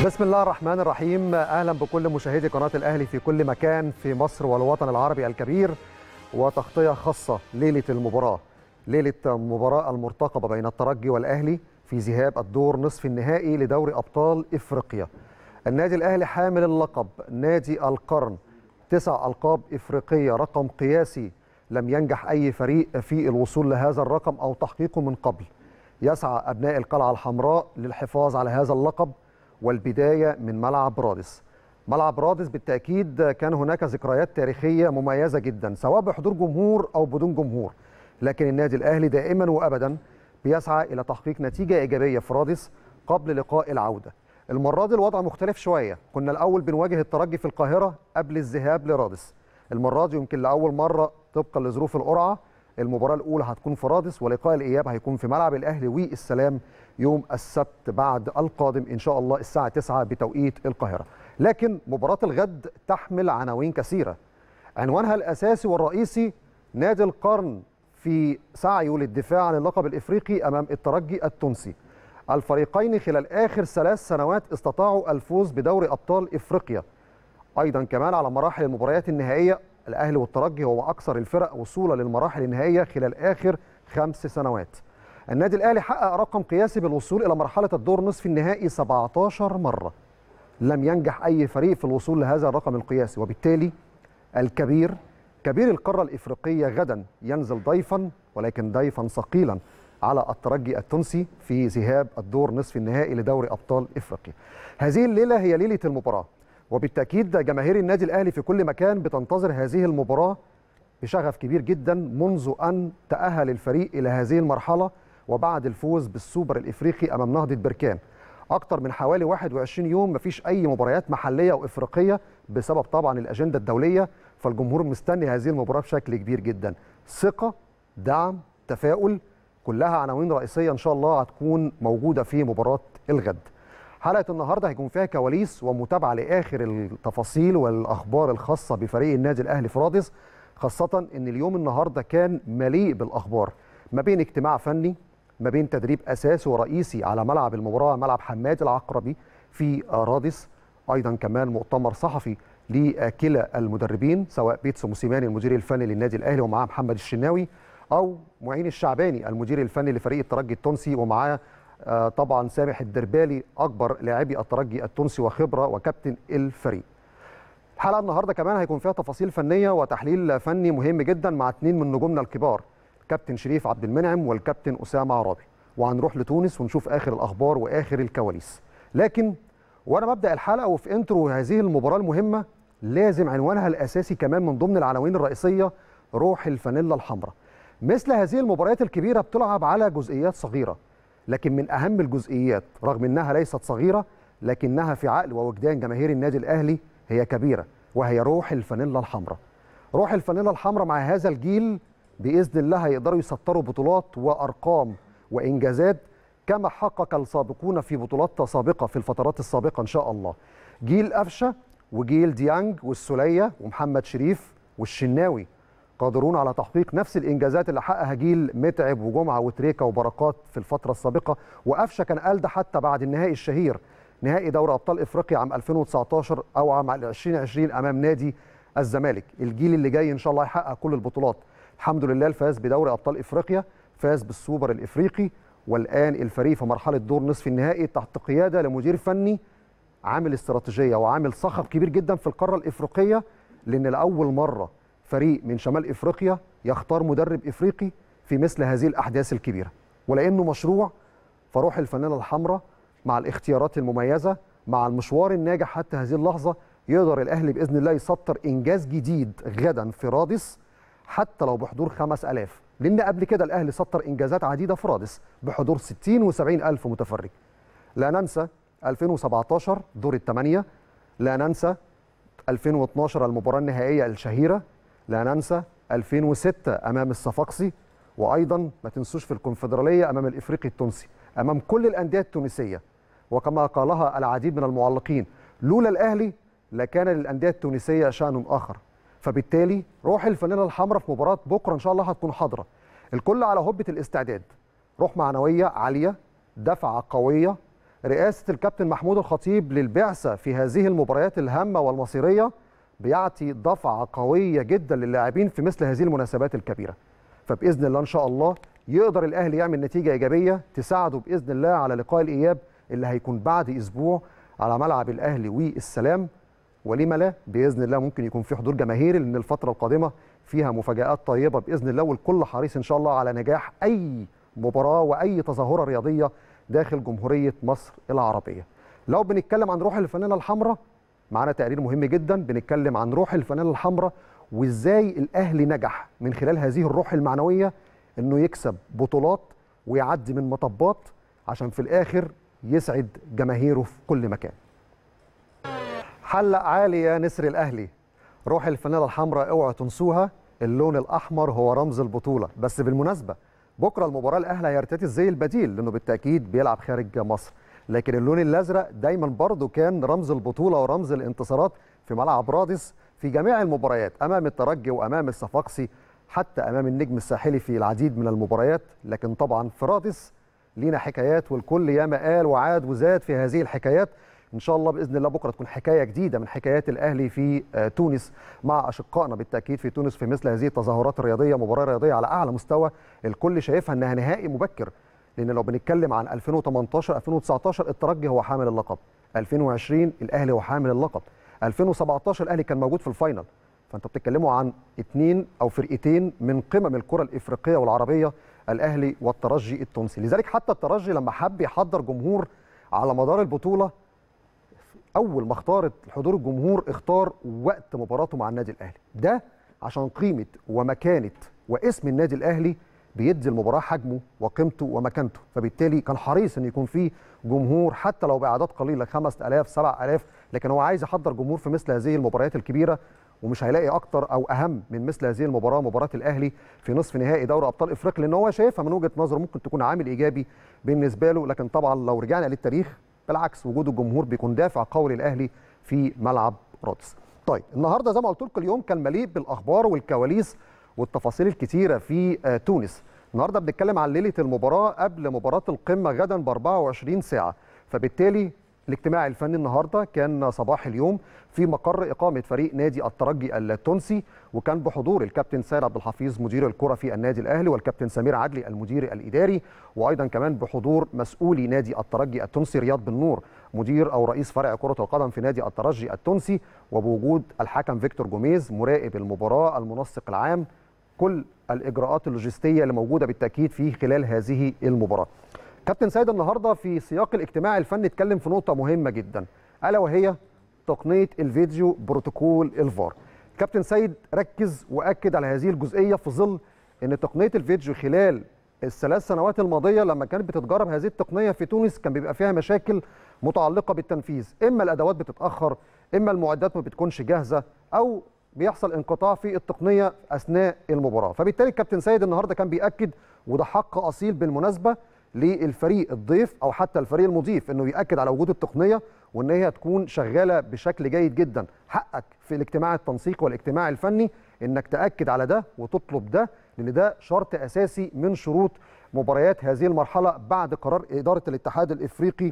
بسم الله الرحمن الرحيم اهلا بكل مشاهدي قناه الاهلي في كل مكان في مصر والوطن العربي الكبير وتغطيه خاصه ليله المباراه ليله المباراه المرتقبه بين الترجي والاهلي في ذهاب الدور نصف النهائي لدوري ابطال افريقيا النادي الاهلي حامل اللقب نادي القرن تسع القاب افريقيه رقم قياسي لم ينجح اي فريق في الوصول لهذا الرقم او تحقيقه من قبل يسعى ابناء القلعه الحمراء للحفاظ على هذا اللقب والبدايه من ملعب رادس. ملعب رادس بالتاكيد كان هناك ذكريات تاريخيه مميزه جدا سواء بحضور جمهور او بدون جمهور. لكن النادي الاهلي دائما وابدا بيسعى الى تحقيق نتيجه ايجابيه في رادس قبل لقاء العوده. المره دي الوضع مختلف شويه، كنا الاول بنواجه الترجي في القاهره قبل الذهاب لرادس. المره دي يمكن لاول مره طبقا لظروف القرعه المباراه الاولى هتكون في رادس ولقاء الاياب هيكون في ملعب الاهلي والسلام يوم السبت بعد القادم ان شاء الله الساعه 9 بتوقيت القاهره لكن مباراه الغد تحمل عناوين كثيره عنوانها الاساسي والرئيسي نادي القرن في سعيه للدفاع عن اللقب الافريقي امام الترجي التونسي الفريقين خلال اخر ثلاث سنوات استطاعوا الفوز بدوري ابطال افريقيا ايضا كمان على مراحل المباريات النهائيه الاهلي والترجي هو اكثر الفرق وصولا للمراحل النهائيه خلال اخر خمس سنوات النادي الاهلي حقق رقم قياسي بالوصول الى مرحله الدور نصف النهائي 17 مره لم ينجح اي فريق في الوصول لهذا الرقم القياسي وبالتالي الكبير كبير القاره الافريقيه غدا ينزل ضيفا ولكن ضيفا ثقيلا على الترجي التونسي في ذهاب الدور نصف النهائي لدوري ابطال افريقيا هذه الليله هي ليله المباراه وبالتاكيد جماهير النادي الاهلي في كل مكان بتنتظر هذه المباراه بشغف كبير جدا منذ ان تاهل الفريق الى هذه المرحله وبعد الفوز بالسوبر الافريقي امام نهضه بركان اكتر من حوالي 21 يوم مفيش اي مباريات محليه وافريقيه بسبب طبعا الاجنده الدوليه فالجمهور مستني هذه المباراه بشكل كبير جدا ثقه دعم تفاؤل كلها عناوين رئيسيه ان شاء الله هتكون موجوده في مباراه الغد حلقه النهارده هيكون فيها كواليس ومتابعه لاخر التفاصيل والاخبار الخاصه بفريق النادي الاهلي في رادس خاصه ان اليوم النهارده كان مليء بالاخبار ما بين اجتماع فني ما بين تدريب اساسي ورئيسي على ملعب المباراه ملعب حماد العقربي في رادس ايضا كمان مؤتمر صحفي لكلا المدربين سواء بيتسو موسيماني المدير الفني للنادي الاهلي ومعاه محمد الشناوي او معين الشعباني المدير الفني لفريق الترجي التونسي ومعاه طبعا سامح الدربالي اكبر لاعبي الترجي التونسي وخبره وكابتن الفريق. الحلقه النهارده كمان هيكون فيها تفاصيل فنيه وتحليل فني مهم جدا مع اثنين من نجومنا الكبار كابتن شريف عبد المنعم والكابتن اسامه عرابي وهنروح لتونس ونشوف اخر الاخبار واخر الكواليس. لكن وانا ببدا الحلقه وفي انترو هذه المباراه المهمه لازم عنوانها الاساسي كمان من ضمن العناوين الرئيسيه روح الفانيلا الحمراء. مثل هذه المباريات الكبيره بتلعب على جزئيات صغيره لكن من اهم الجزئيات رغم انها ليست صغيره لكنها في عقل ووجدان جماهير النادي الاهلي هي كبيره وهي روح الفانيلا الحمراء. روح الفانيلا الحمراء مع هذا الجيل باذن الله هيقدروا يسطروا بطولات وارقام وانجازات كما حقق السابقون في بطولات سابقه في الفترات السابقه ان شاء الله. جيل قفشه وجيل ديانج والسوليه ومحمد شريف والشناوي قادرون على تحقيق نفس الانجازات اللي حققها جيل متعب وجمعه وتريكا وبركات في الفتره السابقه وقفشه كان قال ده حتى بعد النهائي الشهير نهائي دوري ابطال افريقيا عام 2019 او عام 2020 امام نادي الزمالك الجيل اللي جاي ان شاء الله يحقق كل البطولات الحمد لله الفاز بدوري ابطال افريقيا فاز بالسوبر الافريقي والان الفريق في مرحله دور نصف النهائي تحت قياده لمدير فني عامل استراتيجيه وعامل صخب كبير جدا في القاره الافريقيه لان لاول مره فريق من شمال افريقيا يختار مدرب افريقي في مثل هذه الاحداث الكبيره ولانه مشروع فروح الفانيلا الحمراء مع الاختيارات المميزه مع المشوار الناجح حتى هذه اللحظه يقدر الاهلي باذن الله يسطر انجاز جديد غدا في رادس حتى لو بحضور 5000 لان قبل كده الاهلي سطر انجازات عديده في رادس بحضور 60 و70 الف متفرج لا ننسى 2017 دور الثمانيه لا ننسى 2012 المباراه النهائيه الشهيره لا ننسى 2006 امام الصفاقسي وايضا ما تنسوش في الكونفدراليه امام الافريقي التونسي امام كل الانديه التونسيه وكما قالها العديد من المعلقين لولا الاهلي لكان للانديه التونسيه شان اخر فبالتالي روح الفانيلا الحمراء في مباراه بكره ان شاء الله هتكون حاضره الكل على هبه الاستعداد روح معنويه عاليه دفعه قويه رئاسه الكابتن محمود الخطيب للبعثه في هذه المباريات الهامه والمصيريه بيعطي دفعه قويه جدا للاعبين في مثل هذه المناسبات الكبيره فباذن الله ان شاء الله يقدر الاهلي يعمل نتيجه ايجابيه تساعده باذن الله على لقاء الاياب اللي هيكون بعد اسبوع على ملعب الاهلي والسلام ولما لا باذن الله ممكن يكون في حضور جماهيري لان الفتره القادمه فيها مفاجات طيبه باذن الله والكل حريص ان شاء الله على نجاح اي مباراه واي تظاهره رياضيه داخل جمهوريه مصر العربيه. لو بنتكلم عن روح الفانيلا الحمراء معانا تقرير مهم جدا بنتكلم عن روح الفانيلا الحمراء وازاي الاهلي نجح من خلال هذه الروح المعنويه انه يكسب بطولات ويعدي من مطبات عشان في الاخر يسعد جماهيره في كل مكان. حلق عالي يا نسر الاهلي روح الفانيلا الحمراء اوعوا تنسوها اللون الاحمر هو رمز البطوله بس بالمناسبه بكره المباراه الاهلي هيرتدي الزي البديل لانه بالتاكيد بيلعب خارج مصر لكن اللون الازرق دايما برضه كان رمز البطوله ورمز الانتصارات في ملعب رادس في جميع المباريات امام الترجي وامام الصفاقسي حتى امام النجم الساحلي في العديد من المباريات لكن طبعا في رادس لينا حكايات والكل ياما قال وعاد وزاد في هذه الحكايات ان شاء الله باذن الله بكره تكون حكايه جديده من حكايات الاهلي في تونس مع اشقائنا بالتاكيد في تونس في مثل هذه التظاهرات الرياضيه مباراه رياضيه على اعلى مستوى الكل شايفها انها نهائي مبكر لان لو بنتكلم عن 2018 2019 الترجي هو حامل اللقب 2020 الاهلي هو حامل اللقب 2017 الاهلي كان موجود في الفاينل فانتوا بتتكلموا عن اثنين او فرقتين من قمم الكره الافريقيه والعربيه الاهلي والترجي التونسي لذلك حتى الترجي لما حب يحضر جمهور على مدار البطوله اول ما اختارت حضور الجمهور اختار وقت مباراته مع النادي الاهلي ده عشان قيمه ومكانه واسم النادي الاهلي بيدي المباراه حجمه وقيمته ومكانته فبالتالي كان حريص ان يكون فيه جمهور حتى لو باعداد قليله 5000 7000 لكن هو عايز يحضر جمهور في مثل هذه المباريات الكبيره ومش هيلاقي اكتر او اهم من مثل هذه المباراه مباراه الاهلي في نصف نهائي دوري ابطال افريقيا لان هو شايفها من وجهه نظره ممكن تكون عامل ايجابي بالنسبه له لكن طبعا لو رجعنا للتاريخ بالعكس وجود الجمهور بيكون دافع قوي للاهلي في ملعب رادس. طيب النهارده زي ما قلت لكم اليوم كان مليء بالاخبار والكواليس والتفاصيل الكتيره في تونس. النهارده بنتكلم عن ليله المباراه قبل مباراه القمه غدا ب 24 ساعه، فبالتالي الاجتماع الفني النهارده كان صباح اليوم في مقر اقامه فريق نادي الترجي التونسي وكان بحضور الكابتن سيد عبد الحفيظ مدير الكره في النادي الاهلي والكابتن سمير عدلي المدير الاداري وايضا كمان بحضور مسؤولي نادي الترجي التونسي رياض بن نور مدير او رئيس فرع كره القدم في نادي الترجي التونسي وبوجود الحكم فيكتور جوميز مراقب المباراه المنسق العام كل الاجراءات اللوجستيه اللي موجوده بالتاكيد في خلال هذه المباراه. كابتن سيد النهارده في سياق الاجتماع الفني اتكلم في نقطه مهمه جدا الا وهي تقنيه الفيديو بروتوكول الفار. كابتن سيد ركز واكد على هذه الجزئيه في ظل ان تقنيه الفيديو خلال الثلاث سنوات الماضيه لما كانت بتتجرب هذه التقنيه في تونس كان بيبقى فيها مشاكل متعلقه بالتنفيذ، اما الادوات بتتاخر، اما المعدات ما بتكونش جاهزه او بيحصل انقطاع في التقنيه اثناء المباراه، فبالتالي الكابتن سيد النهارده كان بياكد وده حق اصيل بالمناسبه للفريق الضيف او حتى الفريق المضيف انه ياكد على وجود التقنيه وان هي تكون شغاله بشكل جيد جدا حقك في الاجتماع التنسيقي والاجتماع الفني انك تاكد على ده وتطلب ده لان ده شرط اساسي من شروط مباريات هذه المرحله بعد قرار اداره الاتحاد الافريقي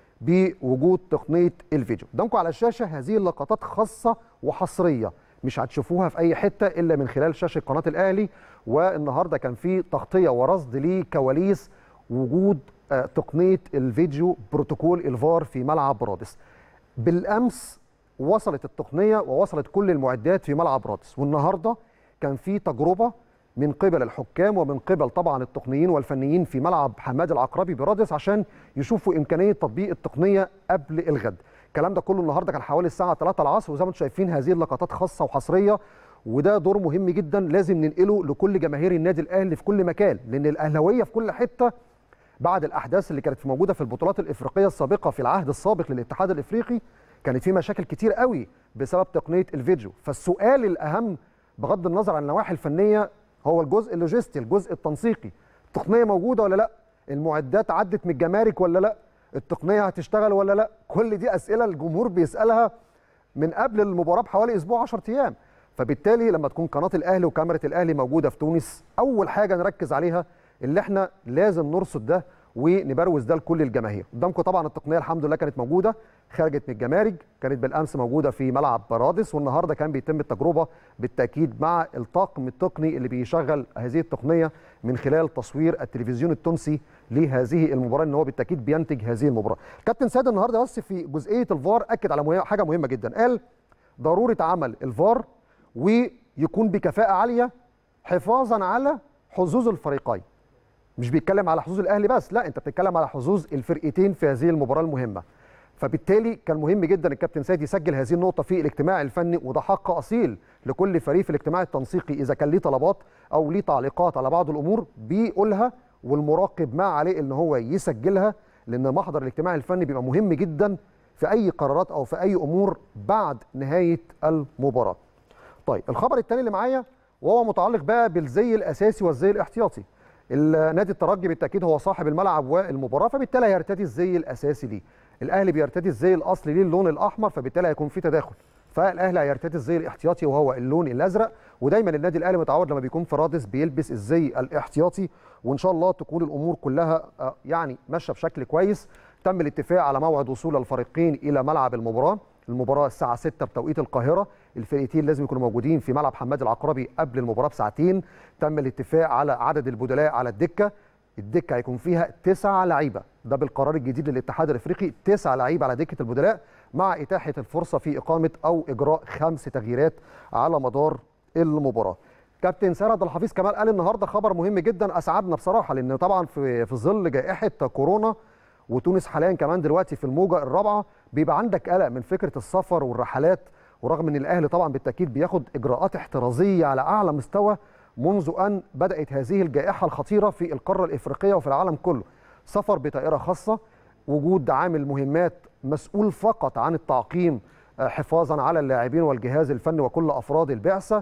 بوجود تقنيه الفيديو قدامكم على الشاشه هذه اللقطات خاصه وحصريه مش هتشوفوها في اي حته الا من خلال شاشه قناه الاهلي والنهارده كان في تغطيه ورصد لكواليس وجود تقنيه الفيديو بروتوكول الفار في ملعب رادس بالامس وصلت التقنيه ووصلت كل المعدات في ملعب رادس والنهارده كان في تجربه من قبل الحكام ومن قبل طبعا التقنيين والفنيين في ملعب حماد العقربي برادس عشان يشوفوا امكانيه تطبيق التقنيه قبل الغد الكلام ده كله النهارده كان حوالي الساعه 3 العصر وزي ما انتم شايفين هذه اللقطات خاصه وحصريه وده دور مهم جدا لازم ننقله لكل جماهير النادي الاهلي في كل مكان لان الاهلاويه في كل حته بعد الاحداث اللي كانت موجوده في البطولات الافريقيه السابقه في العهد السابق للاتحاد الافريقي كانت في مشاكل كتير قوي بسبب تقنيه الفيديو فالسؤال الاهم بغض النظر عن النواحي الفنيه هو الجزء اللوجستي الجزء التنسيقي التقنيه موجوده ولا لا المعدات عدت من الجمارك ولا لا التقنيه هتشتغل ولا لا كل دي اسئله الجمهور بيسالها من قبل المباراه بحوالي اسبوع 10 ايام فبالتالي لما تكون قناه الاهلي وكاميرا الاهلي موجوده في تونس اول حاجه نركز عليها اللي احنا لازم نرصد ده ونبروز ده لكل الجماهير قدامكم طبعا التقنيه الحمد لله كانت موجوده خرجت من الجمارك كانت بالامس موجوده في ملعب رادس والنهارده كان بيتم التجربه بالتاكيد مع الطاقم التقني اللي بيشغل هذه التقنيه من خلال تصوير التلفزيون التونسي لهذه المباراه ان هو بالتاكيد بينتج هذه المباراه كابتن سيد النهارده بس في جزئيه الفار اكد على حاجه مهمه جدا قال ضروره عمل الفار ويكون بكفاءه عاليه حفاظا على حظوظ الفريقين مش بيتكلم على حظوظ الاهلي بس لا انت بتتكلم على حظوظ الفرقتين في هذه المباراه المهمه فبالتالي كان مهم جدا الكابتن سيد يسجل هذه النقطه في الاجتماع الفني وده حق اصيل لكل فريق في الاجتماع التنسيقي اذا كان ليه طلبات او ليه تعليقات على بعض الامور بيقولها والمراقب ما عليه ان هو يسجلها لان محضر الاجتماع الفني بيبقى مهم جدا في اي قرارات او في اي امور بعد نهايه المباراه. طيب الخبر الثاني اللي معايا وهو متعلق بقى بالزي الاساسي والزي الاحتياطي. النادي الترجي بالتاكيد هو صاحب الملعب والمباراه فبالتالي هيرتدي الزي الاساسي ليه. الاهلي بيرتدي الزي الاصلي ليه اللون الاحمر فبالتالي هيكون في تداخل. فالاهلي هيرتدي الزي الاحتياطي وهو اللون الازرق ودايما النادي الاهلي متعود لما بيكون في رادس بيلبس الزي الاحتياطي وان شاء الله تكون الامور كلها يعني ماشيه بشكل كويس تم الاتفاق على موعد وصول الفريقين الى ملعب المباراه المباراه الساعه 6 بتوقيت القاهره الفرقتين لازم يكونوا موجودين في ملعب حماد العقربي قبل المباراه بساعتين تم الاتفاق على عدد البدلاء على الدكه الدكه هيكون فيها تسعة لعيبه ده بالقرار الجديد للاتحاد الافريقي تسعة لعيبه على دكه البدلاء مع اتاحه الفرصه في اقامه او اجراء خمس تغييرات على مدار المباراه كابتن سيد عبد الحفيظ كمال قال النهارده خبر مهم جدا اسعدنا بصراحه لان طبعا في في ظل جائحه كورونا وتونس حاليا كمان دلوقتي في الموجه الرابعه بيبقى عندك قلق من فكره السفر والرحلات ورغم ان الاهلي طبعا بالتاكيد بياخد اجراءات احترازيه على اعلى مستوى منذ ان بدات هذه الجائحه الخطيره في القاره الافريقيه وفي العالم كله سفر بطائره خاصه وجود عامل مهمات مسؤول فقط عن التعقيم حفاظا على اللاعبين والجهاز الفني وكل افراد البعثه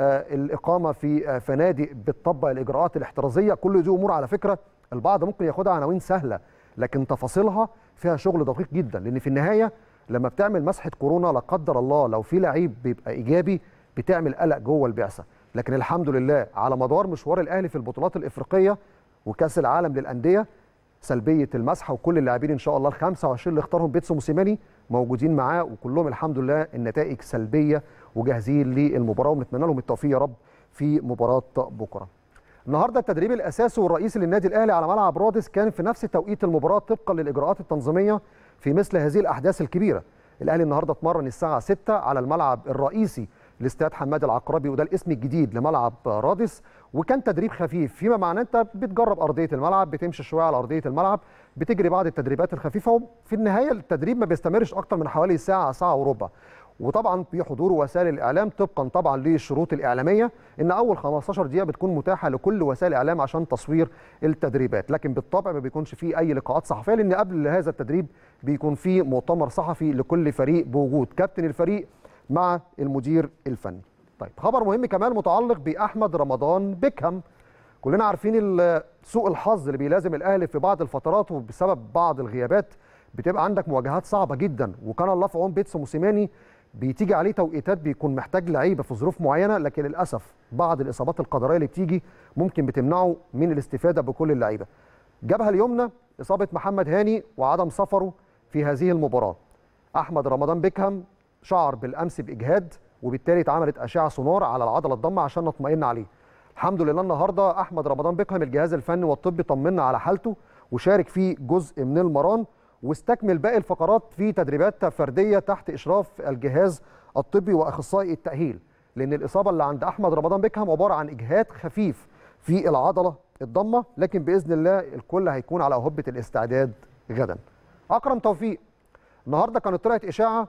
الاقامه في فنادق بتطبق الاجراءات الاحترازيه كل دي امور على فكره البعض ممكن ياخدها عناوين سهله لكن تفاصيلها فيها شغل دقيق جدا لان في النهايه لما بتعمل مسحه كورونا لا قدر الله لو في لعيب بيبقى ايجابي بتعمل قلق جوه البعثه لكن الحمد لله على مدار مشوار الاهلي في البطولات الافريقيه وكاس العالم للانديه سلبيه المسحه وكل اللاعبين ان شاء الله ال 25 اللي اختارهم بيتسو موسيماني موجودين معاه وكلهم الحمد لله النتائج سلبيه وجاهزين للمباراه ونتمنى لهم التوفيق يا رب في مباراه بكره. النهارده التدريب الاساسي والرئيسي للنادي الاهلي على ملعب رادس كان في نفس توقيت المباراه طبقا للاجراءات التنظيميه في مثل هذه الاحداث الكبيره. الاهلي النهارده اتمرن الساعه 6 على الملعب الرئيسي لاستاد حماد العقربي وده الاسم الجديد لملعب رادس وكان تدريب خفيف فيما معناه انت بتجرب ارضيه الملعب بتمشي شويه على ارضيه الملعب بتجري بعض التدريبات الخفيفه وفي النهايه التدريب ما بيستمرش اكتر من حوالي ساعه ساعه وربع وطبعا بحضور وسائل الاعلام طبقا طبعا للشروط الاعلاميه ان اول 15 دقيقه بتكون متاحه لكل وسائل الاعلام عشان تصوير التدريبات لكن بالطبع ما بيكونش فيه اي لقاءات صحفيه لان قبل هذا التدريب بيكون فيه مؤتمر صحفي لكل فريق بوجود كابتن الفريق مع المدير الفني طيب خبر مهم كمان متعلق باحمد رمضان بيكهام كلنا عارفين سوء الحظ اللي بيلازم الاهلي في بعض الفترات وبسبب بعض الغيابات بتبقى عندك مواجهات صعبه جدا وكان الله في عون بيتسو موسيماني بيتيجي عليه توقيتات بيكون محتاج لعيبه في ظروف معينه لكن للاسف بعض الاصابات القدريه اللي بتيجي ممكن بتمنعه من الاستفاده بكل اللعيبه. جبهه اليمنى اصابه محمد هاني وعدم سفره في هذه المباراه. احمد رمضان بيكهام شعر بالامس باجهاد وبالتالي اتعملت اشعه سونار على العضله الضمه عشان نطمئن عليه. الحمد لله النهارده احمد رمضان بيكهام الجهاز الفني والطبي طمنا على حالته وشارك في جزء من المران واستكمل باقي الفقرات في تدريبات فرديه تحت اشراف الجهاز الطبي واخصائي التاهيل لان الاصابه اللي عند احمد رمضان بيكهام عباره عن اجهاد خفيف في العضله الضمه لكن باذن الله الكل هيكون على هبه الاستعداد غدا. اكرم توفيق النهارده كانت طلعت اشاعه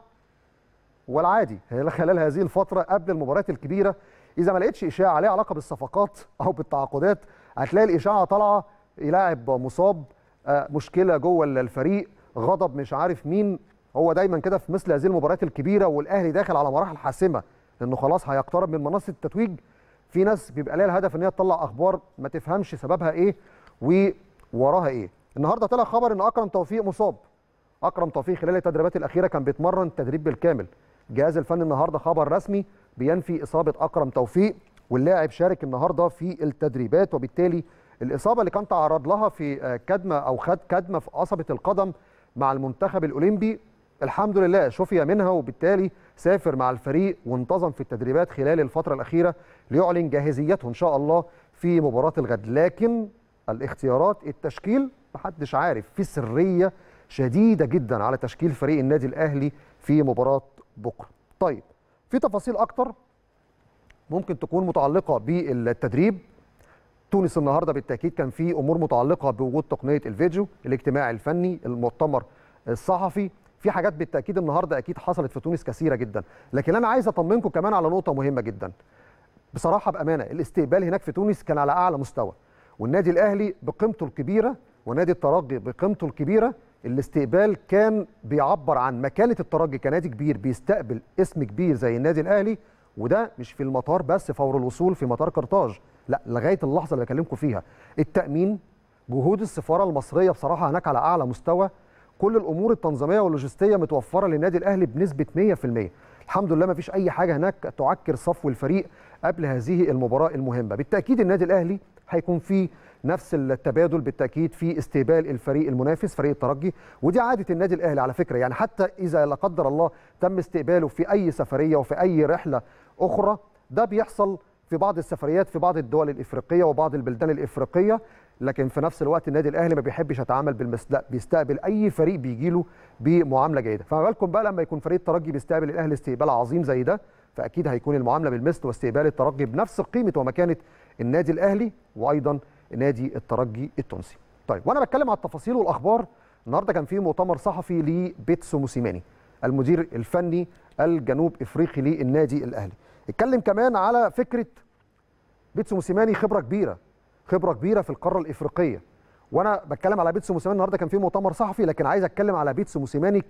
والعادي خلال هذه الفتره قبل المباريات الكبيره اذا ما لقيتش اشاعه ليها علاقه بالصفقات او بالتعاقدات هتلاقي الاشاعه طالعه لاعب مصاب مشكله جوه الفريق غضب مش عارف مين هو دايما كده في مثل هذه المباريات الكبيره والاهلي داخل على مراحل حاسمه لانه خلاص هيقترب من منصه التتويج في ناس بيبقى ليها الهدف ان هي تطلع اخبار ما تفهمش سببها ايه ووراها ايه النهارده طلع خبر ان اكرم توفيق مصاب اكرم توفيق خلال التدريبات الاخيره كان بيتمرن التدريب بالكامل الجهاز الفني النهارده خبر رسمي بينفي اصابه اكرم توفيق واللاعب شارك النهارده في التدريبات وبالتالي الاصابه اللي كان تعرض لها في كدمه او خد كدمه في قصبه القدم مع المنتخب الاولمبي الحمد لله شفي منها وبالتالي سافر مع الفريق وانتظم في التدريبات خلال الفتره الاخيره ليعلن جاهزيته ان شاء الله في مباراه الغد لكن الاختيارات التشكيل محدش عارف في سريه شديده جدا على تشكيل فريق النادي الاهلي في مباراه بكره طيب في تفاصيل اكتر ممكن تكون متعلقه بالتدريب تونس النهارده بالتاكيد كان في امور متعلقه بوجود تقنيه الفيديو الاجتماع الفني المؤتمر الصحفي في حاجات بالتاكيد النهارده اكيد حصلت في تونس كثيره جدا لكن انا عايز اطمنكم كمان على نقطه مهمه جدا بصراحه بامانه الاستقبال هناك في تونس كان على اعلى مستوى والنادي الاهلي بقيمته الكبيره ونادي الترجي بقيمته الكبيره الاستقبال كان بيعبر عن مكانه الترجي كنادي كبير بيستقبل اسم كبير زي النادي الاهلي وده مش في المطار بس فور الوصول في مطار قرطاج لا لغايه اللحظه اللي بكلمكم فيها التامين جهود السفاره المصريه بصراحه هناك على اعلى مستوى كل الامور التنظيميه واللوجستيه متوفره للنادي الاهلي بنسبه 100% الحمد لله ما فيش اي حاجه هناك تعكر صفو الفريق قبل هذه المباراه المهمه بالتاكيد النادي الاهلي هيكون فيه نفس التبادل بالتاكيد في استقبال الفريق المنافس فريق الترجي ودي عاده النادي الاهلي على فكره يعني حتى اذا لا قدر الله تم استقباله في اي سفريه وفي اي رحله اخرى ده بيحصل في بعض السفريات في بعض الدول الافريقيه وبعض البلدان الافريقيه لكن في نفس الوقت النادي الاهلي ما بيحبش يتعامل بالمثل لا بيستقبل اي فريق بيجي له بمعامله جيده فما بالكم بقى لما يكون فريق الترجي بيستقبل الاهلي استقبال عظيم زي ده فاكيد هيكون المعامله بالمثل واستقبال الترجي بنفس قيمه ومكانه النادي الاهلي وايضا نادي الترجي التونسي طيب وانا بتكلم على التفاصيل والاخبار النهارده كان في مؤتمر صحفي لبيتسو موسيماني المدير الفني الجنوب افريقي للنادي الاهلي اتكلم كمان على فكره بيتسو موسيماني خبره كبيره خبره كبيره في القاره الافريقيه وانا بتكلم على بيتسو موسيماني النهارده كان في مؤتمر صحفي لكن عايز اتكلم على بيتسو موسيماني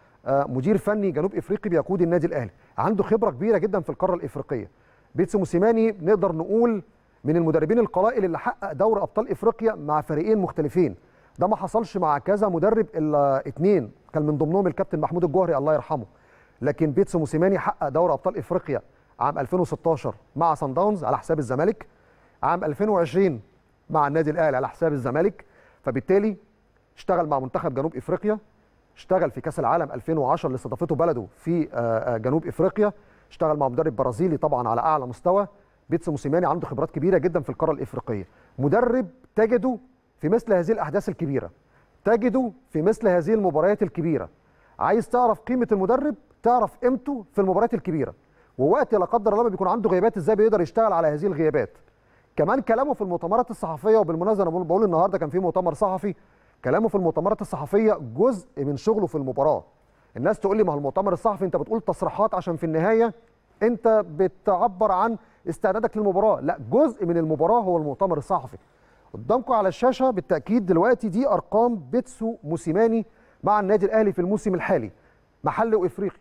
كمدير فني جنوب افريقي بيقود النادي الاهلي عنده خبره كبيره جدا في القاره الافريقيه بيتسو موسيماني نقدر نقول من المدربين القلائل اللي حقق دوري ابطال افريقيا مع فريقين مختلفين ده ما حصلش مع كذا مدرب الا اثنين كان من ضمنهم الكابتن محمود الجوهري الله يرحمه لكن بيتسو موسيماني حقق دوري ابطال افريقيا عام 2016 مع سان داونز على حساب الزمالك عام 2020 مع النادي الاهلي على حساب الزمالك فبالتالي اشتغل مع منتخب جنوب افريقيا اشتغل في كاس العالم 2010 اللي استضافته بلده في جنوب افريقيا اشتغل مع مدرب برازيلي طبعا على اعلى مستوى بيتسو موسيماني عنده خبرات كبيره جدا في القاره الافريقيه مدرب تجده في مثل هذه الاحداث الكبيره تجده في مثل هذه المباريات الكبيره عايز تعرف قيمه المدرب تعرف قيمته في المباريات الكبيره ووقت لا قدر الله بيكون عنده غيابات ازاي بيقدر يشتغل على هذه الغيابات كمان كلامه في المؤتمرات الصحفيه وبالمناسبه انا بقول النهارده كان في مؤتمر صحفي كلامه في المؤتمرات الصحفيه جزء من شغله في المباراه الناس تقول لي ما هو المؤتمر الصحفي انت بتقول تصريحات عشان في النهايه انت بتعبر عن استعدادك للمباراه لا جزء من المباراه هو المؤتمر الصحفي قدامكم على الشاشه بالتاكيد دلوقتي دي ارقام بيتسو موسيماني مع النادي الاهلي في الموسم الحالي محلي وافريقي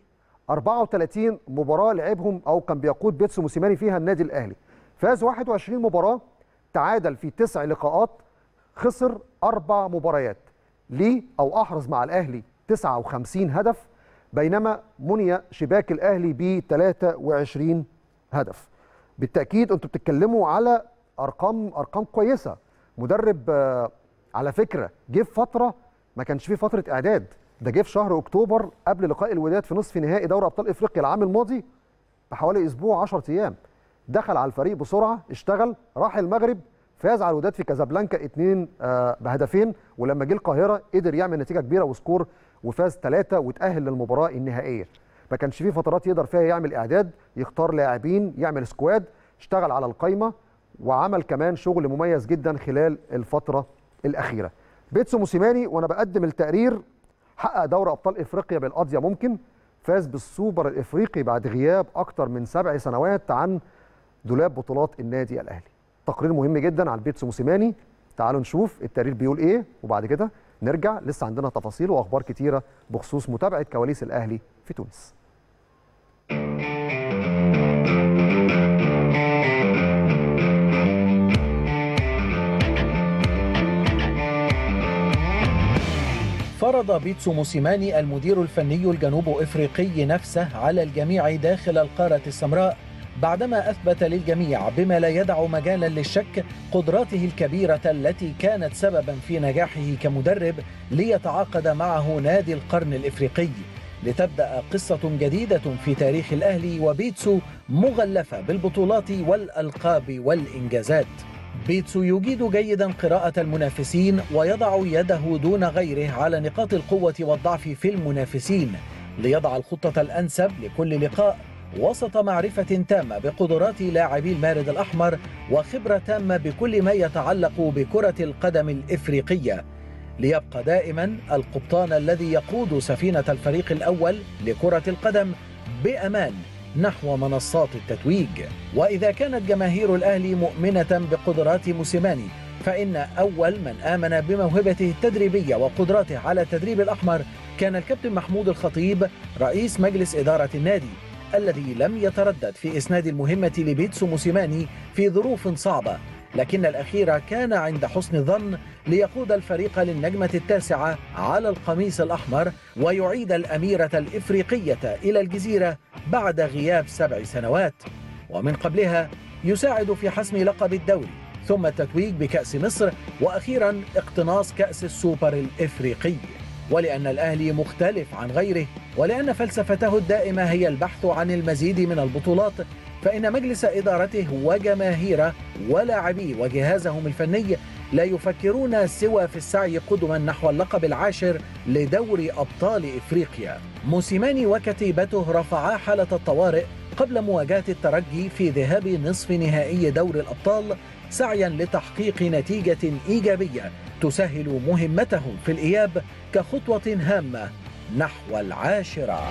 34 مباراه لعبهم او كان بيقود بيتسو موسيماني فيها النادي الاهلي فاز 21 مباراه تعادل في تسع لقاءات خسر اربع مباريات ليه او احرز مع الاهلي 59 هدف بينما مني شباك الاهلي ب 23 هدف بالتاكيد انتوا بتتكلموا على ارقام ارقام كويسه مدرب على فكره جه في فتره ما كانش فيه فتره اعداد ده جه في شهر اكتوبر قبل لقاء الوداد في نصف نهائي دوري ابطال افريقيا العام الماضي بحوالي اسبوع 10 ايام دخل على الفريق بسرعه اشتغل راح المغرب فاز على الوداد في كازابلانكا اثنين بهدفين ولما جه القاهره قدر يعمل نتيجه كبيره وسكور وفاز ثلاثه وتاهل للمباراه النهائيه ما كانش فيه فترات يقدر فيها يعمل اعداد يختار لاعبين يعمل سكواد اشتغل على القايمه وعمل كمان شغل مميز جدا خلال الفتره الاخيره بيتسو موسيماني وانا بقدم التقرير حقق دوري ابطال افريقيا بالقضيه ممكن فاز بالسوبر الافريقي بعد غياب اكتر من سبع سنوات عن دولاب بطولات النادي الاهلي تقرير مهم جدا عن بيتسو موسيماني تعالوا نشوف التقرير بيقول ايه وبعد كده نرجع لسه عندنا تفاصيل واخبار كتيره بخصوص متابعه كواليس الاهلي في تونس فرض بيتسو موسيماني المدير الفني الجنوب افريقي نفسه على الجميع داخل القاره السمراء بعدما أثبت للجميع بما لا يدع مجالا للشك قدراته الكبيرة التي كانت سببا في نجاحه كمدرب ليتعاقد معه نادي القرن الإفريقي لتبدأ قصة جديدة في تاريخ الأهلي وبيتسو مغلفة بالبطولات والألقاب والإنجازات بيتسو يجيد جيدا قراءة المنافسين ويضع يده دون غيره على نقاط القوة والضعف في المنافسين ليضع الخطة الأنسب لكل لقاء وسط معرفة تامة بقدرات لاعبي المارد الأحمر وخبرة تامة بكل ما يتعلق بكرة القدم الإفريقية ليبقى دائما القبطان الذي يقود سفينة الفريق الأول لكرة القدم بأمان نحو منصات التتويج وإذا كانت جماهير الأهلي مؤمنة بقدرات موسيماني فإن أول من آمن بموهبته التدريبية وقدراته على التدريب الأحمر كان الكابتن محمود الخطيب رئيس مجلس إدارة النادي الذي لم يتردد في إسناد المهمة لبيتسو موسيماني في ظروف صعبة لكن الأخير كان عند حسن الظن ليقود الفريق للنجمة التاسعة على القميص الأحمر ويعيد الأميرة الإفريقية إلى الجزيرة بعد غياب سبع سنوات ومن قبلها يساعد في حسم لقب الدوري ثم التتويج بكأس مصر وأخيرا اقتناص كأس السوبر الإفريقي ولأن الأهلي مختلف عن غيره ولأن فلسفته الدائمة هي البحث عن المزيد من البطولات فإن مجلس إدارته وجماهيره ولاعبيه وجهازهم الفني لا يفكرون سوى في السعي قدما نحو اللقب العاشر لدوري أبطال إفريقيا موسيماني وكتيبته رفعا حالة الطوارئ قبل مواجهة الترجي في ذهاب نصف نهائي دوري الأبطال سعيا لتحقيق نتيجة إيجابية تسهل مهمتهم في الإياب كخطوة هامة نحو العاشرة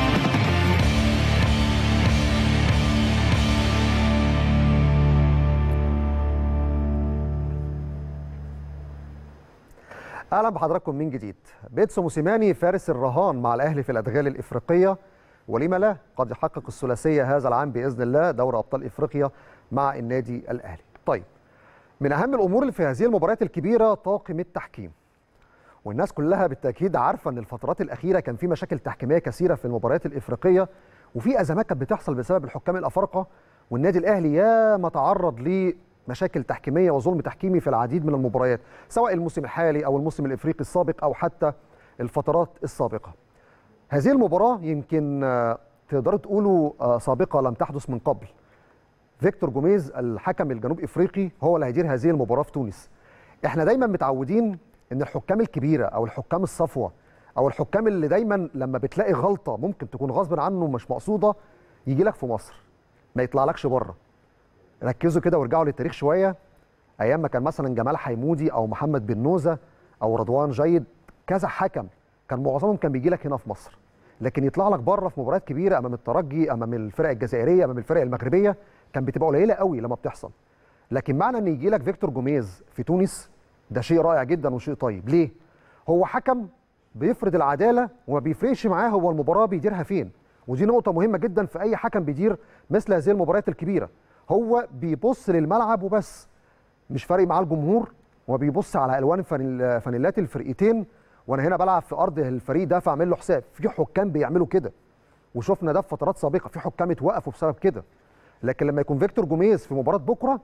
اهلا بحضراتكم من جديد بيتسو موسيماني فارس الرهان مع الاهلي في الادغال الافريقيه ولما لا قد يحقق الثلاثيه هذا العام باذن الله دوري ابطال افريقيا مع النادي الاهلي طيب من اهم الامور اللي في هذه المباريات الكبيره طاقم التحكيم والناس كلها بالتاكيد عارفه ان الفترات الاخيره كان في مشاكل تحكيميه كثيره في المباريات الافريقيه وفي ازمات كانت بتحصل بسبب الحكام الافارقه والنادي الاهلي يا ما تعرض لمشاكل تحكيميه وظلم تحكيمي في العديد من المباريات سواء الموسم الحالي او الموسم الافريقي السابق او حتى الفترات السابقه هذه المباراه يمكن آه، تقدروا تقولوا آه، سابقه لم تحدث من قبل فيكتور جوميز الحكم الجنوب افريقي هو اللي هيدير هذه المباراه في تونس احنا دايما متعودين ان الحكام الكبيره او الحكام الصفوه او الحكام اللي دايما لما بتلاقي غلطه ممكن تكون غصب عنه مش مقصوده يجي لك في مصر ما يطلعلكش بره ركزوا كده وارجعوا للتاريخ شويه ايام ما كان مثلا جمال حيمودي او محمد بن نوزه او رضوان جيد كذا حكم كان معظمهم كان بيجي لك هنا في مصر لكن يطلع لك بره في مباريات كبيره امام الترجي امام الفرق الجزائريه امام الفرق المغربيه كان بتبقى قليله قوي لما بتحصل لكن معنى ان يجي لك فيكتور جوميز في تونس ده شيء رائع جدا وشيء طيب ليه هو حكم بيفرض العداله وما بيفرقش معاه هو المباراه بيديرها فين ودي نقطه مهمه جدا في اي حكم بيدير مثل هذه المباريات الكبيره هو بيبص للملعب وبس مش فارق معاه الجمهور وما بيبص على الوان فانيل- فانيلات الفرقتين وانا هنا بلعب في ارض الفريق ده فاعمل له حساب في حكام بيعملوا كده وشفنا ده في فترات سابقه في حكام اتوقفوا بسبب كده لكن لما يكون فيكتور جوميز في مباراه بكره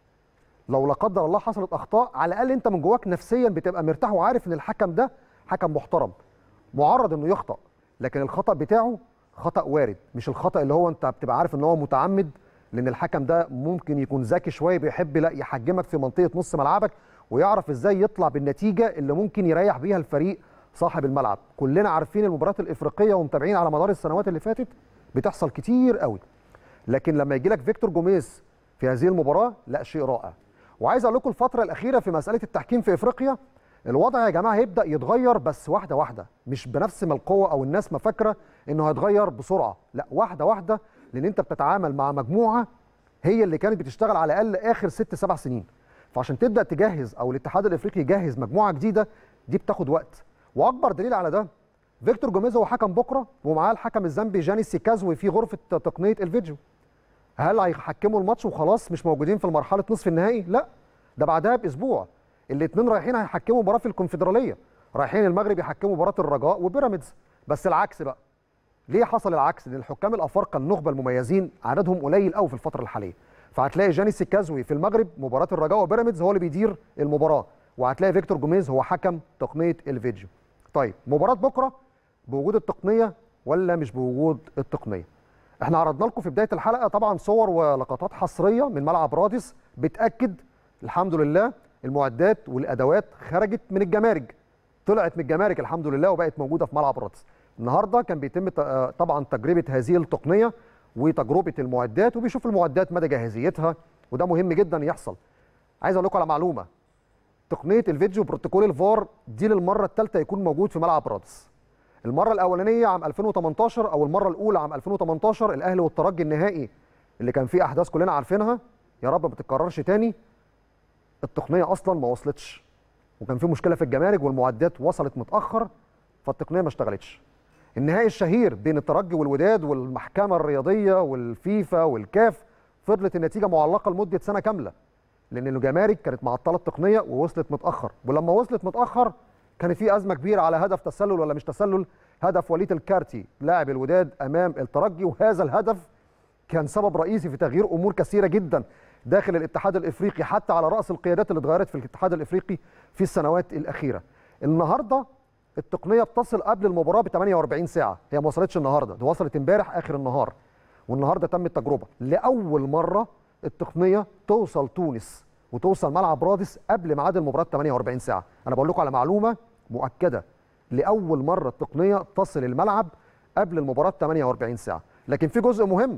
لو لا قدر الله حصلت اخطاء على الاقل انت من جواك نفسيا بتبقى مرتاح وعارف ان الحكم ده حكم محترم معرض انه يخطا لكن الخطا بتاعه خطا وارد مش الخطا اللي هو انت بتبقى عارف ان هو متعمد لان الحكم ده ممكن يكون ذكي شويه بيحب لا يحجمك في منطقه نص ملعبك ويعرف ازاي يطلع بالنتيجه اللي ممكن يريح بيها الفريق صاحب الملعب كلنا عارفين المباريات الافريقيه ومتابعين على مدار السنوات اللي فاتت بتحصل كتير قوي لكن لما يجي لك فيكتور جوميز في هذه المباراه لا شيء رائع وعايز اقول لكم الفتره الاخيره في مساله التحكيم في افريقيا الوضع يا جماعه هيبدا يتغير بس واحده واحده مش بنفس ما القوه او الناس ما فاكره انه هيتغير بسرعه لا واحده واحده لان انت بتتعامل مع مجموعه هي اللي كانت بتشتغل على الاقل اخر ست سبع سنين فعشان تبدا تجهز او الاتحاد الافريقي يجهز مجموعه جديده دي بتاخد وقت واكبر دليل على ده فيكتور جوميز هو حكم بكره ومعاه الحكم الزامبي جاني سيكازوي في غرفه تقنيه الفيديو هل هيحكموا الماتش وخلاص مش موجودين في مرحله نصف النهائي لا ده بعدها باسبوع الاثنين رايحين هيحكموا مباراه في الكونفدراليه رايحين المغرب يحكموا مباراه الرجاء وبيراميدز بس العكس بقى ليه حصل العكس لان الحكام الافارقه النخبه المميزين عددهم قليل قوي في الفتره الحاليه فهتلاقي جاني سيكازوي في المغرب مباراه الرجاء وبيراميدز هو اللي بيدير المباراه وهتلاقي فيكتور جوميز هو حكم تقنيه الفيديو طيب مباراه بكره بوجود التقنيه ولا مش بوجود التقنيه احنا عرضنا لكم في بدايه الحلقه طبعا صور ولقطات حصريه من ملعب رادس بتاكد الحمد لله المعدات والادوات خرجت من الجمارك طلعت من الجمارك الحمد لله وبقت موجوده في ملعب رادس النهارده كان بيتم طبعا تجربه هذه التقنيه وتجربه المعدات وبيشوف المعدات مدى جاهزيتها وده مهم جدا يحصل عايز اقول لكم على معلومه تقنيه الفيديو بروتوكول الفار دي للمره الثالثه يكون موجود في ملعب رادس المره الاولانيه عام 2018 او المره الاولى عام 2018 الاهلي والترجي النهائي اللي كان فيه احداث كلنا عارفينها يا رب ما تتكررش تاني التقنيه اصلا ما وصلتش وكان في مشكله في الجمارك والمعدات وصلت متاخر فالتقنيه ما اشتغلتش النهائي الشهير بين الترجي والوداد والمحكمه الرياضيه والفيفا والكاف فضلت النتيجه معلقه لمده سنه كامله لان الجمارك كانت معطله التقنيه ووصلت متاخر ولما وصلت متاخر كان في ازمه كبيره على هدف تسلل ولا مش تسلل هدف وليد الكارتي لاعب الوداد امام الترجي وهذا الهدف كان سبب رئيسي في تغيير امور كثيره جدا داخل الاتحاد الافريقي حتى على راس القيادات اللي اتغيرت في الاتحاد الافريقي في السنوات الاخيره النهارده التقنيه بتصل قبل المباراه ب 48 ساعه هي ما وصلتش النهارده دي وصلت امبارح اخر النهار والنهارده تم التجربه لاول مره التقنيه توصل تونس وتوصل ملعب رادس قبل ميعاد المباراه 48 ساعه انا بقول لكم على معلومه مؤكده لاول مره التقنيه تصل الملعب قبل المباراه 48 ساعه لكن في جزء مهم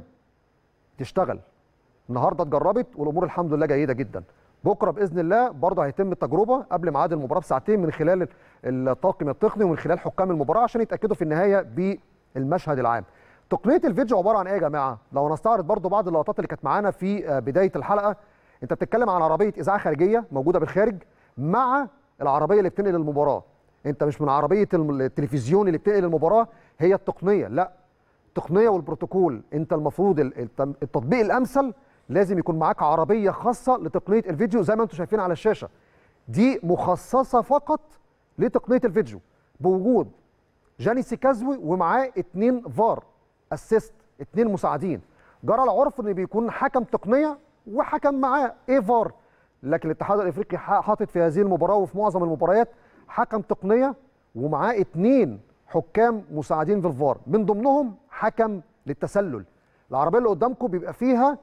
تشتغل النهارده اتجربت والامور الحمد لله جيده جدا بكره باذن الله برضه هيتم التجربه قبل ميعاد المباراه بساعتين من خلال الطاقم التقني ومن خلال حكام المباراه عشان يتاكدوا في النهايه بالمشهد العام تقنيه الفيديو عباره عن ايه يا جماعه لو نستعرض برضه بعض اللقطات اللي كانت معانا في بدايه الحلقه انت بتتكلم عن عربيه اذاعه خارجيه موجوده بالخارج مع العربيه اللي بتنقل المباراه انت مش من عربيه التلفزيون اللي بتنقل المباراه هي التقنيه لا التقنيه والبروتوكول انت المفروض التطبيق الامثل لازم يكون معاك عربيه خاصه لتقنيه الفيديو زي ما انتم شايفين على الشاشه دي مخصصه فقط لتقنيه الفيديو بوجود جاني سيكازوي ومعاه اتنين فار اسيست اتنين مساعدين جرى العرف ان بيكون حكم تقنيه وحكم معاه ايه فار لكن الاتحاد الافريقي حاطط في هذه المباراه وفي معظم المباريات حكم تقنيه ومعاه اتنين حكام مساعدين في الفار من ضمنهم حكم للتسلل العربيه اللي قدامكم بيبقى فيها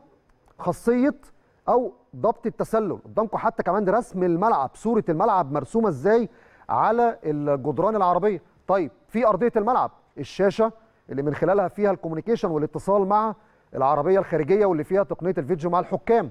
خاصيه او ضبط التسلل قدامكم حتى كمان رسم الملعب صوره الملعب مرسومه ازاي على الجدران العربيه طيب في ارضيه الملعب الشاشه اللي من خلالها فيها الكوميونيكيشن والاتصال مع العربيه الخارجيه واللي فيها تقنيه الفيديو مع الحكام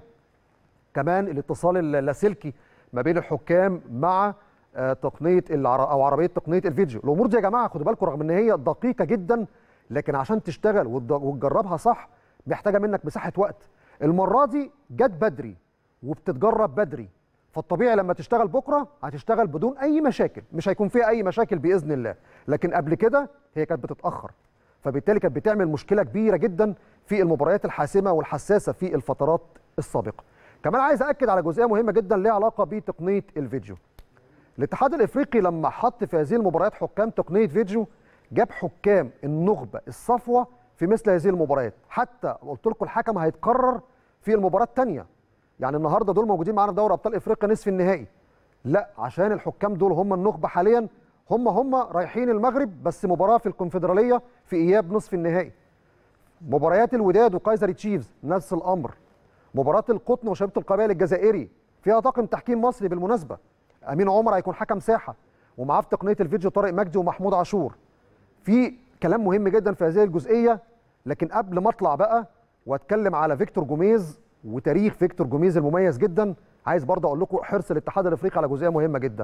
كمان الاتصال اللاسلكي ما بين الحكام مع تقنيه او عربيه تقنيه الفيديو الامور دي يا جماعه خدوا بالكم رغم ان هي دقيقه جدا لكن عشان تشتغل وتجربها صح محتاجه منك مساحه وقت المره دي جت بدري وبتتجرب بدري فالطبيعي لما تشتغل بكره هتشتغل بدون اي مشاكل مش هيكون فيها اي مشاكل باذن الله لكن قبل كده هي كانت بتتاخر فبالتالي كانت بتعمل مشكله كبيره جدا في المباريات الحاسمه والحساسه في الفترات السابقه كمان عايز اكد على جزئيه مهمه جدا ليها علاقه بتقنيه الفيديو الاتحاد الافريقي لما حط في هذه المباريات حكام تقنيه فيديو جاب حكام النخبه الصفوه في مثل هذه المباريات حتى قلت لكم الحكم هيتكرر في المباراه الثانيه يعني النهارده دول موجودين معانا في دوري ابطال افريقيا نصف النهائي لا عشان الحكام دول هم النخبه حاليا هم هم رايحين المغرب بس مباراه في الكونفدراليه في اياب نصف النهائي مباريات الوداد وكايزر تشيفز نفس الامر مباراه القطن وشبيبه القبائل الجزائري فيها طاقم تحكيم مصري بالمناسبه امين عمر هيكون حكم ساحه ومعاه في تقنيه الفيديو طارق مجدي ومحمود عاشور في كلام مهم جدا في هذه الجزئيه لكن قبل ما اطلع بقى واتكلم على فيكتور جوميز وتاريخ فيكتور جوميز المميز جدا عايز برضه اقول لكم حرص الاتحاد الافريقي على جزئيه مهمه جدا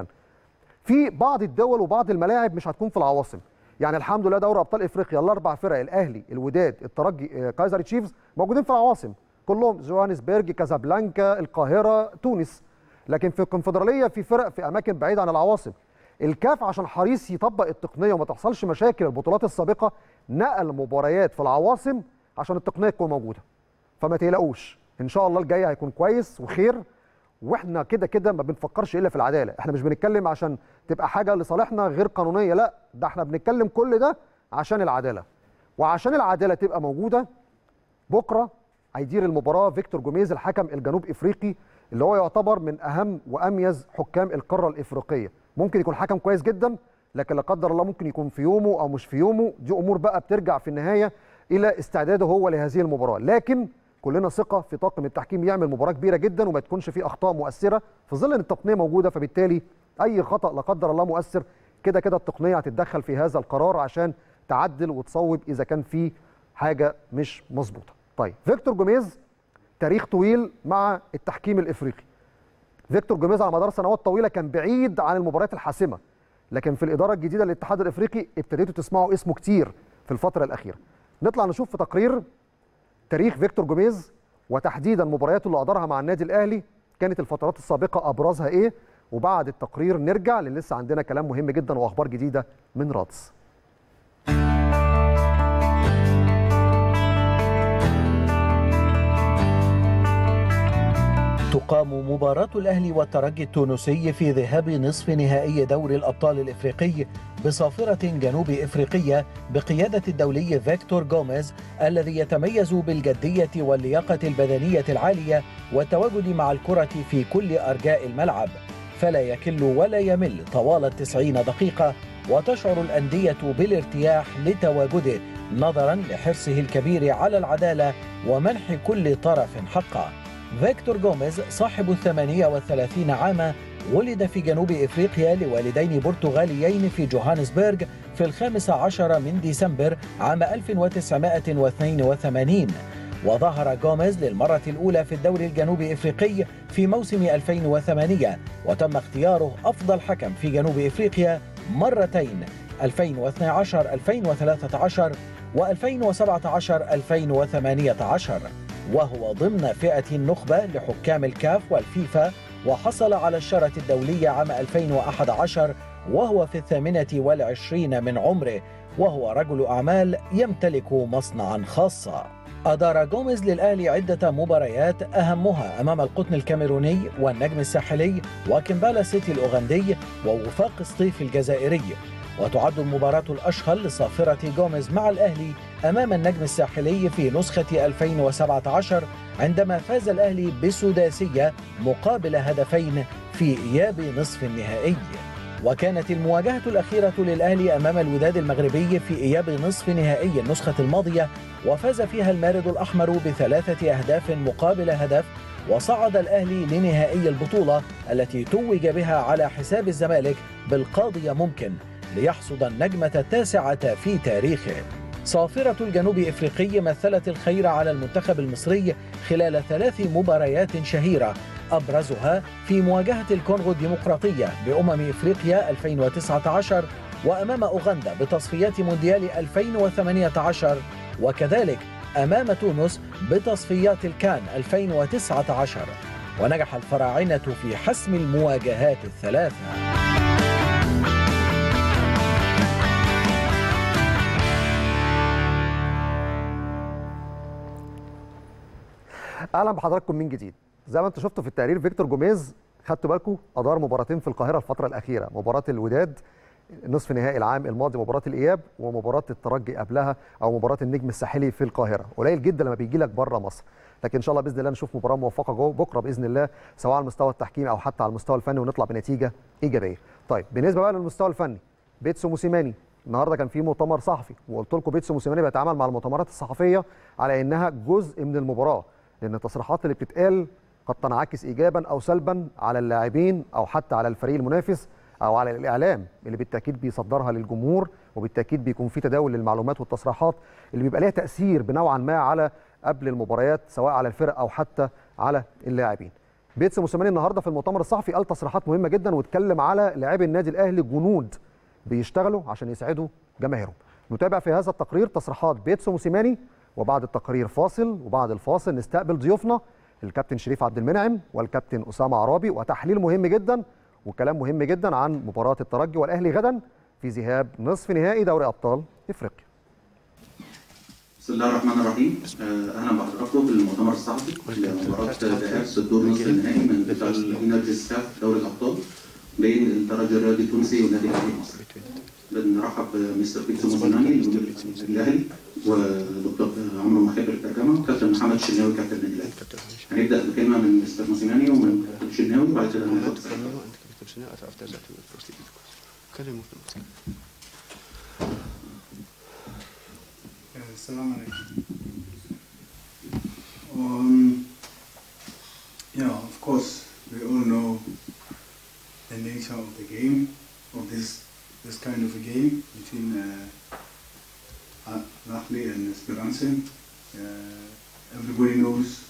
في بعض الدول وبعض الملاعب مش هتكون في العواصم يعني الحمد لله دوري ابطال افريقيا الاربع فرق الاهلي الوداد الترجي كايزر تشيفز موجودين في العواصم كلهم جوهانسبرج كازابلانكا القاهره تونس لكن في الكونفدراليه في فرق في اماكن بعيده عن العواصم الكاف عشان حريص يطبق التقنيه وما تحصلش مشاكل البطولات السابقه نقل مباريات في العواصم عشان التقنيه تكون موجوده فما تقلقوش ان شاء الله الجاي هيكون كويس وخير واحنا كده كده ما بنفكرش الا في العداله احنا مش بنتكلم عشان تبقى حاجه لصالحنا غير قانونيه لا ده احنا بنتكلم كل ده عشان العداله وعشان العداله تبقى موجوده بكره هيدير المباراه فيكتور جوميز الحكم الجنوب افريقي اللي هو يعتبر من اهم واميز حكام القاره الافريقيه ممكن يكون حكم كويس جدا لكن لا قدر الله ممكن يكون في يومه او مش في يومه دي امور بقى بترجع في النهايه الى استعداده هو لهذه المباراه لكن كلنا ثقه في طاقم التحكيم يعمل مباراه كبيره جدا وما تكونش فيه اخطاء مؤثره في ظل ان التقنيه موجوده فبالتالي اي خطا لا قدر الله مؤثر كده كده التقنيه هتتدخل في هذا القرار عشان تعدل وتصوب اذا كان في حاجه مش مظبوطه طيب فيكتور جوميز تاريخ طويل مع التحكيم الافريقي فيكتور جوميز على مدار سنوات طويله كان بعيد عن المباريات الحاسمه لكن في الاداره الجديده للاتحاد الافريقي ابتديتوا تسمعوا اسمه كتير في الفتره الاخيره نطلع نشوف في تقرير تاريخ فيكتور جوميز وتحديدا مبارياته اللي ادارها مع النادي الاهلي كانت الفترات السابقه ابرزها ايه وبعد التقرير نرجع لان لسه عندنا كلام مهم جدا واخبار جديده من رادس تقام مباراة الأهلي والترجي التونسي في ذهاب نصف نهائي دوري الأبطال الإفريقي بصافرة جنوب إفريقية بقيادة الدولي فيكتور جوميز الذي يتميز بالجدية واللياقة البدنية العالية والتواجد مع الكرة في كل أرجاء الملعب فلا يكل ولا يمل طوال التسعين دقيقة وتشعر الأندية بالارتياح لتواجده نظرا لحرصه الكبير على العدالة ومنح كل طرف حقه فيكتور جوميز صاحب الثمانية والثلاثين عاما ولد في جنوب إفريقيا لوالدين برتغاليين في جوهانسبرغ في الخامس عشر من ديسمبر عام 1982 وظهر جوميز للمرة الأولى في الدوري الجنوبي إفريقي في موسم 2008 وتم اختياره أفضل حكم في جنوب إفريقيا مرتين 2012 2013 و2017 2018 وهو ضمن فئة النخبة لحكام الكاف والفيفا وحصل على الشارة الدولية عام 2011 وهو في الثامنة والعشرين من عمره وهو رجل أعمال يمتلك مصنعا خاصا أدار جوميز للأهلي عدة مباريات أهمها أمام القطن الكاميروني والنجم الساحلي وكمبالا سيتي الأوغندي ووفاق سطيف الجزائري وتعد المباراة الأشهر لصافرة جوميز مع الأهلي أمام النجم الساحلي في نسخة 2017 عندما فاز الأهلي بسداسية مقابل هدفين في إياب نصف النهائي وكانت المواجهة الأخيرة للأهلي أمام الوداد المغربي في إياب نصف نهائي النسخة الماضية وفاز فيها المارد الأحمر بثلاثة أهداف مقابل هدف وصعد الأهلي لنهائي البطولة التي توج بها على حساب الزمالك بالقاضية ممكن ليحصد النجمة التاسعة في تاريخه صافرة الجنوب إفريقي مثلت الخير على المنتخب المصري خلال ثلاث مباريات شهيرة أبرزها في مواجهة الكونغو الديمقراطية بأمم إفريقيا 2019 وأمام أوغندا بتصفيات مونديال 2018 وكذلك أمام تونس بتصفيات الكان 2019 ونجح الفراعنة في حسم المواجهات الثلاثة اهلا بحضراتكم من جديد زي ما انتم شفتوا في التقرير فيكتور جوميز خدتوا بالكم ادار مباراتين في القاهره الفتره الاخيره مباراه الوداد نصف نهائي العام الماضي مباراه الاياب ومباراه الترجي قبلها او مباراه النجم الساحلي في القاهره قليل جدا لما بيجي لك بره مصر لكن ان شاء الله باذن الله نشوف مباراه موفقه جوه بكره باذن الله سواء على المستوى التحكيمي او حتى على المستوى الفني ونطلع بنتيجه ايجابيه طيب بالنسبه بقى للمستوى الفني بيتسو موسيماني النهارده كان في مؤتمر صحفي وقلت لكم بيتسو موسيماني بيتعامل مع المؤتمرات الصحفيه على انها جزء من المباراه لان التصريحات اللي بتتقال قد تنعكس ايجابا او سلبا على اللاعبين او حتى على الفريق المنافس او على الاعلام اللي بالتاكيد بيصدرها للجمهور وبالتاكيد بيكون في تداول للمعلومات والتصريحات اللي بيبقى ليها تاثير بنوعا ما على قبل المباريات سواء على الفرق او حتى على اللاعبين. بيتس موسيماني النهارده في المؤتمر الصحفي قال تصريحات مهمه جدا واتكلم على لاعبي النادي الاهلي جنود بيشتغلوا عشان يسعدوا جماهيرهم. نتابع في هذا التقرير تصريحات بيتسو موسيماني وبعد التقرير فاصل وبعد الفاصل نستقبل ضيوفنا الكابتن شريف عبد المنعم والكابتن اسامه عرابي وتحليل مهم جدا وكلام مهم جدا عن مباراه الترجي والاهلي غدا في ذهاب نصف نهائي دوري ابطال افريقيا. بسم الله الرحمن الرحيم اهلا بحضراتكم في المؤتمر الصحفي لمباراه ذهاب الدور نصف النهائي من بطل نادي السكاف دوري الابطال بين الترجي الرياضي التونسي والنادي الاهلي المصري. بنرحب بمستر بيتسو موسيماني المدير الاهلي ودكتور عمرو محب الترجمه وكابتن محمد الشناوي كابتن النادي الاهلي. هنبدا بكلمه من مستر موسيماني ومن كابتن الشناوي وبعد كده هناخد Assalamu alaikum. Um, yeah, of course, we all know the nature of the game, of this this kind of a game between uh, Lahli and Esperance. Uh, everybody knows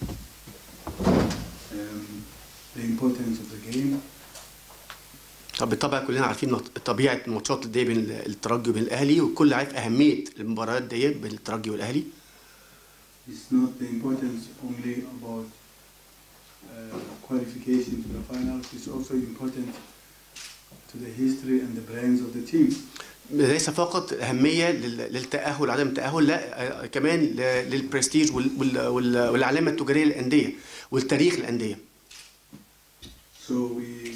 um, the importance of the game. طب بالطبع كلنا عارفين مط- طبيعه الماتشات دي بين ال- الترجي وبين الاهلي والكل عارف اهميه المباريات دي بين الترجي والاهلي It's not the importance only about uh, qualification to the finals, it's also important to the history and the brands of the team. ليس فقط اهميه لل- للتاهل عدم التاهل لا آه، كمان ل- للبرستيج وال- وال- وال- والعلامه التجاريه للانديه والتاريخ الانديه So we,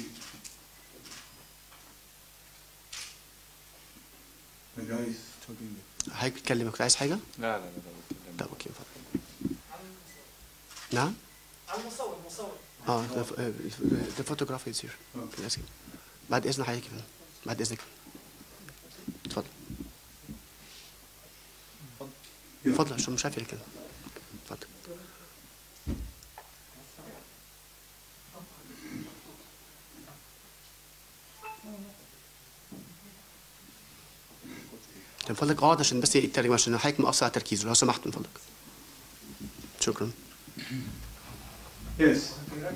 the guys talking. حضرتك بتتكلم كنت عايز حاجه؟ لا لا لا لا طب اوكي اتفضل نعم؟ المصور مصور اه ده فوتوغرافي يصير بعد اذن حضرتك يا فندم. بعد اذنك اتفضل اتفضل عشان مش عارف كده اتفضل من فضلك اقعد عشان بس يترجم عشان حضرتك مقصر على تركيزه لو سمحت من فضلك شكرا Yes.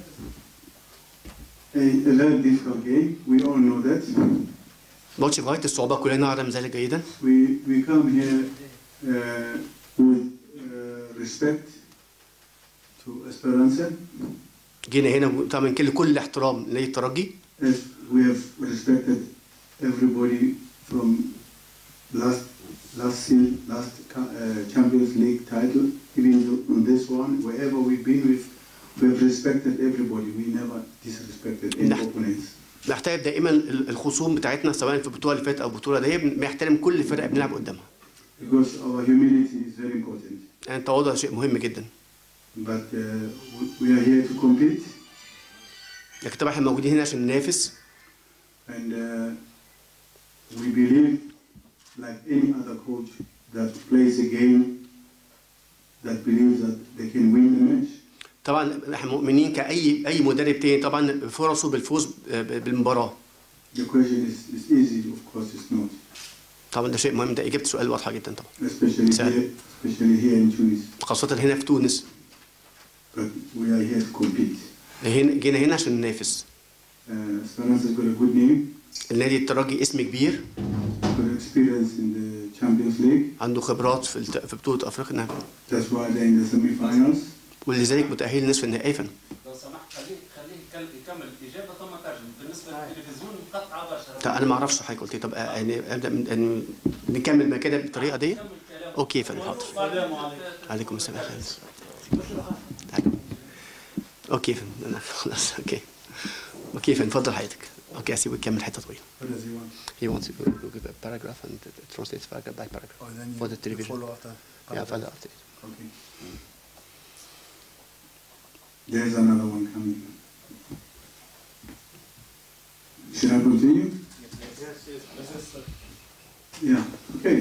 A, a very difficult game, we all know that. ماتش في غايه الصعوبه كلنا نعلم ذلك جيدا We, we come here uh, with uh, respect to Esperanza, جينا هنا طبعا كل كل الاحترام للترجي as we have respected everybody from last last season, last ca- uh, Champions League title, even though on this one, wherever we've been with, we have respected everybody. We never disrespected any نعم. opponents. نحترم دائما ال- الخصوم بتاعتنا سواء في البطوله اللي فاتت او البطوله دي بنحترم كل فرقه بنلعب قدامها Because our humility is very important. يعني التواضع شيء مهم جدا But uh, we- we are here to compete, لكن طبعا احنا موجودين هنا عشان ننافس and uh, we believe, like any other coach that plays a game, that believes that they can win the match. طبعا احنا مؤمنين كاي اي مدرب تاني طبعا فرصه بالفوز ب- بالمباراه The question is, is easy, of course it's not, طبعا ده شيء مهم ده اجابه سؤال واضحه جدا طبعا especially Sad. here, especially here in Tunis. خاصه هنا في تونس But we are here to compete. هنا جينا هنا عشان ننافس Uh, Esperance has got a good name, النادي الترجي اسم كبير good experience in the Champions League. عنده خبرات في الت- في بطوله افريقيا نعم. That's why they're in the semi-finals. ولذلك متاهل لنصف النهائي فن لو سمحت خليه خليه يتكلم- يكمل الاجابه ثم ترجم بالنسبه للتلفزيون مقطعه مباشره طب انا ما اعرفش حضرتك قلت ايه طب آه، يعني ابدا من يعني نكمل ما كده بالطريقه دي كمل كلامك اوكي فن حاضر السلام عليكم عليكم السلام اوكي فن انا خلاص اوكي اوكي فن اتفضل حضرتك اوكي اسيبك تكمل حته طويله What does he want? He wants to to give a paragraph and translate paragraph by paragraph Oh, then you for the you television. follow after. Yeah, follow after. Okay. There's another one coming. Should I continue? Yeah, okay.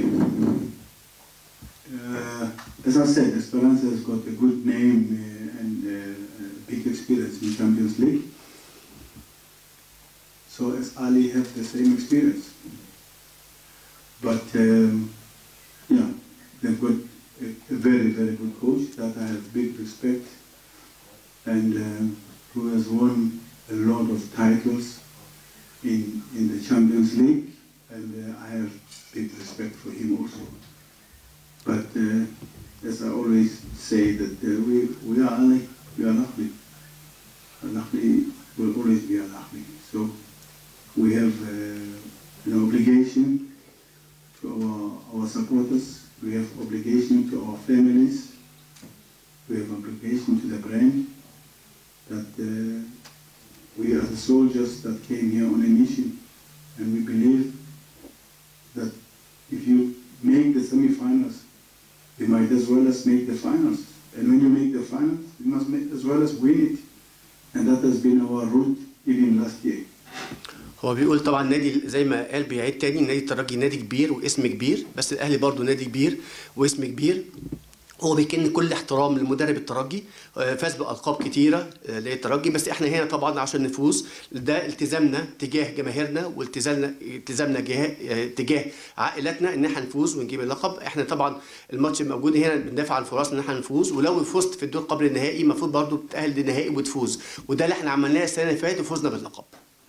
Uh, as I said, Esperanza has got a good name uh, and uh, uh, big experience in Champions League. So as Ali have the same experience. But um, yeah, they've got a, a very, very good coach that I have big respect and um, who has won a lot of titles in, in the Champions League and uh, I have big respect for him also. But uh, as I always say that uh, we, we are Ali, we are Lahmi. Lahmi will always be a Lahmi. So we have uh, an obligation to our, our supporters, we have obligation to our families, we have obligation to the brand, that uh, we are the soldiers that came here on a mission, and we believe that if you make the semi-finals, they might as well as make the finals. And when you make the finals, you must make as well as win it. And that has been our route even last year. هو بيقول طبعا نادي زي ما قال بيعيد تاني نادي الترجي نادي كبير واسم كبير بس الاهلي برضو نادي كبير واسم كبير هو بيكن كل احترام لمدرب الترجي آه، فاز بالقاب كتيره آه، للترجي بس احنا هنا طبعا عشان نفوز ده التزامنا تجاه جماهيرنا والتزامنا التزامنا جاه- آه، تجاه عائلاتنا ان احنا نفوز ونجيب اللقب احنا طبعا الماتش موجود هنا بندافع عن فرصنا ان احنا نفوز ولو فزت في الدور قبل النهائي المفروض برضو تتاهل للنهائي وتفوز وده اللي احنا عملناه السنه اللي فاتت وفزنا باللقب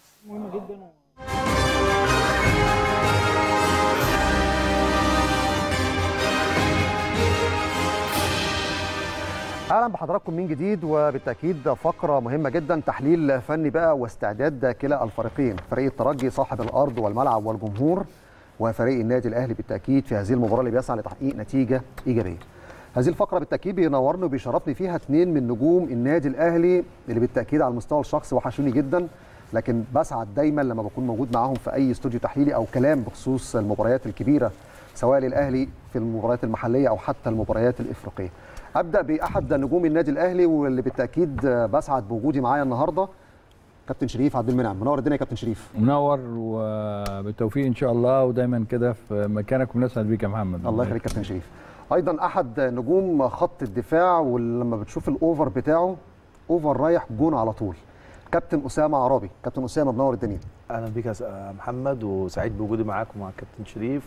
اهلا بحضراتكم من جديد وبالتاكيد فقره مهمه جدا تحليل فني بقى واستعداد كلا الفريقين فريق الترجي صاحب الارض والملعب والجمهور وفريق النادي الاهلي بالتاكيد في هذه المباراه اللي بيسعى لتحقيق نتيجه ايجابيه هذه الفقره بالتاكيد بينورني وبيشرفني فيها اثنين من نجوم النادي الاهلي اللي بالتاكيد على المستوى الشخصي وحشوني جدا لكن بسعد دايما لما بكون موجود معاهم في اي استوديو تحليلي او كلام بخصوص المباريات الكبيره سواء للاهلي في المباريات المحليه او حتى المباريات الافريقيه ابدا باحد نجوم النادي الاهلي واللي بالتاكيد بسعد بوجودي معايا النهارده كابتن شريف عبد المنعم منور الدنيا يا كابتن شريف منور وبالتوفيق ان شاء الله ودايما كده في مكانك ونسعد بيك يا محمد الله يخليك كابتن شريف ايضا احد نجوم خط الدفاع ولما بتشوف الاوفر بتاعه اوفر رايح جون على طول كابتن اسامه عرابي كابتن اسامه منور الدنيا اهلا بيك يا س- محمد وسعيد بوجودي معاكم مع الكابتن شريف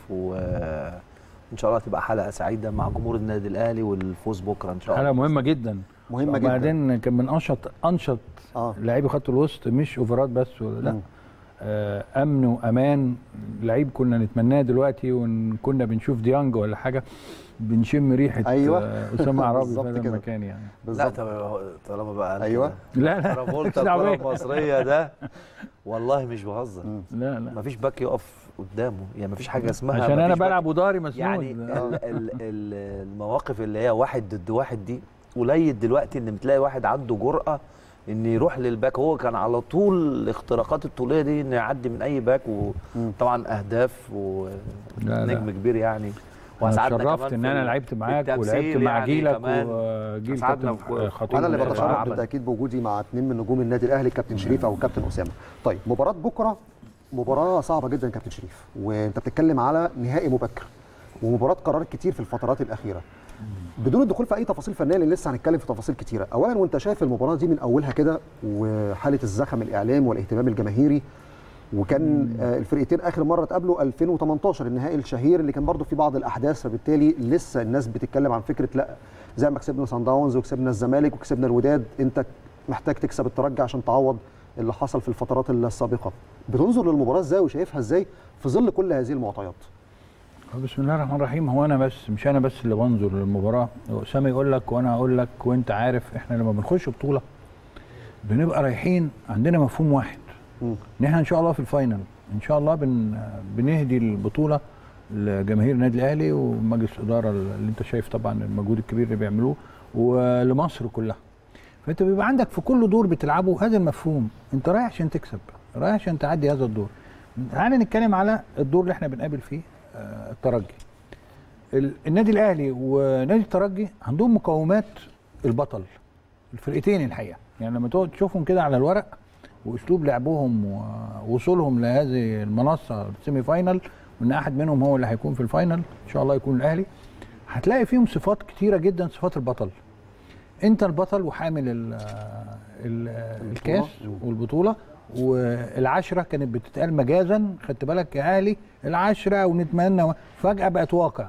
وان شاء الله تبقى حلقه سعيده مع جمهور النادي الاهلي والفوز بكره ان شاء الله حلقه مهمه جدا مهمه جدا وبعدين كان من انشط انشط اه لعيبه خط الوسط مش اوفرات بس ولا لا مم. آه امن وامان لعيب كنا نتمناه دلوقتي وان كنا بنشوف ديانج ولا حاجه بنشم ريحه أيوة. آه اسامه عرابي بالظبط في هذا كده. المكان يعني لا بالظبط طب- طالما بقى قال أيوة. كده. لا لا ترافولتا مش دعوة الكره المصريه ده والله مش بهزر مم. لا لا مفيش باك يقف قدامه يعني مفيش حاجه اسمها عشان انا مفيش باك. بلعب وداري مسنود يعني آه. ال ال ال المواقف اللي هي واحد ضد واحد دي قليل دلوقتي ان بتلاقي واحد عنده جرأة ان يروح للباك هو كان على طول الاختراقات الطوليه دي انه يعدي من اي باك وطبعا اهداف لا. ونجم كبير يعني انا وأسعدنا اتشرفت كمان ان في انا ال- لعبت في معاك التمثيل ولعبت مع يعني جيلك كمان. وجيل أسعدنا كابتن في- خطيب انا اللي الله بتشرف يبارك. بالتاكيد بوجودي مع اثنين من نجوم النادي الاهلي كابتن شريف او كابتن اسامه طيب مباراه بكره مباراه صعبه جدا يا كابتن شريف وانت بتتكلم على نهائي مبكر ومباراه قرارات كتير في الفترات الاخيره بدون الدخول في اي تفاصيل فنيه لان لسه هنتكلم في تفاصيل كتيره اولا وانت شايف المباراه دي من اولها كده وحاله الزخم الاعلامي والاهتمام الجماهيري وكان آه، الفرقتين اخر مره اتقابلوا 2018 النهائي الشهير اللي كان برضو في بعض الاحداث فبالتالي لسه الناس بتتكلم عن فكره لا زي ما كسبنا سان داونز وكسبنا الزمالك وكسبنا الوداد انت محتاج تكسب الترجي عشان تعوض اللي حصل في الفترات السابقه بتنظر للمباراه ازاي وشايفها ازاي في ظل كل هذه المعطيات بسم الله الرحمن الرحيم هو انا بس مش انا بس اللي بنظر للمباراه هو اسامه يقول لك وانا اقول لك وانت عارف احنا لما بنخش بطوله بنبقى رايحين عندنا مفهوم واحد مم. ان احنا ان شاء الله في الفاينل ان شاء الله بن بنهدي البطوله لجماهير النادي الاهلي ومجلس الاداره اللي انت شايف طبعا المجهود الكبير اللي بيعملوه ولمصر كلها فانت بيبقى عندك في كل دور بتلعبه هذا المفهوم انت رايح عشان تكسب رايح عشان تعدي هذا الدور تعالى نتكلم على الدور اللي احنا بنقابل فيه آه، الترجي ال- النادي الاهلي ونادي الترجي عندهم مقومات البطل الفرقتين الحقيقه يعني لما تقعد تشوفهم كده على الورق واسلوب لعبهم ووصولهم لهذه المنصه السيمي فاينل وان احد منهم هو اللي هيكون في الفاينل ان شاء الله يكون الاهلي هتلاقي فيهم صفات كتيره جدا صفات البطل انت البطل وحامل ال ال الكاس والبطوله والعشره كانت بتتقال مجازا خدت بالك يا اهلي العشره ونتمنى و- فجاه بقت واقع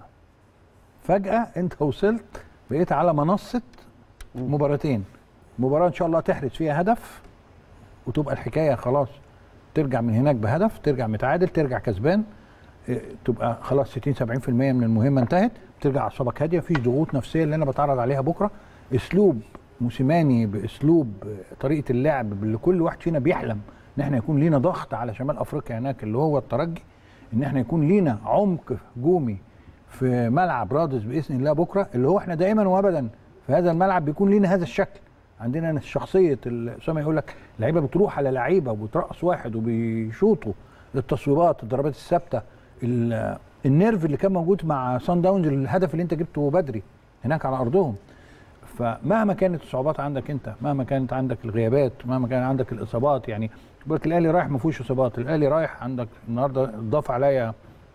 فجاه انت وصلت بقيت على منصه مباراتين مباراه ان شاء الله تحرز فيها هدف وتبقى الحكايه خلاص ترجع من هناك بهدف ترجع متعادل ترجع كسبان إيه، تبقى خلاص 60 70% من المهمه انتهت ترجع اعصابك هاديه مفيش ضغوط نفسيه اللي انا بتعرض عليها بكره اسلوب موسيماني باسلوب آه، طريقه اللعب اللي كل واحد فينا بيحلم ان احنا يكون لينا ضغط على شمال افريقيا هناك اللي هو الترجي ان احنا يكون لينا عمق هجومي في ملعب رادس باذن الله بكره اللي هو احنا دائما وابدا في هذا الملعب بيكون لينا هذا الشكل عندنا شخصيه ال- اسامه يقول لك لعيبه بتروح على لعيبه وبترقص واحد وبيشوطوا التصويبات الضربات الثابته ال- النيرف اللي كان موجود مع سان داونز الهدف اللي انت جبته بدري هناك على ارضهم فمهما كانت الصعوبات عندك انت مهما كانت عندك الغيابات مهما كان عندك الاصابات يعني بقول لك الاهلي رايح ما فيهوش اصابات الاهلي رايح عندك النهارده ضاف عليا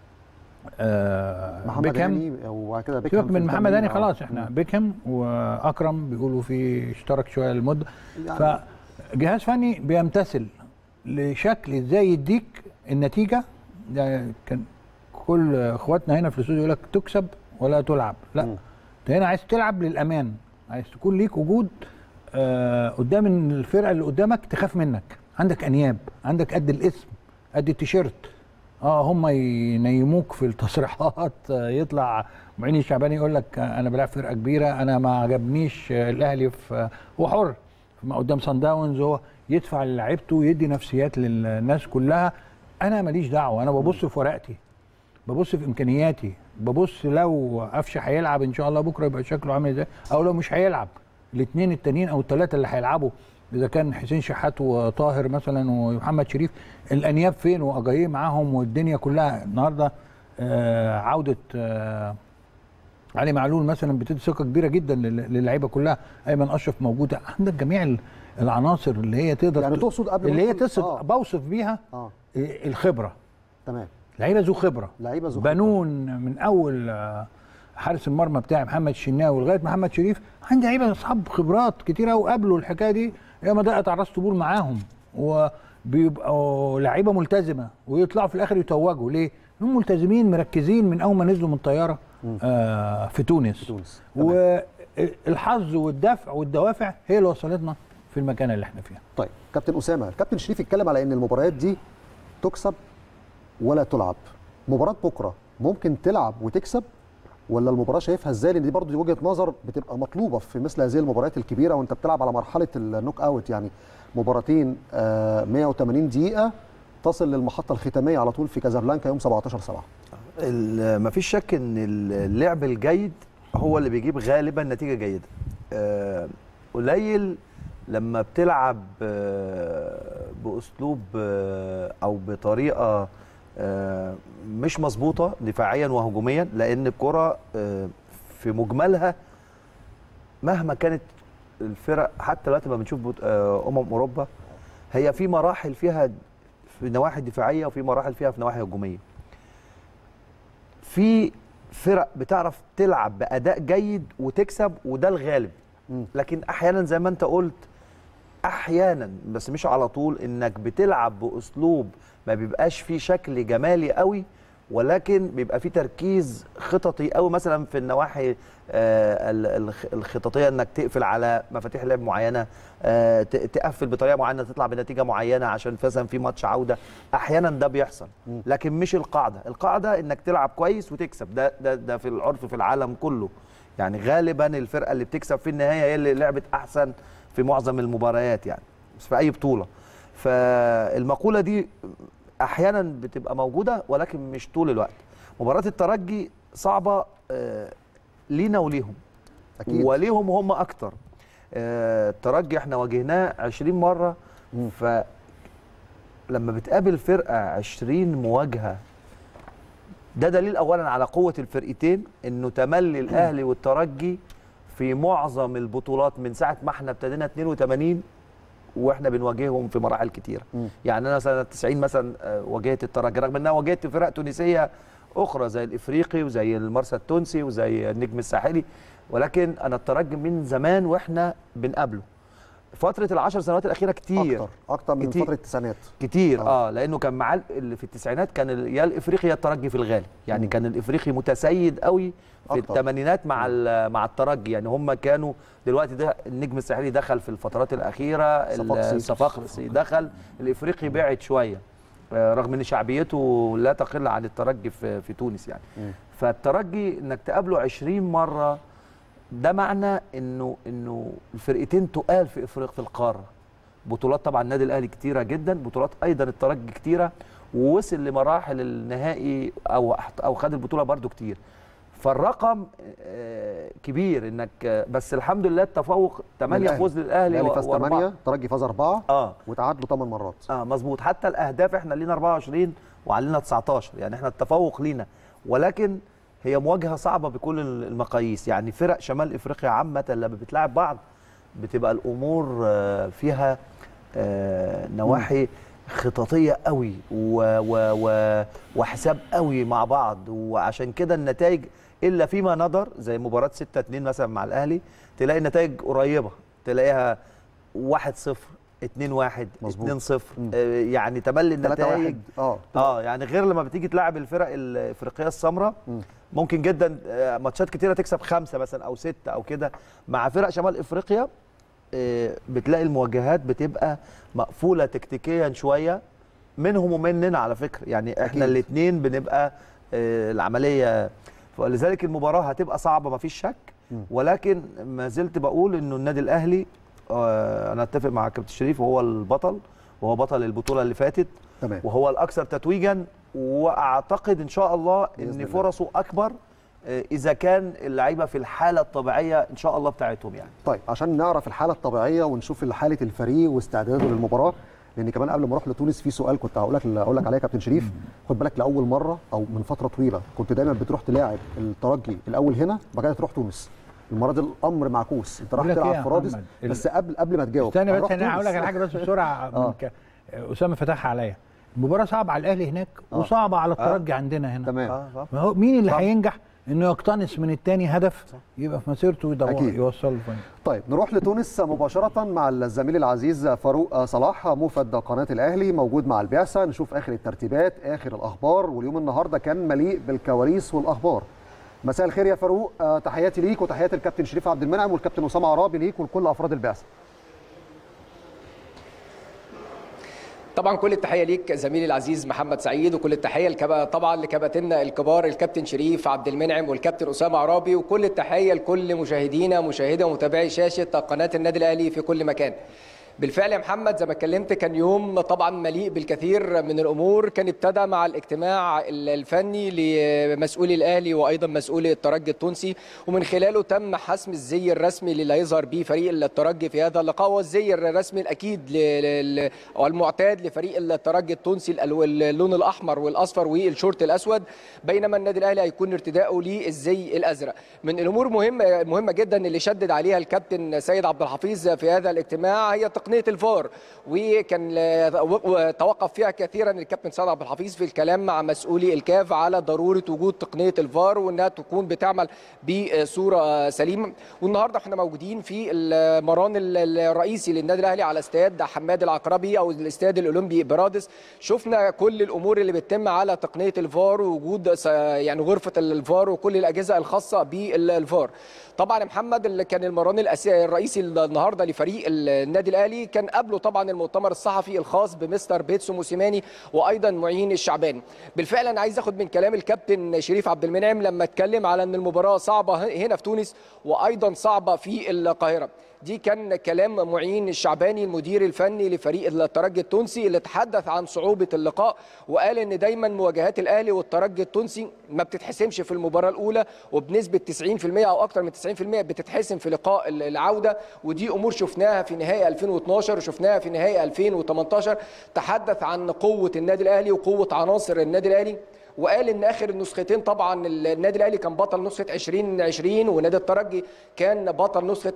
آه محمد بيكهام هاني وبعد كده بيكهام سيبك في من محمد التمرين. هاني آه. خلاص احنا بيكهام واكرم بيقولوا في اشترك شويه المده يعني- فجهاز فني بيمتثل لشكل ازاي يديك النتيجه يعني كان كل اخواتنا هنا في الاستوديو يقول لك تكسب ولا تلعب لا مم. انت هنا عايز تلعب للامان عايز تكون ليك وجود آه قدام الفرقه اللي قدامك تخاف منك عندك انياب عندك قد الاسم قد التيشيرت اه هم ينيموك في التصريحات آه، يطلع معين الشعباني يقول لك آه، انا بلعب فرقه كبيره انا ما عجبنيش آه، الاهلي في آه، هو حر ما قدام سان داونز هو يدفع لعيبته ويدي نفسيات للناس كلها انا ماليش دعوه انا ببص في ورقتي ببص في امكانياتي ببص لو قفشه هيلعب ان شاء الله بكره يبقى شكله عامل ازاي او لو مش هيلعب الاثنين التانيين او الثلاثه اللي هيلعبوا اذا كان حسين شحات وطاهر مثلا ومحمد شريف الانياب فين واجاييه معاهم والدنيا كلها النهارده آه عوده آه علي معلول مثلا بتدي ثقه كبيره جدا لل- للعيبه كلها ايمن اشرف موجوده عندك جميع ال- العناصر اللي هي تقدر يعني ت- تقصد قبل ما اللي هي ندخل- تصف آه. بوصف بيها اه الخبره تمام لعيبه ذو خبره لعيبه ذو خبرة. بنون من اول آه، حارس المرمى بتاعي محمد الشناوي لغايه محمد شريف عندي لعيبه اصحاب خبرات كتيره وقابلوا الحكايه دي يا ما دقت على راس طبول معاهم وبيبقوا لعيبه ملتزمه ويطلعوا في الاخر يتوجوا ليه؟ هم ملتزمين مركزين من اول ما نزلوا من الطياره آه في تونس في تونس. والحظ والدفع والدوافع هي اللي وصلتنا في المكان اللي احنا فيه طيب كابتن اسامه الكابتن شريف اتكلم على ان المباريات دي تكسب ولا تلعب مباراه بكره ممكن تلعب وتكسب ولا المباراه شايفها ازاي لان دي برضه دي وجهه نظر بتبقى مطلوبه في مثل هذه المباريات الكبيره وانت بتلعب على مرحله النوك اوت يعني مباراتين آه 180 دقيقه تصل للمحطه الختاميه على طول في كازابلانكا يوم 17 7 ال- مفيش شك ان اللعب الجيد هو اللي بيجيب غالبا نتيجه جيده آه، قليل لما بتلعب آه، باسلوب آه، او بطريقه آه، مش مظبوطه دفاعيا وهجوميا لان الكره آه، في مجملها مهما كانت الفرق حتى دلوقتي ما بنشوف بط- آه، امم اوروبا هي في مراحل فيها في نواحي دفاعيه وفي مراحل فيها في نواحي هجوميه في فرق بتعرف تلعب باداء جيد وتكسب وده الغالب مم. لكن احيانا زي ما انت قلت احيانا بس مش على طول انك بتلعب باسلوب ما بيبقاش فيه شكل جمالي قوي ولكن بيبقى فيه تركيز خططي قوي مثلا في النواحي آه، ال- الخ- الخططيه انك تقفل على مفاتيح لعب معينه آه، ت- تقفل بطريقه معينه تطلع بنتيجه معينه عشان مثلا في ماتش عوده احيانا ده بيحصل لكن مش القاعده القاعده انك تلعب كويس وتكسب ده ده ده في العرف في العالم كله يعني غالبا الفرقه اللي بتكسب في النهايه هي اللي لعبت احسن في معظم المباريات يعني بس في اي بطوله فالمقوله دي احيانا بتبقى موجوده ولكن مش طول الوقت مباراه الترجي صعبه آه، لينا وليهم اكيد وليهم هم اكتر آه، الترجي احنا واجهناه 20 مره مم. ف لما بتقابل فرقه 20 مواجهه ده دليل اولا على قوه الفرقتين انه تملي الاهلي والترجي في معظم البطولات من ساعه ما احنا ابتدينا 82 واحنا بنواجههم في مراحل كتيره مم. يعني انا سنه 90 مثلا آه، واجهت الترجي رغم ان انا واجهت فرق تونسيه اخرى زي الافريقي وزي المرسى التونسي وزي النجم الساحلي ولكن انا الترجي من زمان واحنا بنقابله فتره العشر سنوات الاخيره كتير اكتر اكتر من كتير. فتره التسعينات كتير آه. اه, لانه كان معاه اللي في التسعينات كان ال- يا الافريقي يا الترجي في الغالب يعني مم. كان الافريقي متسيد قوي في أكتر. الثمانينات مع ال- مع الترجي يعني هم كانوا دلوقتي ده النجم الساحلي دخل في الفترات الاخيره ال- صفاقسي. الصفاقسي دخل الافريقي بعد شويه آه، رغم ان شعبيته لا تقل عن الترجي في في تونس يعني مم. فالترجي انك تقابله 20 مره ده معنى انه انه الفرقتين تقال في افريقيا في القاره بطولات طبعا النادي الاهلي كتيره جدا بطولات ايضا الترجي كتيره ووصل لمراحل النهائي او او خد البطوله برده كتير فالرقم آه، كبير انك آه، بس الحمد لله التفوق 8 للأهلي. فوز للاهلي الاهلي فاز وأربعة. 8 ترجي فاز 4 اه وتعادلوا 8 مرات اه مظبوط حتى الاهداف احنا لينا 24 وعلينا 19 يعني احنا التفوق لينا ولكن هي مواجهه صعبه بكل المقاييس يعني فرق شمال افريقيا عامه لما بتلاعب بعض بتبقى الامور آه، فيها آه، نواحي خططيه قوي و و و وحساب قوي مع بعض وعشان كده النتائج الا فيما ندر زي مباراه 6 2 مثلا مع الاهلي تلاقي النتائج قريبه تلاقيها 1 0 2 1 مظبوط. 2 0 يعني تملي 3 النتائج 1 اه اه يعني غير لما بتيجي تلعب الفرق الافريقيه السمراء مم. ممكن جدا آه، ماتشات كتيره تكسب خمسه مثلا او سته او كده مع فرق شمال افريقيا آه، بتلاقي المواجهات بتبقى مقفوله تكتيكيا شويه منهم ومننا على فكره يعني أكيد. احنا الاثنين بنبقى آه، العمليه ولذلك المباراه هتبقى صعبه ما فيش شك مم. ولكن ما زلت بقول انه النادي الاهلي آه، انا اتفق مع كابتن شريف وهو البطل وهو بطل البطوله اللي فاتت تمام وهو الاكثر تتويجا واعتقد ان شاء الله بإذن ان الله. فرصه اكبر آه، اذا كان اللعيبه في الحاله الطبيعيه ان شاء الله بتاعتهم يعني طيب عشان نعرف الحاله الطبيعيه ونشوف حاله الفريق واستعداده للمباراه لان كمان قبل ما اروح لتونس في سؤال كنت هقول لك اقول لك عليه يا كابتن شريف خد بالك لاول مره او من فتره طويله كنت دايما بتروح تلاعب الترجي الاول هنا وبعد كده تروح تونس المره دي الامر معكوس انت راح بقول لك إيه تلعب يا في رادس محمد؟ بس قبل قبل ما تجاوب استنى بس هنروح انا هقول لك تونس. على حاجه بس بسرعه آه. من ك... اسامه فتحها عليا المباراه صعبه على الاهلي هناك آه. وصعبه على الترجي عندنا هنا تمام اه صح ما هو مين اللي صح. هينجح انه يقتنص من الثاني هدف يبقى في مسيرته يدور أكيد. يوصل الفاينل طيب نروح لتونس مباشرة مع الزميل العزيز فاروق صلاح موفد قناة الأهلي موجود مع البعثة نشوف آخر الترتيبات آخر الأخبار واليوم النهاردة كان مليء بالكواليس والأخبار مساء الخير يا فاروق آه، تحياتي ليك وتحياتي الكابتن شريف عبد المنعم والكابتن أسامة عرابي ليك ولكل أفراد البعثة طبعا كل التحيه ليك زميلي العزيز محمد سعيد وكل التحيه لكبا طبعا لكباتننا الكبار الكابتن شريف عبد المنعم والكابتن اسامه عرابي وكل التحيه لكل مشاهدينا مشاهده ومتابعي شاشه قناه النادي الاهلي في كل مكان بالفعل يا محمد زي ما اتكلمت كان يوم طبعا مليء بالكثير من الامور كان ابتدى مع الاجتماع الفني لمسؤولي الاهلي وايضا مسؤولي الترجي التونسي ومن خلاله تم حسم الزي الرسمي اللي هيظهر به فريق الترجي في هذا اللقاء والزي الرسمي الاكيد ل- ل- او المعتاد لفريق الترجي التونسي الألو- اللون الاحمر والاصفر والشورت الاسود بينما النادي الاهلي هيكون ارتداؤه للزي الازرق من الامور مهمه مهمه جدا اللي شدد عليها الكابتن سيد عبد الحفيظ في هذا الاجتماع هي تقنيه الفار وكان ل- توقف فيها كثيرا الكابتن سيد عبد الحفيظ في الكلام مع مسؤولي الكاف على ضروره وجود تقنيه الفار وانها تكون بتعمل بصوره سليمه والنهارده احنا موجودين في المران الرئيسي للنادي الاهلي على استاد حماد العقربي او الاستاد الاولمبي برادس شفنا كل الامور اللي بتتم على تقنيه الفار ووجود س- يعني غرفه الفار وكل الاجهزه الخاصه بالفار طبعا يا محمد اللي كان المران الأسي- الرئيسي النهارده لفريق النادي الاهلي كان قبله طبعا المؤتمر الصحفي الخاص بمستر بيتسو موسيماني وايضا معين الشعباني بالفعل انا عايز اخد من كلام الكابتن شريف عبد المنعم لما اتكلم على ان المباراه صعبه هنا في تونس وايضا صعبه في القاهره دي كان كلام معين الشعباني المدير الفني لفريق الترجي التونسي اللي تحدث عن صعوبة اللقاء وقال ان دايما مواجهات الاهلي والترجي التونسي ما بتتحسمش في المباراة الاولى وبنسبة 90% او اكتر من 90% بتتحسم في لقاء العودة ودي امور شفناها في نهائي 2012 وشفناها في نهائي 2018 تحدث عن قوة النادي الاهلي وقوة عناصر النادي الاهلي وقال ان اخر النسختين طبعا النادي الاهلي كان بطل نسخه 2020 ونادي الترجي كان بطل نسخه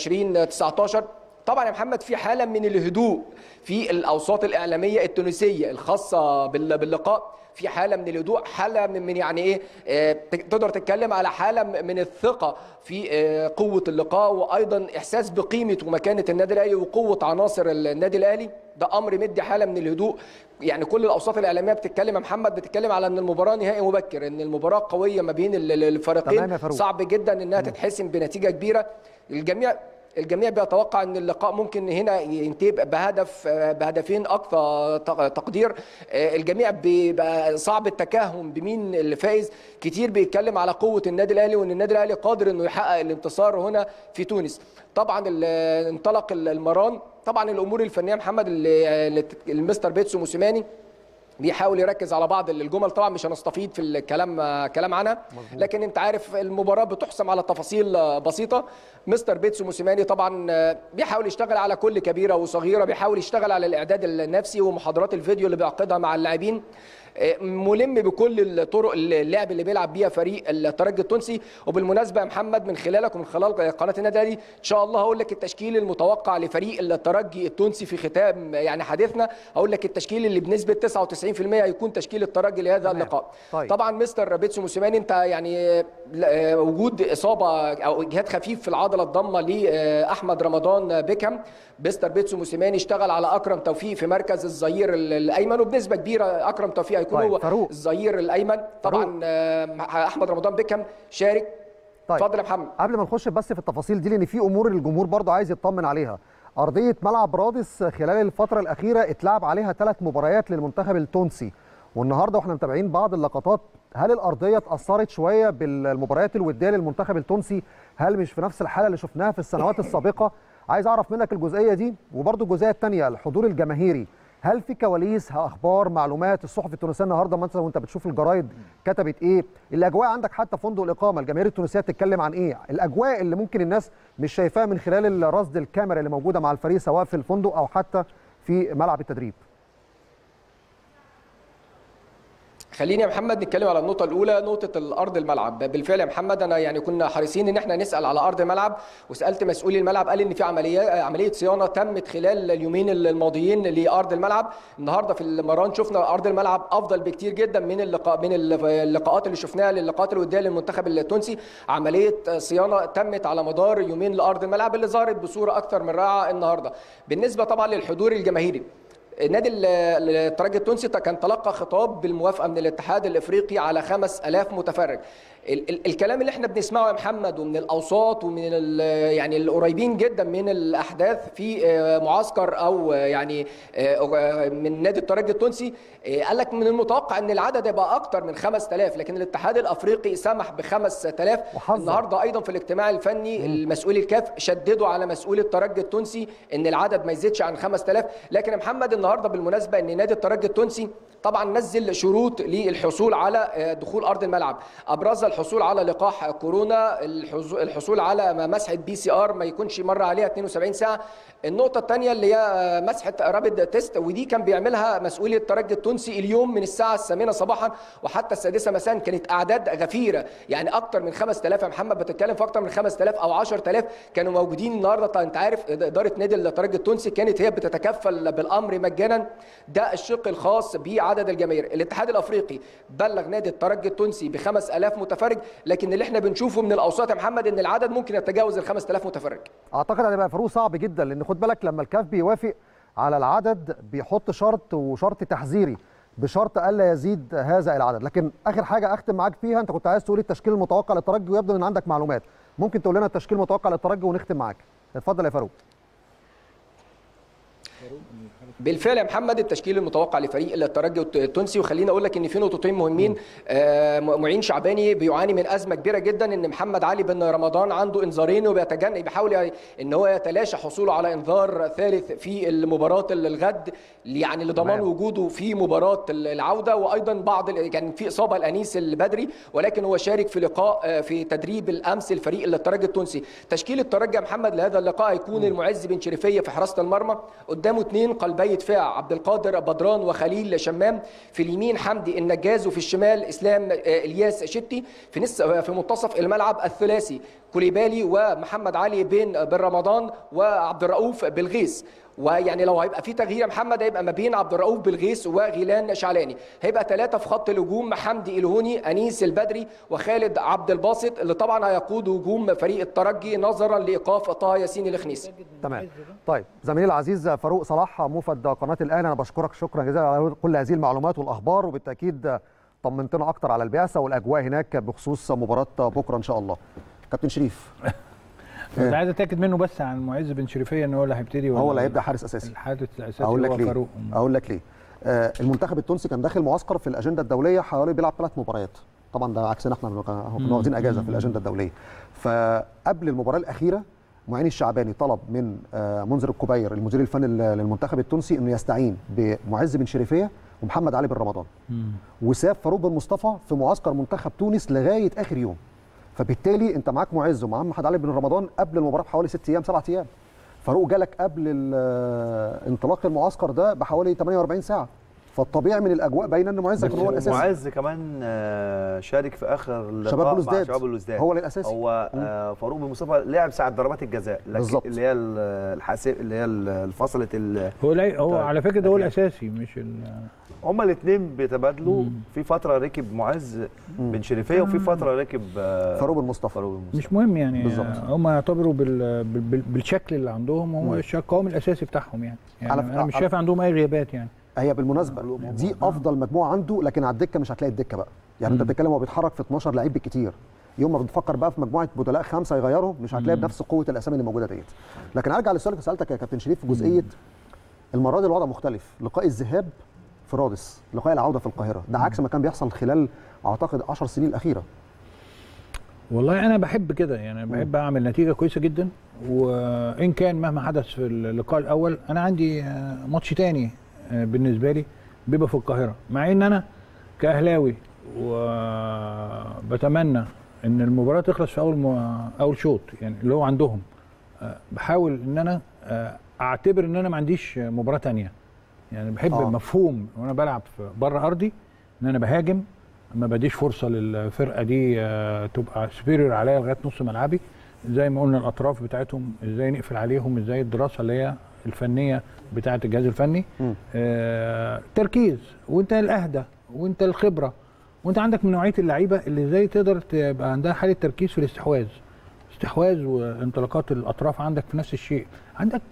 2019 طبعا يا محمد في حاله من الهدوء في الاوساط الاعلاميه التونسيه الخاصه بال- باللقاء في حاله من الهدوء حاله من من يعني ايه آه، تقدر تتكلم على حاله من الثقه في آه، قوه اللقاء وايضا احساس بقيمه ومكانه النادي الاهلي وقوه عناصر النادي الاهلي ده امر مدي حاله من الهدوء يعني كل الاوساط الاعلاميه بتتكلم يا محمد بتتكلم على ان المباراه نهائي مبكر ان المباراه قويه ما بين ال- ال- تمام يا الفريقين فاروق. صعب جدا انها تتحسم بنتيجه كبيره الجميع الجميع بيتوقع ان اللقاء ممكن هنا ينتهي بهدف بهدفين اقصى تق- تقدير الجميع بيبقى صعب التكهن بمين اللي فايز كتير بيتكلم على قوه النادي الاهلي وان النادي الاهلي قادر انه يحقق الانتصار هنا في تونس طبعا ال- انطلق المران طبعا الامور الفنيه محمد اللي اللي المستر بيتسو موسيماني بيحاول يركز على بعض الجمل طبعا مش هنستفيض في الكلام كلام عنها لكن انت عارف المباراه بتحسم على تفاصيل بسيطه مستر بيتسو موسيماني طبعا بيحاول يشتغل على كل كبيره وصغيره بيحاول يشتغل على الاعداد النفسي ومحاضرات الفيديو اللي بيعقدها مع اللاعبين ملم بكل الطرق اللعب اللي بيلعب بيها فريق الترجي التونسي وبالمناسبه يا محمد من خلالك ومن خلال قناه النادي الاهلي ان شاء الله هقول لك التشكيل المتوقع لفريق الترجي التونسي في ختام يعني حديثنا هقول لك التشكيل اللي بنسبه 99% هيكون تشكيل الترجي لهذا اللقاء طيب. طبعا مستر بيتسو موسيماني انت يعني ل- وجود اصابه او اجهاد خفيف في العضله الضمه لاحمد رمضان بيكهام مستر بيتسو موسيماني اشتغل على اكرم توفيق في مركز الظهير ال- الايمن وبنسبه كبيره اكرم توفيق هيكون طيب، هو فاروق. الظهير الايمن طبعا آه، احمد رمضان بيكهام شارك طيب. اتفضل يا محمد قبل ما نخش بس في التفاصيل دي لان في امور الجمهور برضه عايز يطمن عليها ارضيه ملعب رادس خلال الفتره الاخيره اتلعب عليها ثلاث مباريات للمنتخب التونسي والنهارده واحنا متابعين بعض اللقطات هل الارضيه اتاثرت شويه بالمباريات الوديه للمنتخب التونسي هل مش في نفس الحاله اللي شفناها في السنوات السابقه عايز اعرف منك الجزئيه دي وبرضه الجزئيه الثانيه الحضور الجماهيري هل في كواليس اخبار معلومات الصحف التونسيه النهارده مثلا وانت بتشوف الجرايد كتبت ايه الاجواء عندك حتى في فندق الاقامه الجماهير التونسيه بتتكلم عن ايه الاجواء اللي ممكن الناس مش شايفاها من خلال الرصد الكاميرا اللي موجوده مع الفريق سواء في الفندق او حتى في ملعب التدريب خليني يا محمد نتكلم على النقطة الأولى نقطة الأرض الملعب بالفعل يا محمد أنا يعني كنا حريصين إن احنا نسأل على أرض الملعب وسألت مسؤولي الملعب قال إن في عملية عملية صيانة تمت خلال اليومين الماضيين لأرض الملعب النهاردة في المران شفنا أرض الملعب أفضل بكتير جدا من اللقاء من اللقاءات اللي شفناها للقاءات الودية للمنتخب التونسي عملية صيانة تمت على مدار يومين لأرض الملعب اللي ظهرت بصورة أكثر من رائعة النهاردة بالنسبة طبعا للحضور الجماهيري نادي ال- الترجي التونسي كان تلقى خطاب بالموافقه من الاتحاد الافريقي على 5000 متفرج ال- ال- الكلام اللي احنا بنسمعه يا محمد ومن الاوساط ومن ال- يعني القريبين جدا من الاحداث في آه، معسكر او آه، يعني آه، من نادي الترجي التونسي آه، قال لك من المتوقع ان العدد يبقى اكتر من 5000 لكن الاتحاد الافريقي سمح ب 5000 وحذر. النهارده ايضا في الاجتماع الفني المسؤول الكاف شددوا على مسؤول الترجي التونسي ان العدد ما يزيدش عن 5000 لكن يا محمد النهارده بالمناسبه ان نادي الترجي التونسي طبعا نزل شروط للحصول على آه، دخول ارض الملعب ابرزها الحصول على لقاح كورونا الحصو- الحصول على مسحه بي سي ار ما يكونش مر عليها 72 ساعه النقطه الثانيه اللي هي آه، مسحه رابد تيست ودي كان بيعملها مسؤولي الترجي التونسي اليوم من الساعه الثامنه صباحا وحتى السادسه مساء كانت اعداد غفيره يعني اكتر من 5000 يا محمد بتتكلم في اكتر من 5000 او 10000 كانوا موجودين النهارده طبعاً انت عارف اداره نادي الترجي التونسي كانت هي بتتكفل بالامر مجانا ده الشق الخاص بعدد الجماهير الاتحاد الافريقي بلغ نادي الترجي التونسي ب 5000 متفرج لكن اللي احنا بنشوفه من الاوساط يا محمد ان العدد ممكن يتجاوز ال 5000 متفرج اعتقد هيبقى فاروق صعب جدا لان خد بالك لما الكاف بيوافق على العدد بيحط شرط وشرط تحذيري بشرط الا يزيد هذا العدد لكن اخر حاجه اختم معاك فيها انت كنت عايز تقول التشكيل المتوقع للترجي ويبدو ان عندك معلومات ممكن تقول لنا التشكيل المتوقع للترجي ونختم معاك اتفضل يا فاروق بالفعل يا محمد التشكيل المتوقع لفريق الترجي التونسي وخليني اقول لك ان في نقطتين مهمين آه، معين شعباني بيعاني من ازمه كبيره جدا ان محمد علي بن رمضان عنده انذارين وبيتجنب بيحاول ان هو يتلاشى حصوله على انذار ثالث في المباراه الغد يعني لضمان تمام. وجوده في مباراه العوده وايضا بعض ال- كان في اصابه الانيس البدري ولكن هو شارك في لقاء آه، في تدريب الامس الفريق الترجي التونسي تشكيل الترجي يا محمد لهذا اللقاء هيكون المعز بن شريفيه في حراسه المرمى قدامه اثنين قلبي دفاع عبد القادر بدران وخليل شمام في اليمين حمدي النجاز وفي الشمال اسلام آه، الياس شتي في نص في منتصف الملعب الثلاثي كوليبالي ومحمد علي بن بن رمضان وعبد الرؤوف بالغيث ويعني لو هيبقى في تغيير يا محمد هيبقى ما بين عبد الرؤوف بالغيث وغيلان شعلاني هيبقى ثلاثه في خط الهجوم حمدي الهوني انيس البدري وخالد عبد الباسط اللي طبعا هيقود هجوم فريق الترجي نظرا لايقاف طه ياسين الخنيسي تمام طيب زميلي العزيز فاروق صلاح موفد قناه الاهلي انا بشكرك شكرا جزيلا على كل هذه المعلومات والاخبار وبالتاكيد طمنتنا اكتر على البعثه والاجواء هناك بخصوص مباراه بكره ان شاء الله كابتن شريف كنت عايز اتاكد منه بس عن معز بن شريفيه ان هو اللي هيبتدي ولا هو اللي هيبدا حارس اساسي الحارس الاساسي اقول لك هو ليه فاروق اقول لك ليه آه المنتخب التونسي كان داخل معسكر في الاجنده الدوليه حوالي بيلعب ثلاث مباريات طبعا ده عكسنا احنا كنا كنا واخدين اجازه في الاجنده الدوليه فقبل المباراه الاخيره معين الشعباني طلب من آه منذر الكبير المدير الفني للمنتخب التونسي انه يستعين بمعز بن شريفيه ومحمد علي بن رمضان وساب فاروق بن مصطفى في معسكر منتخب تونس لغايه اخر يوم فبالتالي انت معاك معز ومعاه محمد علي بن رمضان قبل المباراه بحوالي ست ايام سبعة ايام فاروق جالك قبل ال- انطلاق المعسكر ده بحوالي 48 ساعه فالطبيعي من الاجواء باينه ان معز هيكون هو الاساسي معز كمان آه، شارك في اخر لقاء شباب مع بلوزداد. شباب بلوزداد هو الاساسي هو آه، فاروق بن مصطفى لعب ساعه ضربات الجزاء لكن بالظبط. اللي هي ال- الحاسب اللي هي ال- الفصلة ال- هو لا هو طيب. على فكره ده هو لكن- الاساسي مش ال هما الاثنين بيتبادلوا في فتره ركب معز بن شريفيه وفي فتره ركب آه، فاروق بن مصطفى فاروق بن مصطفى مش مهم يعني بالظبط. هم يعتبروا بال... بال... بال- بالشكل اللي عندهم هو مم. الش- القوام الاساسي بتاعهم يعني, يعني على- انا مش على- شايف عندهم اي غيابات يعني هي بالمناسبه دي افضل مجموعه عنده لكن على الدكه مش هتلاقي الدكه بقى يعني انت بتتكلم هو بيتحرك في 12 لعيب بالكتير يوم ما بتفكر بقى في مجموعه بدلاء خمسه يغيروا مش هتلاقي بنفس قوه الاسامي اللي موجوده ديت لكن ارجع للسؤال اللي سالتك يا كابتن شريف في جزئيه المره دي الوضع مختلف لقاء الذهاب في رادس لقاء العوده في القاهره ده عكس ما كان بيحصل خلال اعتقد 10 سنين الاخيره والله انا بحب كده يعني بحب اعمل نتيجه كويسه جدا وان كان مهما حدث في اللقاء الاول انا عندي آه، ماتش تاني آه، بالنسبه لي بيبقى في القاهره مع ان انا كاهلاوي وبتمنى ان المباراه تخلص في اول م... اول شوط يعني اللي هو عندهم آه، بحاول ان انا آه، اعتبر ان انا ما عنديش مباراه تانية يعني بحب آه. آه. مفهوم وانا بلعب في بره ارضي ان انا بهاجم ما بديش فرصه للفرقه دي آه، تبقى سبيريور عليا لغايه نص ملعبي زي ما قلنا الاطراف بتاعتهم ازاي نقفل عليهم ازاي الدراسه اللي هي الفنيه بتاعه الجهاز الفني مم. آه تركيز وانت الاهدى وانت الخبره وانت عندك من نوعيه اللعيبه اللي ازاي تقدر تبقى عندها حاله تركيز في الاستحواذ استحواذ وانطلاقات الاطراف عندك في نفس الشيء عندك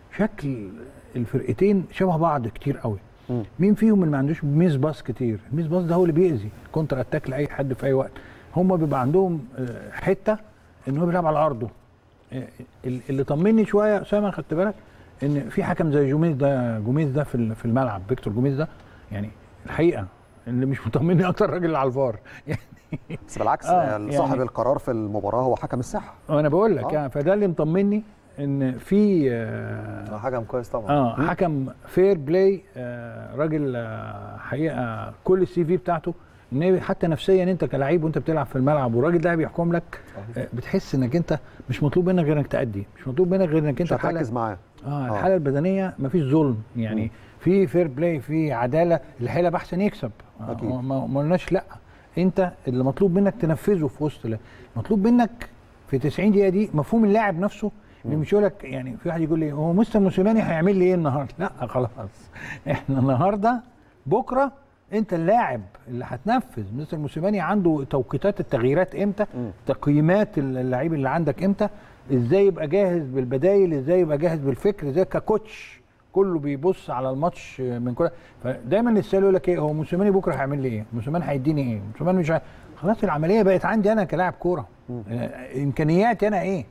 شكل الفرقتين شبه بعض كتير قوي مم. مين فيهم اللي ما عندوش ميس باص كتير الميس باص ده هو اللي بيأذي كونتر اتاك لاي حد في اي وقت هم بيبقى عندهم آه، حته ان هو بيلعب على ارضه آه، اللي اللي طمني شويه يا اسامه خدت بالك ان في حكم زي جوميز ده جوميز ده في ال- في الملعب فيكتور جوميز ده يعني الحقيقه اللي مش مطمني اكتر راجل اللي على الفار يعني بس بالعكس آه، يعني صاحب يعني- القرار في المباراه هو حكم الساحه وانا بقول لك آه. يعني فده اللي مطمني ان في آه، آه، حكم كويس طبعا اه حكم فير بلاي آه راجل آه حقيقه كل السي في بتاعته ان هي حتى نفسيا انت كلاعب وانت بتلعب في الملعب والراجل ده بيحكم لك آه بتحس انك انت مش مطلوب منك غير انك تأدي مش مطلوب منك غير انك مش انت حالة هتركز معاه اه الحاله البدنيه مفيش ظلم يعني في فير بلاي في عداله الحيله بحسن يكسب آه، أكيد. ما ما قلناش لا انت اللي مطلوب منك تنفذه في وسط ال- مطلوب منك في 90 دقيقه دي مفهوم اللاعب نفسه اللي مش يقول لك يعني في واحد يقول لي هو مستر موسيماني هيعمل لي ايه النهارده؟ لا خلاص احنا النهارده بكره انت اللاعب اللي هتنفذ مستر موسيماني عنده توقيتات التغييرات امتى تقييمات اللعيب اللي عندك امتى ازاي يبقى جاهز بالبدايل ازاي يبقى جاهز بالفكر ازاي ككوتش كله بيبص على الماتش من كل فدايما السؤال يقول لك ايه هو موسيماني بكره هيعمل لي ايه؟ موسيماني هيديني ايه؟ موسيماني مش ه... خلاص العمليه بقت عندي انا كلاعب كوره آه، امكانياتي انا ايه؟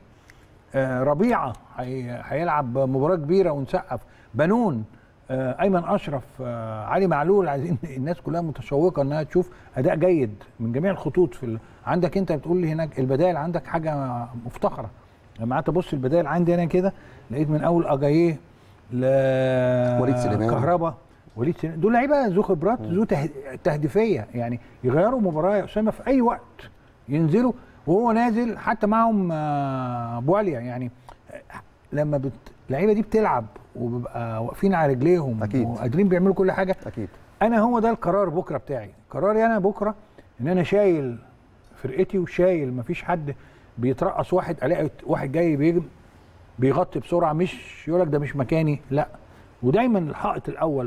آه، ربيعه هي- هيلعب مباراه كبيره ونسقف بنون آه، ايمن اشرف آه، علي معلول عايزين الناس كلها متشوقه انها تشوف اداء جيد من جميع الخطوط في ال... عندك انت بتقول لي هناك البدائل عندك حاجه مفتخره لما قعدت ابص البدائل عندي انا كده لقيت من اول اجاييه ل وليد سليمان. كهربا وليد سليمان دول لعيبه ذو خبرات ذو ته- تهديفيه يعني يغيروا مباراه يا اسامه في اي وقت ينزلوا وهو نازل حتى معهم آه، بواليا يعني آه، لما بت... اللعيبه دي بتلعب وبيبقى واقفين على رجليهم أكيد. وقادرين بيعملوا كل حاجه اكيد انا هو ده القرار بكره بتاعي قراري انا بكره ان انا شايل فرقتي وشايل مفيش حد بيترقص واحد الاقي واحد جاي بيجم بيغطي بسرعه مش يقول لك ده مش مكاني لا ودايما الحائط الاول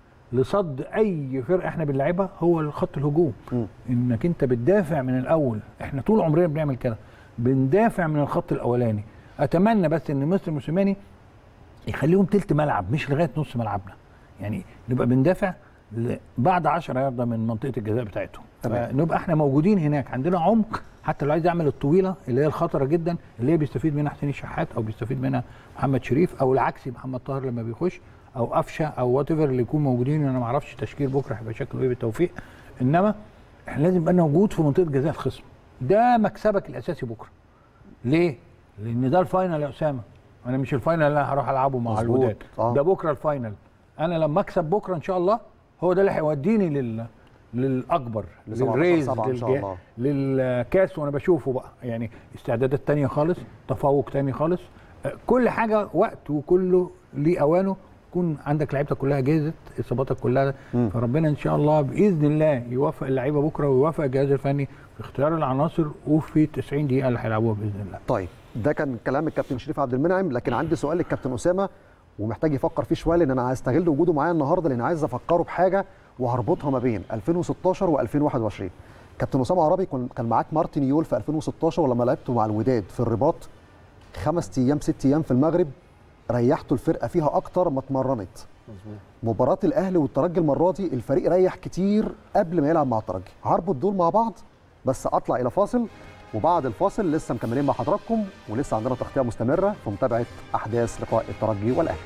لصد اي فرقه احنا بنلعبها هو خط الهجوم مم. انك انت بتدافع من الاول احنا طول عمرنا بنعمل كده بندافع من الخط الاولاني اتمنى بس ان مستر موسيماني يخليهم تلت ملعب مش لغايه نص ملعبنا يعني نبقى بندافع ل- بعد 10 يارده من منطقه الجزاء بتاعتهم تمام. نبقى احنا موجودين هناك عندنا عمق حتى لو عايز يعمل الطويله اللي هي الخطره جدا اللي هي بيستفيد منها حسين الشحات او بيستفيد منها محمد شريف او العكسي محمد طاهر لما بيخش او قفشه او وات اللي يكون موجودين انا ما اعرفش تشكيل بكره هيبقى شكله ايه بالتوفيق انما احنا لازم يبقى موجود في منطقه جزاء الخصم ده مكسبك الاساسي بكره ليه؟ لان ده الفاينل يا اسامه انا مش الفاينل اللي أنا هروح العبه مع مظبوط. الوداد آه. ده بكره الفاينل انا لما اكسب بكره ان شاء الله هو ده اللي هيوديني لل للاكبر ل 17 للريز سبعة إن شاء للج- الله. للكاس وانا بشوفه بقى يعني استعدادات تانية خالص تفوق تاني خالص آه، كل حاجه وقت وكله ليه اوانه تكون عندك لعيبتك كلها جاهزه اصاباتك كلها فربنا ان شاء الله باذن الله يوفق اللعيبه بكره ويوفق الجهاز الفني في اختيار العناصر وفي 90 دقيقه اللي هيلعبوها باذن الله طيب ده كان كلام الكابتن شريف عبد المنعم لكن عندي سؤال للكابتن اسامه ومحتاج يفكر فيه شويه لان انا هستغل وجوده معايا النهارده لان عايز افكره بحاجه وهربطها ما بين 2016 و2021 كابتن اسامه عربي كان كان معاك مارتن يول في 2016 ولما لعبتوا مع الوداد في الرباط خمس ايام ست ايام في المغرب ريحتوا الفرقه فيها اكتر ما اتمرنت مباراه الاهلي والترجي المره دي الفريق ريح كتير قبل ما يلعب مع الترجي هربط دول مع بعض بس اطلع الى فاصل وبعد الفاصل لسه مكملين مع حضراتكم ولسه عندنا تغطيه مستمره في متابعه احداث لقاء الترجي والاهلي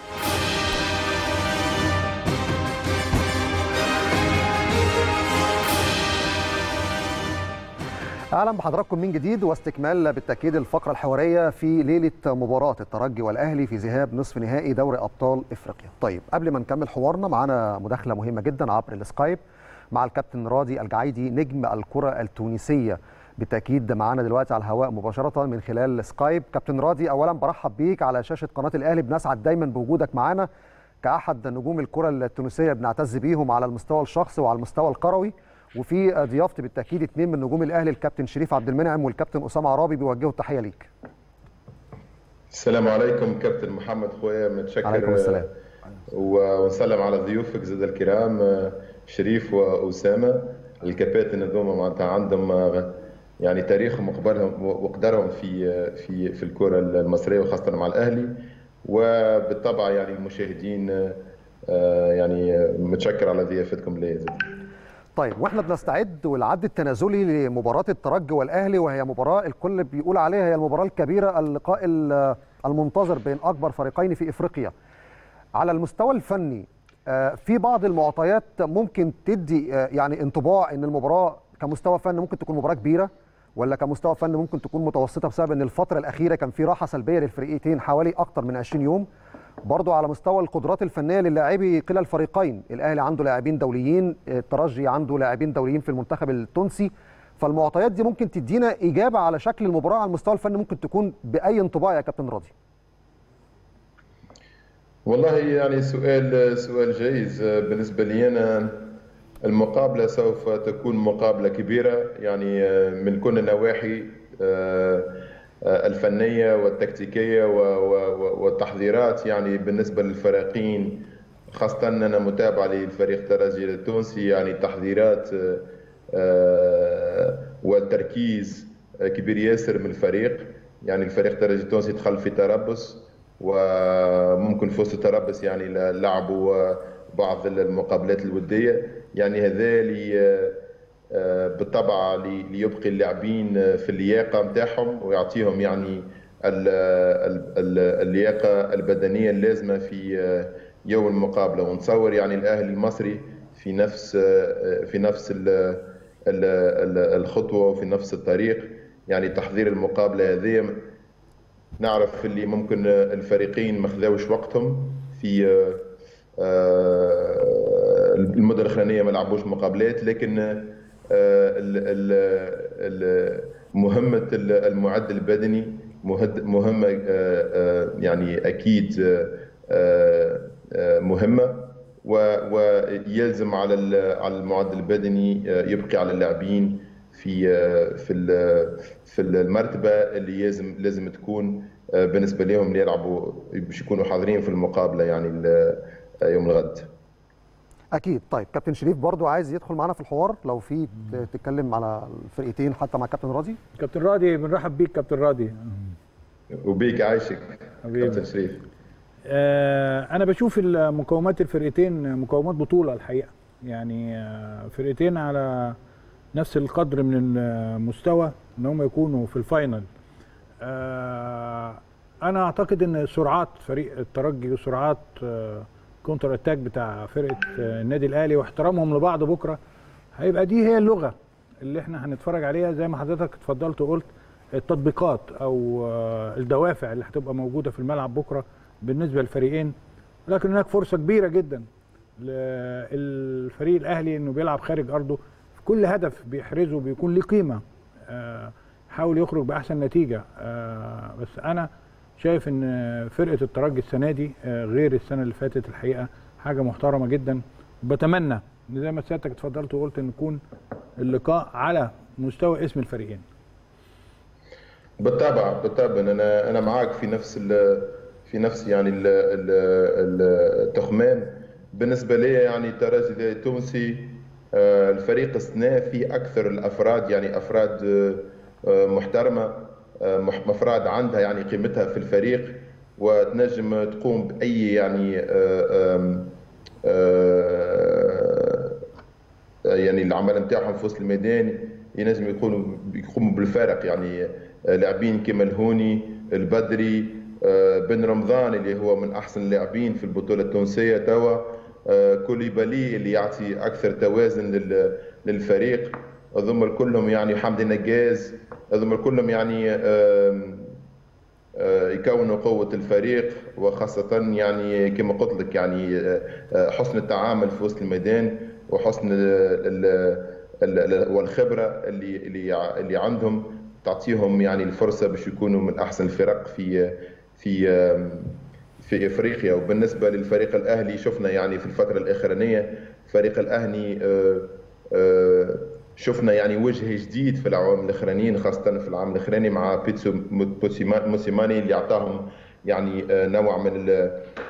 اهلا بحضراتكم من جديد واستكمال بالتاكيد الفقره الحواريه في ليله مباراه الترجي والاهلي في ذهاب نصف نهائي دوري ابطال افريقيا. طيب قبل ما نكمل حوارنا معانا مداخله مهمه جدا عبر السكايب مع الكابتن راضي الجعيدي نجم الكره التونسيه بالتاكيد معانا دلوقتي على الهواء مباشره من خلال سكايب. كابتن راضي اولا برحب بيك على شاشه قناه الاهلي بنسعد دايما بوجودك معانا كاحد نجوم الكره التونسيه بنعتز بيهم على المستوى الشخصي وعلى المستوى الكروي. وفي ضيافتي بالتاكيد اثنين من نجوم الاهلي الكابتن شريف عبد المنعم والكابتن اسامه عرابي بيوجهوا التحيه ليك. السلام عليكم كابتن محمد خويا متشكر عليكم السلام. ونسلم على ضيوفك زاد الكرام شريف واسامه الكباتن هذوما معناتها عندهم يعني تاريخهم وقبلهم وقدرهم في في في الكره المصريه وخاصه مع الاهلي وبالطبع يعني المشاهدين يعني متشكر على ضيافتكم لي زاد. طيب واحنا بنستعد والعد التنازلي لمباراه الترجي والاهلي وهي مباراه الكل بيقول عليها هي المباراه الكبيره اللقاء المنتظر بين اكبر فريقين في افريقيا. على المستوى الفني في بعض المعطيات ممكن تدي يعني انطباع ان المباراه كمستوى فني ممكن تكون مباراه كبيره ولا كمستوى فني ممكن تكون متوسطه بسبب ان الفتره الاخيره كان في راحه سلبيه للفريقين حوالي اكثر من 20 يوم. برضو على مستوى القدرات الفنيه للاعبي كلا الفريقين الاهلي عنده لاعبين دوليين الترجي عنده لاعبين دوليين في المنتخب التونسي فالمعطيات دي ممكن تدينا اجابه على شكل المباراه على المستوى الفني ممكن تكون باي انطباع يا كابتن راضي والله يعني سؤال سؤال جيد بالنسبه لي انا المقابله سوف تكون مقابله كبيره يعني من كل النواحي الفنيه والتكتيكيه والتحضيرات يعني بالنسبه للفريقين خاصه انا متابع للفريق الترجي التونسي يعني تحضيرات والتركيز كبير ياسر من الفريق يعني الفريق الترجي التونسي دخل في تربص وممكن في وسط التربص يعني لعبوا بعض المقابلات الوديه يعني هذا لي بالطبع ليبقي اللاعبين في اللياقه نتاعهم ويعطيهم يعني اللياقه البدنيه اللازمه في يوم المقابله ونتصور يعني الاهلي المصري في نفس في نفس الخطوه وفي نفس الطريق يعني تحضير المقابله هذه نعرف اللي ممكن الفريقين ما خذاوش وقتهم في المده الاخرانيه ما لعبوش مقابلات لكن مهمة المعد البدني مهمة يعني أكيد مهمة ويلزم على على المعد البدني يبقي على اللاعبين في في في المرتبة اللي لازم لازم تكون بالنسبة لهم اللي يلعبوا باش يكونوا حاضرين في المقابلة يعني يوم الغد. اكيد طيب كابتن شريف برضو عايز يدخل معانا في الحوار لو في تتكلم على الفرقتين حتى مع كابتن راضي كابتن راضي بنرحب بيك كابتن راضي وبيك عايشك كابتن شريف آه انا بشوف مقومات الفرقتين مقومات بطوله الحقيقه يعني آه فرقتين على نفس القدر من المستوى ان هم يكونوا في الفاينل آه انا اعتقد ان سرعات فريق الترجي وسرعات آه كونتر اتاك بتاع فرقه النادي الاهلي واحترامهم لبعض بكره هيبقى دي هي اللغه اللي احنا هنتفرج عليها زي ما حضرتك اتفضلت وقلت التطبيقات او الدوافع اللي هتبقى موجوده في الملعب بكره بالنسبه للفريقين لكن هناك فرصه كبيره جدا للفريق الاهلي انه بيلعب خارج ارضه في كل هدف بيحرزه بيكون ليه قيمه حاول يخرج باحسن نتيجه بس انا شايف ان فرقه الترجي السنه دي آه، غير السنه اللي فاتت الحقيقه حاجه محترمه جدا بتمنى ان زي ما سيادتك اتفضلت وقلت ان يكون اللقاء على مستوى اسم الفريقين بالطبع بالطبع انا انا معاك في نفس ال في نفس يعني ال- ال- التخمام بالنسبه لي يعني الترجي التونسي آه، الفريق السنة فيه اكثر الافراد يعني افراد آه، آه، محترمه آه، مح- افراد عندها يعني قيمتها في الفريق وتنجم تقوم باي يعني آه، آم، آه، يعني العمل نتاعهم في وسط الميدان ينجم يكونوا يقوموا بالفارق يعني آه، لاعبين كما الهوني البدري آه، بن رمضان اللي هو من احسن اللاعبين في البطوله التونسيه توا آه، كوليبالي اللي يعطي اكثر توازن لل- للفريق هذوما كلهم يعني حمدي نجاز هذوما كلهم يعني آم، آه، يكونوا قوة الفريق وخاصة يعني كما قلت لك يعني آه، آه، حسن التعامل في وسط الميدان وحسن ال- ال- ال- والخبرة اللي اللي ع- اللي عندهم تعطيهم يعني الفرصة باش يكونوا من أحسن الفرق في في آم، في افريقيا وبالنسبه للفريق الاهلي شفنا يعني في الفتره الاخرانيه الفريق الاهلي آه، آه، شفنا يعني وجه جديد في العوام الاخرانيين خاصه في العام الاخراني مع بيتسو موسيما- موسيماني اللي اعطاهم يعني آه، نوع من ال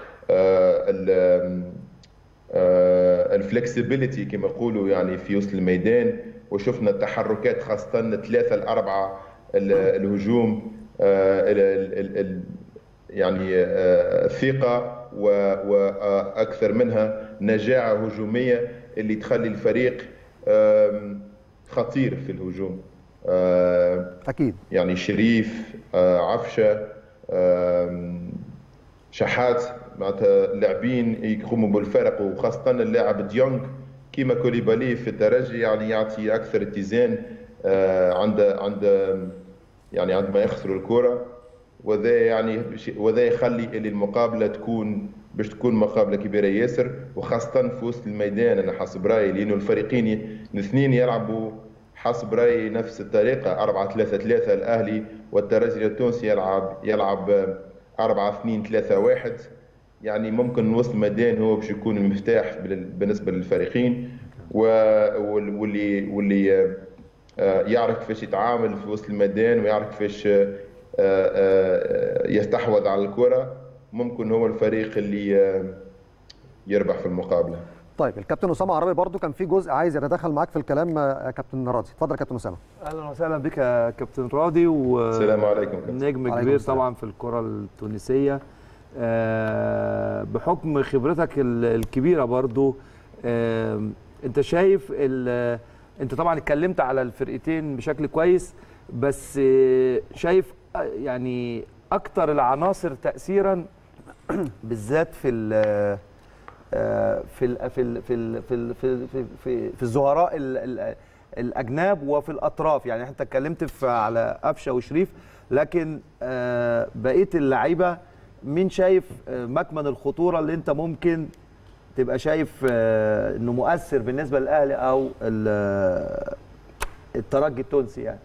الفلكسبيليتي كما يقولوا يعني في وسط الميدان وشفنا التحركات خاصه الثلاثه الاربعه ال- الهجوم آه، ال- ال- ال- يعني آه، ثقة و- وأكثر منها نجاعة هجومية اللي تخلي الفريق آم، خطير في الهجوم آه، اكيد يعني شريف آه، عفشة آم، شحات معناتها لاعبين يقوموا بالفرق وخاصة اللاعب ديونغ كيما كوليبالي في الترجي يعني يعطي أكثر اتزان آه، عند عند يعني عندما يخسروا الكرة وذا يعني وذا يخلي اللي المقابلة تكون باش تكون مقابلة كبيرة ياسر وخاصة في وسط الميدان أنا حسب رأيي لأنه الفريقين الاثنين يلعبوا حسب رأيي نفس الطريقة 4 3 3 الأهلي والترجي التونسي يلعب يلعب 4 2 3 1 يعني ممكن وسط الميدان هو باش يكون المفتاح بال- بالنسبة للفريقين و- وال- واللي واللي آه، يعرف كيفاش يتعامل في وسط الميدان ويعرف كيفاش آه، آه، يستحوذ على الكرة ممكن هو الفريق اللي آه، يربح في المقابلة طيب الكابتن اسامه عربي برضو كان في جزء عايز يتدخل معاك في الكلام آه، كابتن راضي اتفضل يا كابتن اسامه اهلا وسهلا بك يا كابتن راضي و السلام عليكم كابتن. نجم عليكم كبير السلام. طبعا في الكره التونسيه آه، بحكم خبرتك ال- الكبيره برضو آه، انت شايف ال- انت طبعا اتكلمت على الفرقتين بشكل كويس بس آه، شايف آه، يعني اكتر العناصر تاثيرا بالذات في ال- آه، في ال في ال في ال في ال في في في, في الزهراء ال ال الاجناب وفي الاطراف يعني انت اتكلمت في على قفشه وشريف لكن آه، بقيه اللعيبه مين شايف آه، مكمن الخطوره اللي انت ممكن تبقى شايف آه، انه مؤثر بالنسبه للاهلي او ال- الترجي التونسي يعني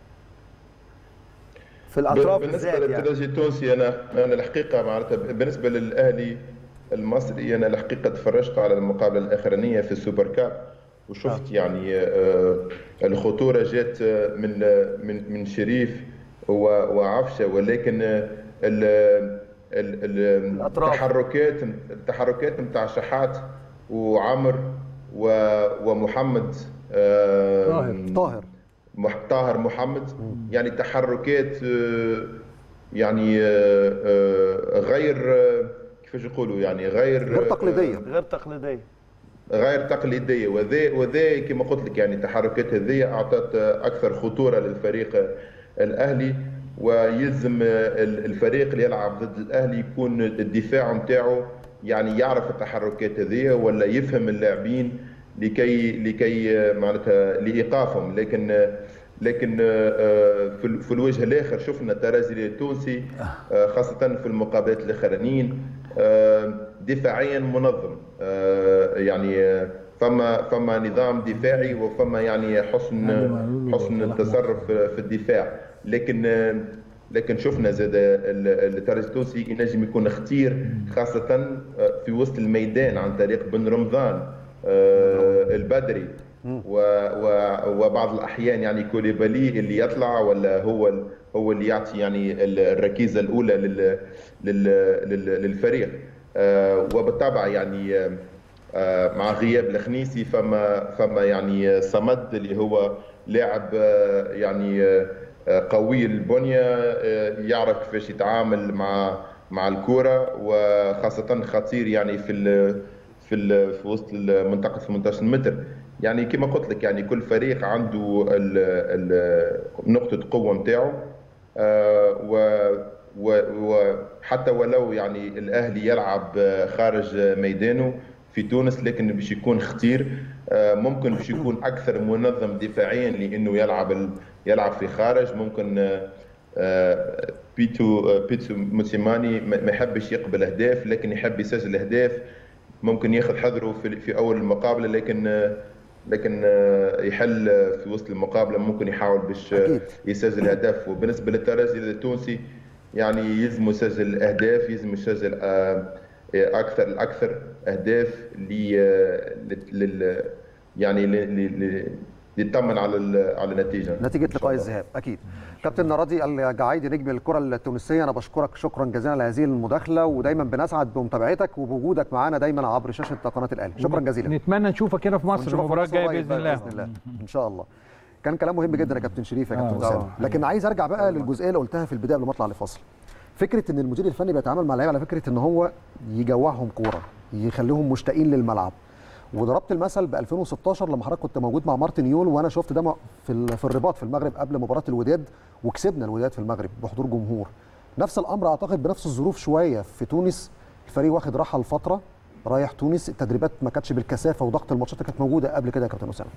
في الاطراف بالنسبه بالذات يعني للترجي التونسي انا انا الحقيقه معناتها بالنسبه للاهلي المصري انا الحقيقه تفرجت على المقابله الاخرانيه في السوبر كاب وشفت يعني آه، الخطوره جات آه، من آه، من من شريف و- وعفشه ولكن آه، ال ال- ال- الأطراف. التحركات التحركات نتاع شحات وعمر و- ومحمد آه، طاهر. طاهر مح- طاهر محمد يعني تحركات آه، يعني آه، آه، غير آه، كيفاش يقولوا يعني غير غير تقليديه غير تقليديه غير تقليديه وذا وذا كما قلت لك يعني التحركات هذه اعطت اكثر خطوره للفريق الاهلي ويلزم الفريق اللي يلعب ضد الاهلي يكون الدفاع نتاعو يعني يعرف التحركات هذه ولا يفهم اللاعبين لكي لكي معناتها لايقافهم لكن لكن آه، في ال- في الوجه الاخر شفنا الترجي التونسي آه، خاصه في المقابلات الاخرانيين آه، دفاعيا منظم آه، يعني آه، فما فما نظام دفاعي وفما يعني حسن حسن التصرف في الدفاع لكن آه، لكن شفنا زاد ال- الترجي التونسي ينجم يكون خطير خاصه في وسط الميدان عن طريق بن رمضان آه، البدري و و وبعض الاحيان يعني كوليبالي اللي يطلع ولا هو ال- هو اللي يعطي يعني ال- الركيزه الاولى لل لل لل- للفريق آه، وبالطبع يعني آه، آه، مع غياب الخنيسي فما فما يعني صمد اللي هو لاعب آه، يعني آه، آه، قوي البنيه آه، يعرف كيفاش يتعامل مع مع الكره وخاصه خطير يعني في ال في ال في وسط منطقه 18 متر يعني كما قلت لك يعني كل فريق عنده ال ال نقطه قوه نتاعو و و- وحتى ولو يعني الاهلي يلعب خارج ميدانه في تونس لكن باش يكون خطير آه، ممكن باش يكون اكثر منظم دفاعيا لانه يلعب ال- يلعب في خارج ممكن آه، آه، بيتو آه، بيتسو موسيماني ما ما يحبش يقبل اهداف لكن يحب يسجل اهداف ممكن ياخذ حذره في في اول المقابله لكن آه، لكن آه، يحل في وسط المقابله ممكن يحاول باش آه، يسجل اهداف وبالنسبه للترجي التونسي يعني يلزم يسجل اهداف يلزم يسجل آه، اكثر الاكثر اهداف ل لل يعني ل- ل- ل- ليطمن على ال- على النتيجه نتيجه لقاء الذهاب اكيد كابتن راضي الجعايدي نجم الكره التونسيه انا بشكرك شكرا جزيلا على هذه المداخله ودايما بنسعد بمتابعتك وبوجودك معانا دايما عبر شاشه قناه الاهلي شكرا جزيلا نتمنى نشوفك هنا في مصر ونشوفك المباراه في مصر الجايه قريب باذن بقى الله باذن الله ان شاء الله كان كلام مهم جدا يا كابتن شريف يا آه، كابتن طبعاً. اسامه لكن عايز ارجع بقى للجزئيه اللي قلتها في البدايه قبل ما اطلع لفاصل فكره ان المدير الفني بيتعامل مع اللعيبه على فكره ان هو يجوعهم كوره يخليهم مشتاقين للملعب وضربت المثل ب 2016 لما حضرتك كنت موجود مع مارتن يول وانا شفت ده في ال- في الرباط في المغرب قبل مباراه الوداد وكسبنا الوداد في المغرب بحضور جمهور نفس الامر اعتقد بنفس الظروف شويه في تونس الفريق واخد راحه لفتره رايح تونس التدريبات ما كانتش بالكثافه وضغط الماتشات اللي كانت موجوده قبل كده يا كابتن اسامه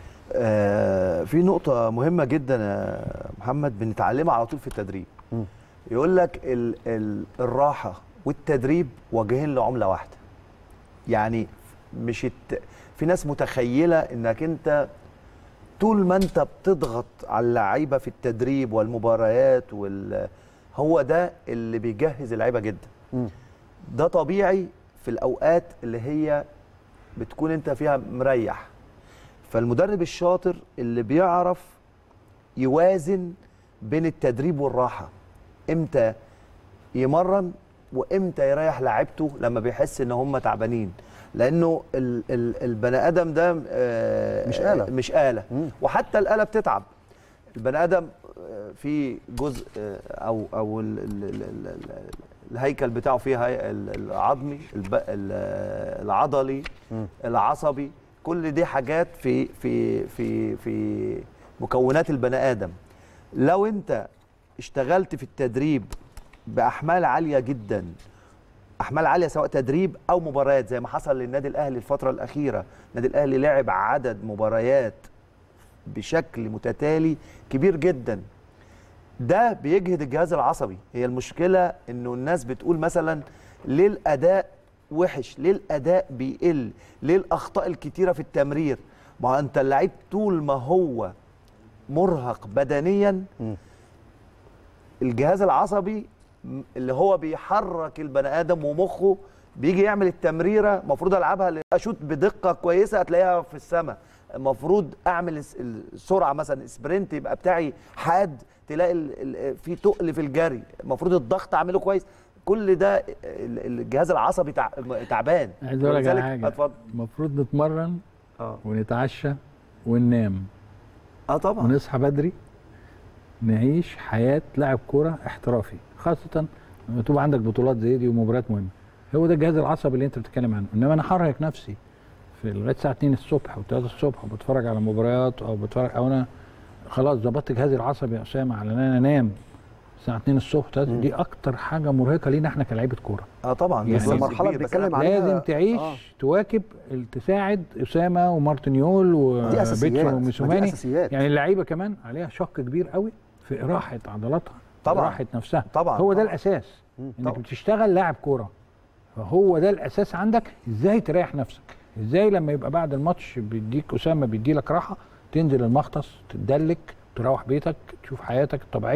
آه، في نقطة مهمة جدا يا محمد بنتعلمها على طول في التدريب مم. يقول لك ال ال الراحة والتدريب وجهين لعملة واحدة يعني مش الت... في ناس متخيلة انك انت طول ما انت بتضغط على اللعيبة في التدريب والمباريات وال هو ده اللي بيجهز اللعيبة جدا مم. ده طبيعي في الاوقات اللي هي بتكون انت فيها مريح فالمدرب الشاطر اللي بيعرف يوازن بين التدريب والراحه امتى يمرن وامتى يريح لعيبته لما بيحس ان هم تعبانين لانه ال ال البني ادم ده آه، مش آلة. مش آلة مم. وحتى الآلة بتتعب البني ادم آه، في جزء آه، او او ال ال ال ال ال الهيكل بتاعه فيه هي ال- العظمي الب- ال- العضلي العصبي كل دي حاجات في في في في مكونات البني ادم لو انت اشتغلت في التدريب باحمال عاليه جدا احمال عاليه سواء تدريب او مباريات زي ما حصل للنادي الاهلي الفتره الاخيره النادي الاهلي لعب عدد مباريات بشكل متتالي كبير جدا ده بيجهد الجهاز العصبي هي المشكله انه الناس بتقول مثلا ليه الاداء وحش ليه الاداء بيقل ليه الاخطاء الكتيره في التمرير ما هو انت اللعيب طول ما هو مرهق بدنيا الجهاز العصبي م- اللي هو بيحرك البني ادم ومخه بيجي يعمل التمريره المفروض العبها ل- اشوط بدقه كويسه هتلاقيها في السماء المفروض اعمل الس- السرعه مثلا سبرنت يبقى بتاعي حاد تلاقي ال- ال- في تقل في الجري المفروض الضغط اعمله كويس كل ده ال- الجهاز العصبي تع- تعبان عايز اقول لك على ولذلك- حاجه اتفضل المفروض نتمرن اه ونتعشى وننام اه طبعا ونصحى بدري نعيش حياه لاعب كوره احترافي خاصه لما تبقى عندك بطولات زي دي ومباريات مهمه هو ده الجهاز العصبي اللي انت بتتكلم عنه انما انا حرهق نفسي في لغايه الساعه 2 الصبح و3 الصبح وبتفرج على مباريات او بتفرج او انا خلاص ظبطت جهازي العصبي يا اسامه على ان انا انام الساعه 2 الصبح 3 دي اكتر حاجه مرهقه لينا احنا كلاعيبه كوره اه طبعا يعني بس المرحلة كبير، اللي بس أنا بنتكلم عليها لازم تعيش آه. آه. تواكب ال- تساعد اسامه ومارتنيول دي اساسيات وبيتسو ما دي وميسوماني اساسيات يعني اللعيبه كمان عليها شق كبير قوي في اراحه عضلاتها طبعاً. اراحه نفسها طبعاً، هو ده طبعاً. الاساس انك طبعاً. بتشتغل لاعب كوره فهو ده الاساس عندك ازاي تريح نفسك ازاي لما يبقى بعد الماتش بيديك اسامه بيدي لك راحه تنزل المختص تدلك تروح بيتك تشوف حياتك الطبيعيه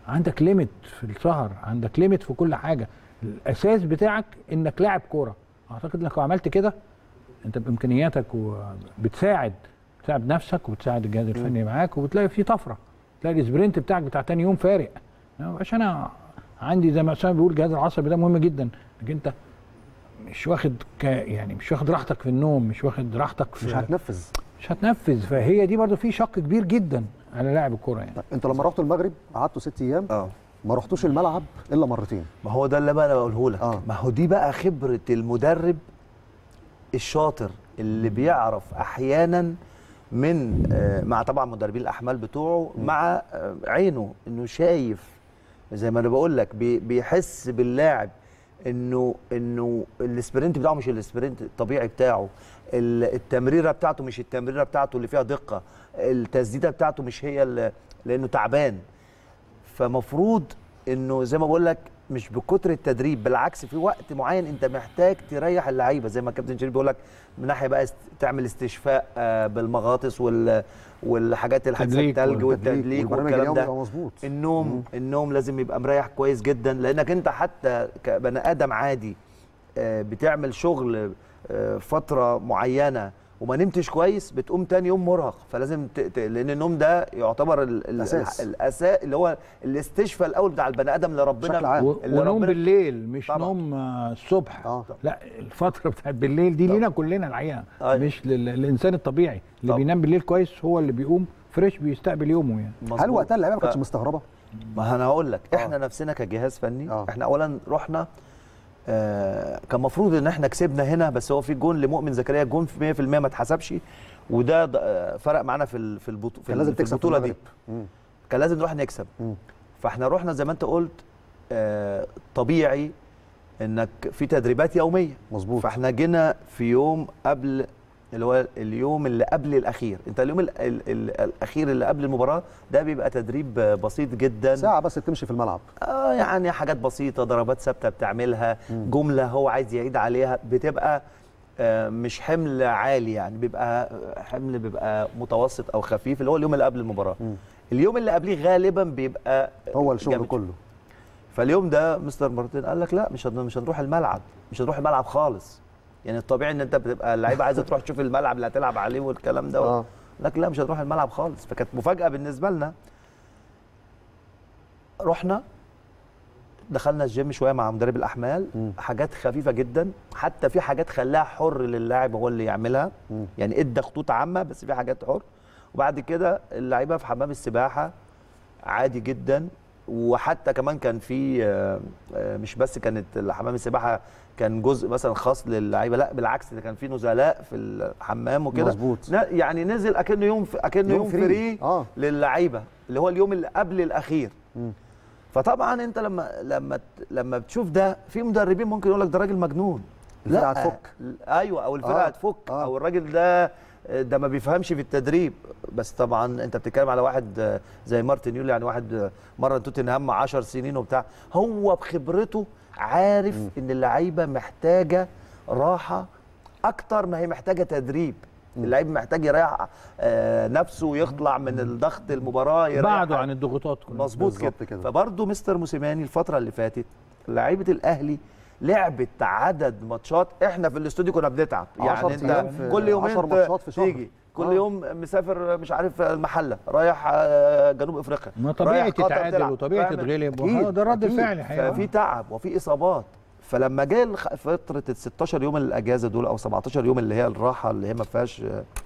عندك ليميت في السهر عندك ليميت في كل حاجه الاساس بتاعك انك لاعب كوره اعتقد انك لو عملت كده انت بامكانياتك وبتساعد بتساعد نفسك وبتساعد الجهاز الفني معاك وبتلاقي في طفره تلاقي السبرنت بتاعك بتاع تاني يوم فارق عشان انا عندي زي ما اسامه بيقول الجهاز العصبي ده مهم جدا انك انت مش واخد ك يعني مش واخد راحتك في النوم مش واخد راحتك في مش هتنفذ مش هتنفذ فهي دي برضو في شق كبير جدا على لاعب الكوره يعني انتوا لما رحتوا المغرب قعدتوا ست ايام اه ما رحتوش الملعب الا مرتين ما هو ده اللي بقى انا بقوله لك آه. ما هو دي بقى خبره المدرب الشاطر اللي بيعرف احيانا من آه، مع طبعا مدربين الاحمال بتوعه مع آه، عينه انه شايف زي ما انا بقول لك بي- بيحس باللاعب انه انه السبرنت بتاعه مش السبرنت الطبيعي بتاعه ال- التمريره بتاعته مش التمريره بتاعته اللي فيها دقه التسديده بتاعته مش هي اللي لانه تعبان فمفروض انه زي ما بقول لك مش بكتر التدريب بالعكس في وقت معين انت محتاج تريح اللعيبه زي ما كابتن شريف بيقول لك من ناحيه بقى است- تعمل استشفاء آه، بالمغاطس وال والحاجات الحديثه تدليك التلج والتدليك والتدليك والبرنامج والكلام اليومي ده يبقى مظبوط النوم النوم لازم يبقى مريح كويس جدا لانك انت حتى كبني ادم عادي آه، بتعمل شغل آه، فتره معينه وما نمتش كويس بتقوم تاني يوم مرهق فلازم ت... ت... لان النوم ده يعتبر ال... ال... أساس. الاساس اللي هو الاستشفاء الاول بتاع البني ادم اللي ربنا بشكل عام. و- اللي ونوم ربنا- بالليل مش طبعاً. نوم آه، الصبح اه لا الفتره بتاعت بالليل دي لينا كلنا الحقيقه أيوة. مش لل- للانسان الطبيعي اللي طبعاً. بينام بالليل كويس هو اللي بيقوم فريش بيستقبل يومه يعني هل مظبوط. وقتها اللعيبه ما كانتش ف- مستغربه؟ ما انا هقول لك آه. احنا نفسنا كجهاز فني آه. احنا اولا رحنا آه كان المفروض ان احنا كسبنا هنا بس هو في جون لمؤمن زكريا جون في 100% ما اتحسبش وده ض- آه، فرق معانا في ال- في البطو- في كان لازم ال- في تكسب في البطوله دي المغرب. مم. كان لازم نروح نكسب مم. فاحنا رحنا زي ما انت قلت آه طبيعي انك في تدريبات يوميه مظبوط فاحنا جينا في يوم قبل اللي هو اليوم اللي قبل الاخير انت اليوم ال ال ال الاخير اللي قبل المباراه ده بيبقى تدريب آه، بسيط جدا ساعه بس تمشي في الملعب اه يعني حاجات بسيطه ضربات ثابته بتعملها جمله هو عايز يعيد عليها بتبقى آه، مش حمل عالي يعني بيبقى حمل بيبقى متوسط او خفيف اللي هو اليوم اللي قبل المباراه مم. اليوم اللي قبليه غالبا بيبقى هو الشغل جامد. كله فاليوم ده مستر مارتن قال لك لا مش هن- مش هنروح الملعب مش هنروح الملعب خالص يعني الطبيعي ان انت بتبقى اللعيبه عايزه تروح تشوف الملعب اللي هتلعب عليه والكلام ده اه لكن لا مش هنروح الملعب خالص فكانت مفاجاه بالنسبه لنا رحنا دخلنا الجيم شويه مع مدرب الاحمال مم. حاجات خفيفه جدا حتى في حاجات خلاها حر للاعب هو اللي يعملها مم. يعني ادى خطوط عامه بس في حاجات حر وبعد كده اللعيبه في حمام السباحه عادي جدا وحتى كمان كان في آه، آه، مش بس كانت حمام السباحه كان جزء مثلا خاص للعيبه لا بالعكس ده كان في نزلاء في الحمام وكده مظبوط نا- يعني نزل اكنه يوم اكنه يوم يوم فري. فري اه للعيبه اللي هو اليوم اللي قبل الاخير مم. فطبعا انت لما لما ت- لما بتشوف ده في مدربين ممكن يقول لك ده راجل مجنون الفرقة هتفك. ايوه او الفرقه آه، هتفك آه. او الراجل ده ده ما بيفهمش في التدريب بس طبعا انت بتتكلم على واحد آه، زي مارتن يول يعني واحد آه، مره توتنهام 10 سنين وبتاع هو بخبرته عارف ان اللعيبه محتاجه راحه اكتر ما هي محتاجه تدريب اللعيب محتاج يريح آه، نفسه ويطلع من الضغط المباراه يريح بعدوا عن الضغوطات كلها مظبوط بالظبط كده. كده. فبرضه مستر موسيماني الفتره اللي فاتت لعيبه الاهلي لعبت عدد ماتشات احنا في الاستوديو كنا بنتعب عشر يعني أيام انت في- كل يومين عشر ماتشات في شهر. تيجي كل آه. يوم مسافر مش عارف المحله رايح آه، جنوب افريقيا ما طبيعي رايح قطر تتعادل تلعب. وطبيعي فاهم؟ تتغلب أكيد، وهو ده رد أكيد. الفعل الحقيقة. ففي تعب وفي اصابات فلما جه الخ- فتره ال 16 يوم الاجازه دول او 17 يوم اللي هي الراحه اللي هي ما فيهاش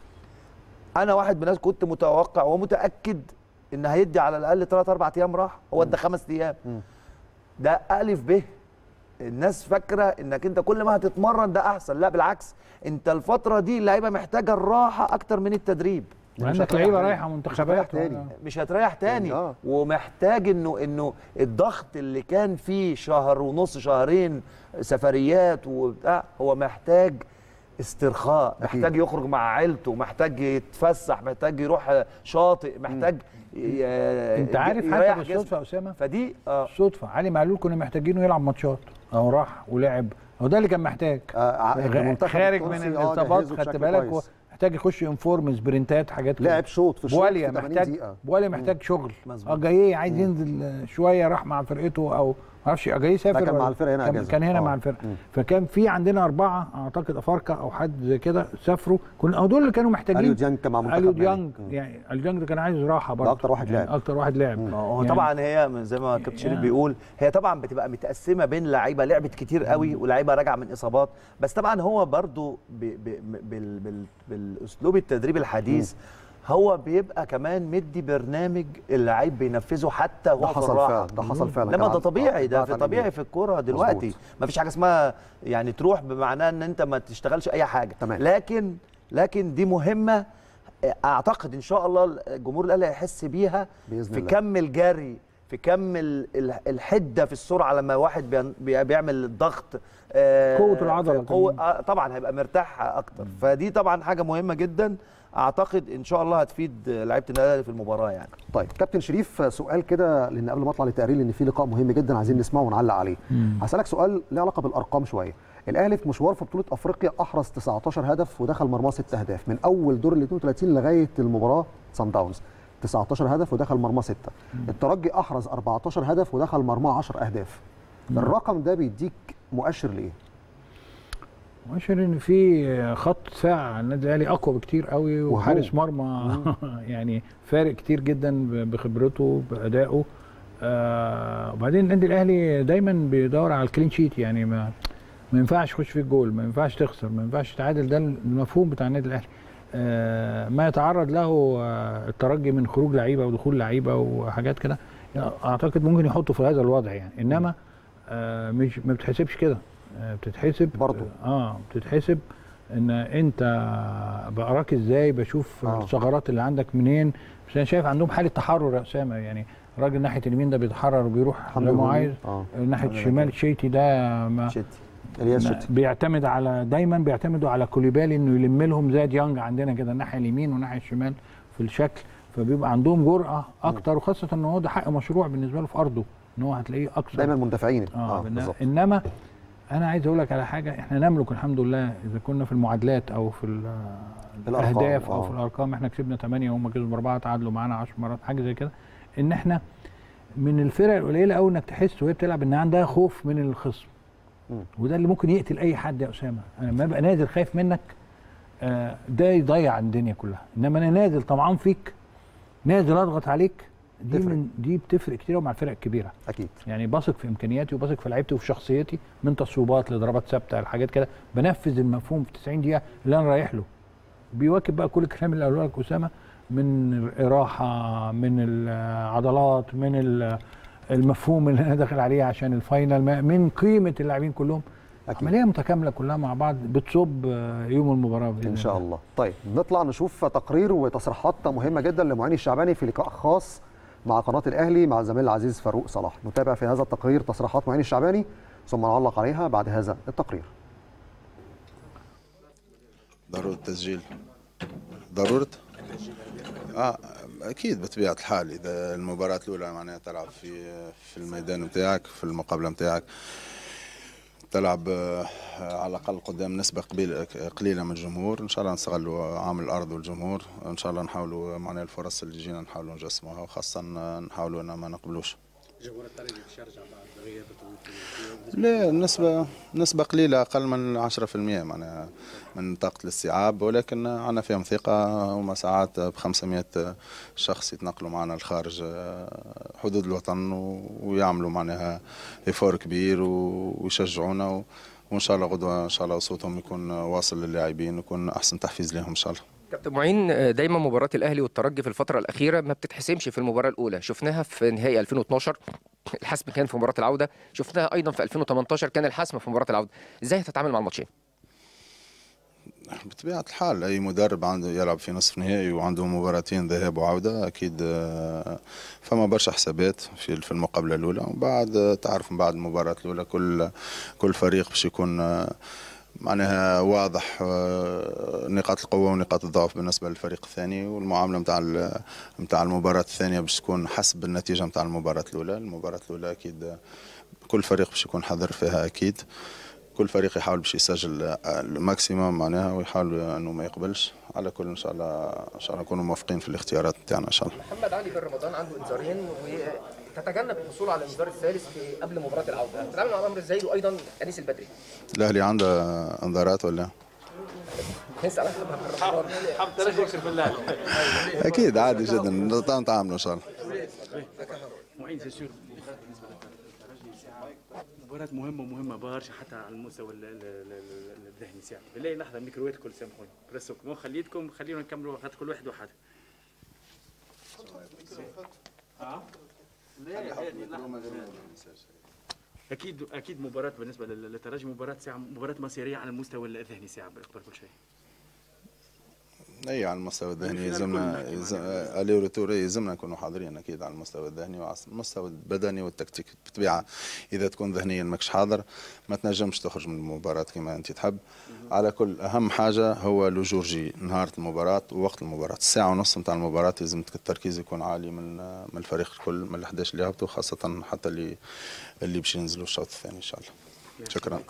انا واحد من الناس كنت متوقع ومتاكد ان هيدي على الاقل 3 4 ايام راحه هو ادى خمس ايام مم. ده الف ب الناس فاكره انك انت كل ما هتتمرن ده احسن لا بالعكس انت الفتره دي اللعيبه محتاجه الراحه اكتر من التدريب وعندك هتريح لعيبه تاني. رايحه مش منتخبات هتريح تاني. ولا- مش هتريح تاني آه. ومحتاج انه انه الضغط اللي كان فيه شهر ونص شهرين سفريات وبتاع هو محتاج استرخاء أكيد. محتاج يخرج مع عيلته محتاج يتفسح محتاج يروح شاطئ محتاج ي- انت عارف يريح حتى جسمه. بالصدفه يا اسامه فدي اه صدفه علي معلول كنا محتاجينه يلعب ماتشات اهو راح ولعب هو ده اللي كان محتاج آه، ع- غ- المنتخب خارج من التونسي، آه، الاصابات جهزه خدت بشكل بالك كويس. محتاج يخش انفورم سبرنتات حاجات كده. لعب شوط في شوط بواليا في 80 محتاج دقيقة. بواليا محتاج شغل مظبوط. اه جاي عايز ينزل شويه راح مع فرقته او ما اعرفش جاي سافر لا، كان ولا- مع الفرقة هنا كان, أجازة. كان هنا آه. مع الفرقه مم. فكان في عندنا اربعه اعتقد افارقه او حد زي كده سافروا كنا او دول اللي كانوا محتاجين اليو ديانج كان مع منتخب اليو مالي. ديانج مم. يعني اليو ديانج ده كان عايز راحه برضه أكتر واحد يعني لعب. اكتر واحد لعب ما هو يعني طبعا هي زي ما كابتن شريف يعني- بيقول هي طبعا بتبقى متقسمه بين لعيبه لعبت كتير قوي ولاعيبه راجعه من اصابات بس طبعا هو برضو ب ب بال بال بالاسلوب التدريب الحديث هو بيبقى كمان مدي برنامج اللعيب بينفذه حتى هو ده في حصل الراحة. فعلا ده حصل فعلا لما كان ده عن- طبيعي آه، ده بعد في عن طبيعي الجيل. في الكوره دلوقتي مظبوط. ما فيش حاجه اسمها يعني تروح بمعناه ان انت ما تشتغلش اي حاجه تمام. لكن لكن دي مهمه اعتقد ان شاء الله الجمهور الاهلي هيحس بيها بإذن في الله. كم الجري في كم ال- ال- الحده في السرعه لما واحد بين- بي- بيعمل الضغط آه، قوة العضلة في قوة كمان. آه، طبعا هيبقى مرتاح اكتر فدي طبعا حاجه مهمه جدا اعتقد ان شاء الله هتفيد لعيبه النادي الأهلي في المباراه يعني طيب كابتن شريف سؤال كده لان قبل ما اطلع للتقرير لان في لقاء مهم جدا عايزين نسمعه ونعلق عليه هسالك سؤال له علاقه بالارقام شويه الاهلي في مشوار في بطوله افريقيا احرز 19 هدف ودخل مرماه 6 اهداف من اول دور ال 32 لغايه المباراه سان داونز 19 هدف ودخل مرماه 6 الترجي احرز 14 هدف ودخل مرماه 10 اهداف الرقم ده بيديك مؤشر لايه مؤشر ان في خط دفاع النادي الاهلي اقوى بكتير قوي وهو. وحارس مرمى يعني فارق كتير جدا ب- بخبرته بادائه آه وبعدين النادي الاهلي دايما بيدور على الكلين شيت يعني ما ما ينفعش يخش فيه الجول ما ينفعش تخسر ما ينفعش تعادل ده المفهوم بتاع النادي الاهلي آه ما يتعرض له آه الترجي من خروج لعيبه ودخول لعيبه وحاجات كده اعتقد ممكن يحطوا في هذا الوضع يعني انما آه مش ما بتحسبش كده آه بتتحسب برضو. اه بتتحسب ان انت بقراك ازاي بشوف آه. آه. الثغرات اللي عندك منين بس انا شايف عندهم حاله تحرر يا اسامه يعني الراجل ناحيه اليمين ده بيتحرر وبيروح حمدي زي ما غني. عايز اه ناحيه الشمال شيتي ده ما شتي الياس ما- شتي بيعتمد على دايما بيعتمدوا على كوليبالي انه يلم لهم زي ديانج عندنا كده الناحيه اليمين والناحيه الشمال في الشكل فبيبقى عندهم جرأه اكتر وخاصه ان هو ده حق مشروع بالنسبه له في ارضه ان هو هتلاقيه اكثر دايما مندفعين اه, اه بالن- بالظبط انما انا عايز اقول لك على حاجه احنا نملك الحمد لله اذا كنا في المعادلات او في ال- الأرقام، الاهداف او آه. في الارقام احنا كسبنا 8 وهم كسبوا 4 تعادلوا معانا 10 مرات حاجه زي كده ان احنا من الفرق القليله قوي انك تحس وهي بتلعب ان عندها خوف من الخصم مم. وده اللي ممكن يقتل اي حد يا اسامه انا لما ابقى نازل خايف منك آه، ده يضيع الدنيا كلها انما انا نازل طمعان فيك نازل اضغط عليك دي تفرق. من دي بتفرق كتير قوي مع الفرق الكبيره اكيد يعني بثق في امكانياتي وبثق في لعيبتي وفي شخصيتي من تصويبات لضربات ثابته لحاجات كده بنفذ المفهوم في 90 دقيقه اللي انا رايح له بيواكب بقى كل الكلام اللي قاله لك اسامه من الراحه من العضلات من ال- المفهوم اللي انا داخل عليه عشان الفاينل ما- من قيمه اللاعبين كلهم أكيد. عمليه متكامله كلها مع بعض بتصب آه، يوم المباراه بإذن ان شاء الله. الله طيب نطلع نشوف تقرير وتصريحات مهمه جدا لمعين الشعباني في لقاء خاص مع قناه الاهلي مع الزميل العزيز فاروق صلاح نتابع في هذا التقرير تصريحات معين الشعباني ثم نعلق عليها بعد هذا التقرير ضرورة تسجيل ضرورة اه اكيد بطبيعة الحال اذا المباراة الاولى معناها تلعب في في الميدان بتاعك في المقابلة بتاعك تلعب آه، على الاقل قدام نسبة قبيل- قليلة من الجمهور ان شاء الله نستغلوا عامل الارض والجمهور ان شاء الله نحاولوا معناها الفرص اللي جينا نحاولوا نجسموها وخاصة نحاولوا ان ما نقبلوش جمهور الترجي مش يرجع بعد غياب لا نسبة نسبة قليلة أقل من 10% معناها من طاقة الاستيعاب ولكن عندنا فيهم ثقة هما ساعات ب 500 شخص يتنقلوا معنا لخارج حدود الوطن و- ويعملوا معناها إيفور كبير و- ويشجعونا و- وإن شاء الله غدوة إن شاء الله صوتهم يكون واصل للاعبين ويكون أحسن تحفيز لهم إن شاء الله كابتن معين آه، دايما مباراة الأهلي والترجي في الفترة الأخيرة ما بتتحسمش في المباراة الأولى شفناها في نهائي 2012 الحسم كان في مباراة العودة شفناها أيضا في 2018 كان الحسم في مباراة العودة إزاي هتتعامل مع الماتشين؟ بطبيعة الحال أي مدرب عنده يلعب في نصف نهائي وعنده مباراتين ذهاب وعودة أكيد آه، فما برشا حسابات في في المقابلة الأولى وبعد آه، تعرف من بعد المباراة الأولى كل كل فريق باش يكون آه، معناها واضح آه، نقاط القوة ونقاط الضعف بالنسبة للفريق الثاني والمعاملة متاع ال- متاع المباراة الثانية باش تكون حسب النتيجة متاع المباراة الأولى المباراة الأولى أكيد آه، كل فريق باش يكون حذر فيها أكيد كل فريق يحاول باش يسجل آه، الماكسيموم معناها ويحاول انه ما يقبلش على كل ان شاء الله ان شاء الله نكونوا موفقين في الاختيارات بتاعنا ان شاء الله محمد علي بن رمضان عنده انذارين وتتجنب الحصول على الانذار الثالث في قبل مباراه العوده تتعامل مع الامر ازاي وايضا انيس البدري الاهلي عنده انذارات ولا نسال عن محمد رمضان حاب ترجع يكسب بالله اكيد عادي جدا نتعاملوا ان شاء الله معين سي سور مباراة مهمة ومهمة برشا حتى على المستوى ال- ال- ال- ال- الذهني ساعة بالله لحظة الميكروويت الكل سامحوني برسوكم خليتكم خلينا نكملوا خاطر كل واحد وحده اه اكيد اكيد مباراة بالنسبة لل- للترجي مباراة ساعة مباراة مصيرية على المستوى الذهني ساعة قبل كل شيء اي على المستوى الذهني يلزمنا يلزم- الي وريتور يلزمنا نكونوا حاضرين اكيد على المستوى الذهني وعلى المستوى البدني والتكتيك بالطبيعه اذا تكون ذهنيا ماكش حاضر ما تنجمش تخرج من المباراه كما انت تحب على كل اهم حاجه هو لو جورجي نهار المباراه ووقت المباراه الساعه ونص نتاع المباراه لازم التركيز يكون عالي من من الفريق الكل من ال 11 اللي هبطوا خاصه حتى اللي اللي باش ينزلوا الشوط الثاني ان شاء الله شكرا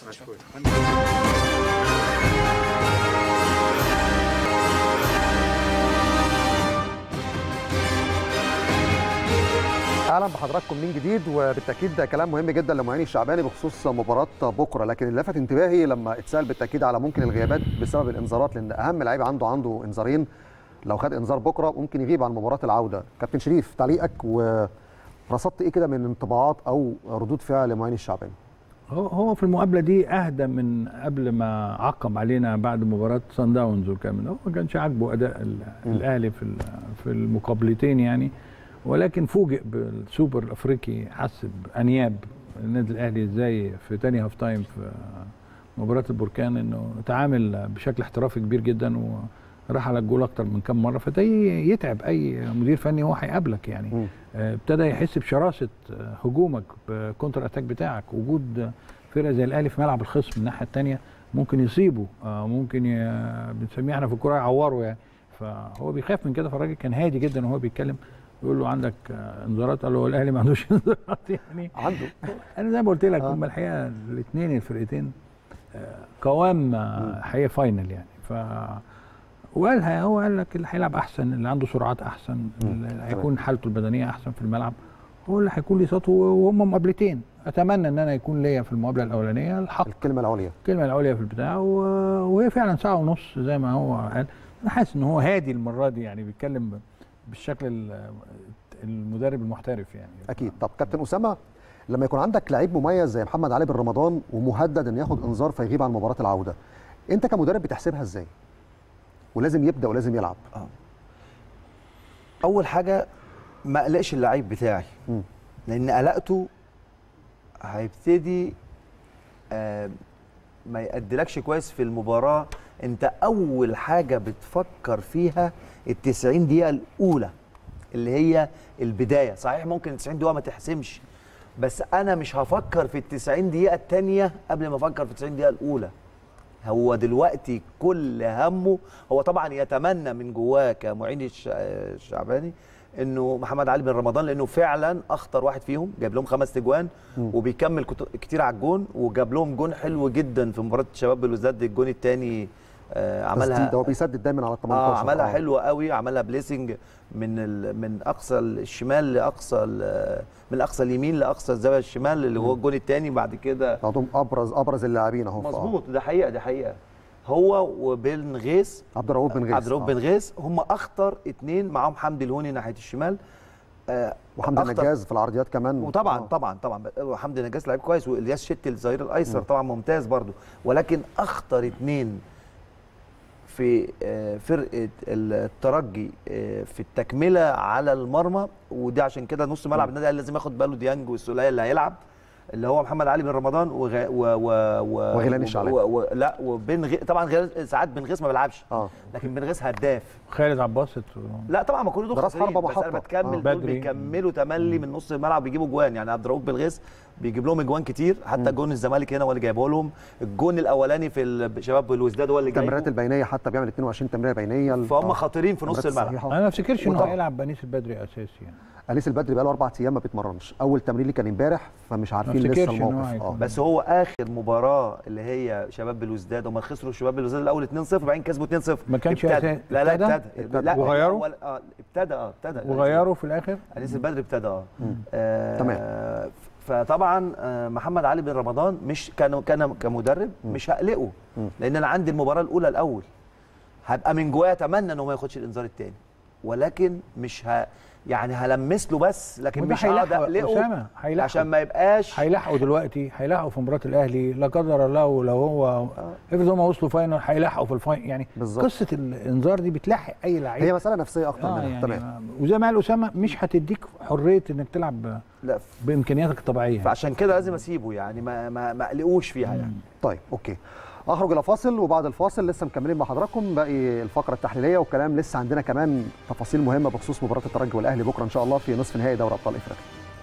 اهلا بحضراتكم من جديد وبالتاكيد ده كلام مهم جدا لمعين الشعباني بخصوص مباراه بكره لكن اللي لفت انتباهي لما اتسال بالتاكيد على ممكن الغيابات بسبب الانذارات لان اهم لعيب عنده عنده انذارين لو خد انذار بكره ممكن يغيب عن مباراه العوده كابتن شريف تعليقك ورصدت ايه كده من انطباعات او ردود فعل معين الشعباني هو هو في المقابله دي اهدى من قبل ما عقم علينا بعد مباراه سان داونز والكلام ده هو ما كانش عاجبه اداء ال- الاهلي في ال- في المقابلتين يعني ولكن فوجئ بالسوبر الافريقي حس بانياب النادي الاهلي ازاي في تاني هاف تايم في مباراه البركان انه تعامل بشكل احترافي كبير جدا وراح على الجول اكتر من كام مره فده يتعب اي مدير فني هو هيقابلك يعني آه، ابتدى يحس بشراسه آه، هجومك بكونتر اتاك بتاعك وجود فرقه زي الاهلي في ملعب الخصم الناحيه الثانيه ممكن يصيبه آه، ممكن ي... بنسميه احنا في الكوره يعوره يعني فهو بيخاف من كده فالراجل كان هادي جدا وهو بيتكلم يقول له عندك آه، انذارات قال له هو الاهلي ما عندوش انذارات يعني عنده انا زي ما قلت لك هم الحقيقه الاثنين الفرقتين آه، قوام آه، حقيقه فاينل يعني ف وقالها هو قال لك اللي هيلعب احسن اللي عنده سرعات احسن اللي هيكون حالته البدنيه احسن في الملعب هو اللي هيكون ليه صوت وهم مقابلتين اتمنى ان انا يكون ليا في المقابله الاولانيه الحق الكلمه العليا الكلمه العليا في البتاع و- وهي فعلا ساعه ونص زي ما هو قال انا حاسس ان هو هادي المره دي يعني بيتكلم ب- بالشكل ال- المدرب المحترف يعني اكيد طب كابتن اسامه لما يكون عندك لعيب مميز زي محمد علي بن رمضان ومهدد ان ياخد انذار فيغيب عن مباراه العوده انت كمدرب بتحسبها ازاي ولازم يبدا ولازم يلعب اول حاجه ما اقلقش اللعيب بتاعي لان قلقته هيبتدي آه ما يأدلكش كويس في المباراه انت اول حاجه بتفكر فيها ال 90 دقيقه الاولى اللي هي البدايه صحيح ممكن ال 90 دقيقه ما تحسمش بس انا مش هفكر في ال 90 دقيقه الثانيه قبل ما افكر في ال 90 دقيقه الاولى هو دلوقتي كل همه هو طبعا يتمنى من جواه كمعين الش- الشعباني انه محمد علي بن رمضان لانه فعلا اخطر واحد فيهم جايب لهم خمس تجوان وبيكمل كت- كتير على الجون وجاب لهم جون حلو جدا في مباراه شباب بلوزداد الجون الثاني آه عملها تسديد هو بيسدد دايما على ال 18 اه عملها حلوه قوي عملها بليسنج من ال... من اقصى الشمال لاقصى ال... من اقصى اليمين لاقصى الزاويه الشمال اللي هو الجون الثاني بعد كده عندهم ابرز ابرز اللاعبين اهو مظبوط ده حقيقه ده حقيقه هو وبن غيث عبد الرؤوف بن غيث عبد الرؤوف آه. بن غيث هم اخطر اثنين معاهم حمدي الهوني ناحيه الشمال آه وحمدي أخطر- النجاز في العرضيات كمان وطبعا آه. طبعا طبعا حمدي نجاس لعيب كويس والياس شتي الظهير الايسر طبعا ممتاز برضو ولكن اخطر اثنين في آه، فرقه الترجي آه، في التكمله على المرمى ودي عشان كده نص ملعب النادي الاهلي لازم ياخد باله ديانج والسوليه اللي هيلعب اللي هو محمد علي بن رمضان وغ... و... و... و... وغيلان الشعلاني. و... و... لا وبن غ... طبعا غير... ساعات بن غيث ما بيلعبش اه لكن بن غيث هداف خالد عباسط لا طبعا ما كل دول ده راس خطيرين، حربة بس انا محطة. بتكمل آه. دول بدري. بيكملوا تملي من نص الملعب بيجيبوا جوان يعني عبد الرؤوف بالغيث بيجيب لهم اجوان كتير حتى جون الزمالك هنا هو اللي جايبه لهم الجون الاولاني في ال- شباب بالوزداد هو اللي التمريرات جايبه البينيه حتى بيعمل 22 تمريره بينيه فهم آه. خطيرين في نص تمريرات الملعب صحيحة. انا ما افتكرش انه وطبعاً- هيلعب بنيس البدري اساسي يعني انيس البدري بقى له اربع ايام ما بيتمرنش اول تمرين ليه كان امبارح فمش عارفين لسه افتكرش إن هو الموقف هيكون. بس هو اخر مباراه اللي هي شباب بلوزداد هم خسروا شباب بلوزداد الاول 2-0 بعدين كسبوا 2-0 ما كانش ابتدى. أساسي. لا لا ابتدى؟ ابتدى ابتدى. لا وغيروا؟ هو- اه ابتدى اه ابتدى وغيروا في الاخر انيس البدري ابتدى اه آه، تمام. فطبعا آه، محمد علي بن رمضان مش كان كان كمدرب مش هقلقه لان انا عندي المباراه الاولى الاول هبقى من جوايا اتمنى ان هو ما ياخدش الانذار الثاني ولكن مش ه... يعني هلمس له بس لكن وده مش هقعد هيلحقوا- اقلقه أسامة، هيلحقوا. عشان ما يبقاش هيلاحقوا دلوقتي هيلاحقوا في مباراه الاهلي لا قدر الله لو هو افرض هم وصلوا فاينل هيلاحقوا في الفاينل يعني بالظبط. قصه الانذار دي بتلاحق اي لعيب هي مساله نفسيه اكتر آه منها يعني تمام وزي ما قال اسامه مش هتديك حريه انك تلعب لا بامكانياتك الطبيعيه فعشان كده لازم اسيبه يعني ما ما ما اقلقوش فيها يعني طيب اوكي اخرج الى فاصل وبعد الفاصل لسه مكملين مع حضراتكم باقي الفقره التحليليه والكلام لسه عندنا كمان تفاصيل مهمه بخصوص مباراه الترجي والاهلي بكره ان شاء الله في نصف نهائي دوري ابطال افريقيا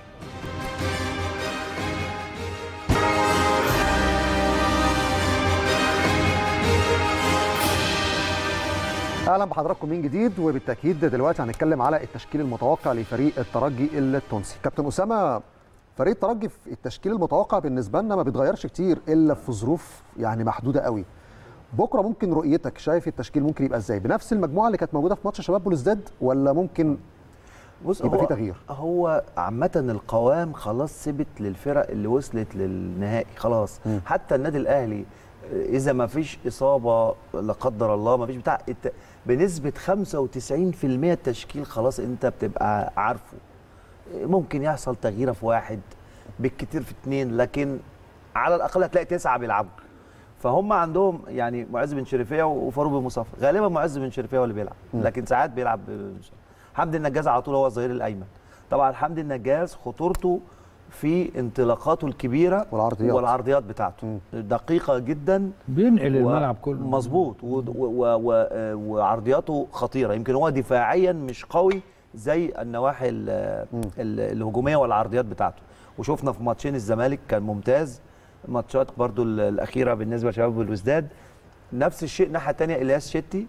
اهلا بحضراتكم من جديد وبالتاكيد دلوقتي هنتكلم على التشكيل المتوقع لفريق الترجي التونسي كابتن اسامه فريق الترجي في التشكيل المتوقع بالنسبه لنا ما بيتغيرش كتير الا في ظروف يعني محدوده قوي بكره ممكن رؤيتك شايف التشكيل ممكن يبقى ازاي بنفس المجموعه اللي كانت موجوده في ماتش شباب بلوزداد ولا ممكن بص يبقى هو في تغيير هو عامة القوام خلاص ثبت للفرق اللي وصلت للنهائي خلاص مم. حتى النادي الاهلي آه، اذا ما فيش اصابه لا قدر الله ما فيش بتاع الت- بنسبه 95% التشكيل خلاص انت بتبقى عارفه آه، ممكن يحصل تغييره في واحد بالكتير في اثنين لكن على الاقل هتلاقي تسعه بيلعبوا فهم عندهم يعني معز بن شريفيه وفاروق بن مصطفى غالبا معز بن شريفيه هو اللي بيلعب مم. لكن ساعات بيلعب حمدي النجاز على طول هو الظهير الايمن طبعا حمدي النجاز خطورته في انطلاقاته الكبيره والعرضيات. والعرضيات بتاعته دقيقه جدا بينقل و- الملعب كله مظبوط و- و- و- و- وعرضياته خطيره يمكن هو دفاعيا مش قوي زي النواحي ال- ال- الهجوميه والعرضيات بتاعته وشفنا في ماتشين الزمالك كان ممتاز ماتشات برضو ال- الاخيره بالنسبه لشباب الوزداد نفس الشيء الناحيه الثانيه الياس شتي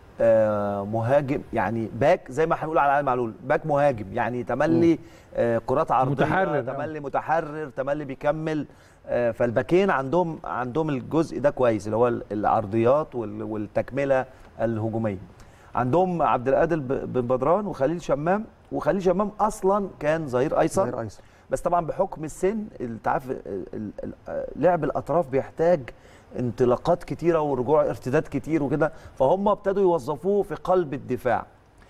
آه، مهاجم يعني باك زي ما هنقول على علي معلول باك مهاجم يعني تملي آه، كرات عرضيه متحرر. تملي متحرر تملي بيكمل آه، فالباكين عندهم عندهم الجزء ده كويس اللي هو ال- العرضيات وال- والتكمله الهجوميه عندهم عبد القادر ب- بن بدران وخليل شمام وخليل شمام اصلا كان ظهير ايسر ظهير ايسر بس طبعا بحكم السن انت عارف ال- ال- ال- لعب الاطراف بيحتاج انطلاقات كتيره ورجوع ارتداد كتير وكده فهم ابتدوا يوظفوه في قلب الدفاع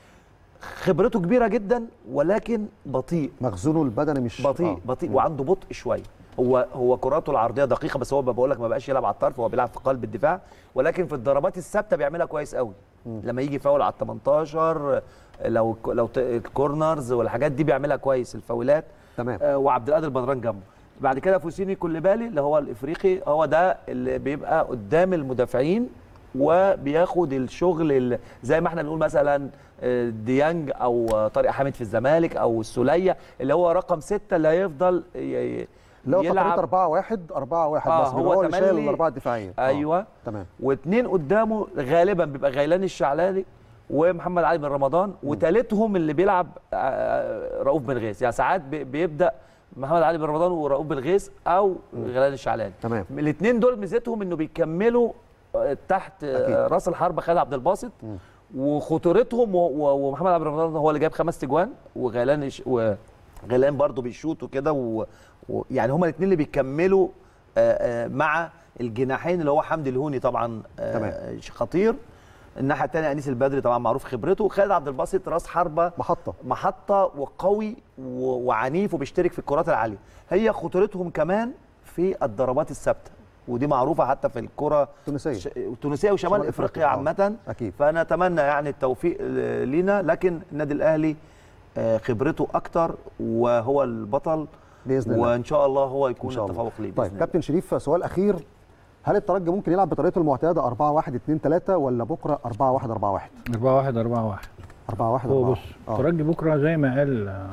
خبرته كبيره جدا ولكن بطيء مخزونه البدني مش بطيء آه. بطيء مم. وعنده بطء شويه هو هو كراته العرضيه دقيقه بس هو بقول لك ما بقاش يلعب على الطرف هو بيلعب في قلب الدفاع ولكن في الضربات الثابته بيعملها كويس قوي لما يجي فاول على ال 18 لو لو ت- الكورنرز والحاجات دي بيعملها كويس الفاولات تمام آه، وعبد القادر بدران جنبه بعد كده فوسيني كوليبالي اللي هو الافريقي هو ده اللي بيبقى قدام المدافعين وبياخد الشغل ال- زي ما احنا بنقول مثلا آه، ديانج او آه، طارق حامد في الزمالك او السوليه اللي هو رقم ستة اللي هيفضل ي- ي- لو تقريبا يلعب 4 1 4 1 آه، بس هو بيبقى هو اللي شايل تملي- الاربعه الدفاعيه آه. ايوه تمام واثنين قدامه غالبا بيبقى غيلان الشعلاني ومحمد علي بن رمضان وثالثهم اللي بيلعب آه، رؤوف بن غيث يعني ساعات بي- بيبدا محمد علي بن رمضان ورؤوف بن غيث او غيلان الشعلاني تمام الاثنين دول ميزتهم انه بيكملوا آه، تحت آه، أكيد. راس الحربه خالد عبد الباسط مم. وخطورتهم و- و- ومحمد عبد الرحمن هو اللي جاب خمس تجوان وغيلان الش- وغيلان برضو بيشوطوا كده و- و- يعني هما الاثنين اللي بيكملوا آه، آه، مع الجناحين اللي هو حمدي الهوني طبعا آه، تمام. خطير الناحيه الثانيه انيس البدري طبعا معروف خبرته خالد عبد الباسط راس حربه محطه محطه وقوي و- وعنيف وبيشترك في الكرات العاليه هي خطورتهم كمان في الضربات الثابته ودي معروفه حتى في الكره التونسيه ش- التونسيه وشمال شمال افريقيا أفريقيا، آه. عامه اكيد فنتمنى يعني التوفيق آه، لينا لكن النادي الاهلي آه، خبرته اكتر وهو البطل باذن الله وان شاء الله هو يكون إن شاء الله. التفوق ليه بإذن طيب الله. كابتن شريف سؤال اخير هل الترجي ممكن يلعب بطريقته المعتاده 4 1 2 3 ولا بكره 4 1 4 1 4 1 4 1 4 1 هو 4 بص الترجي بكره زي ما قال آه،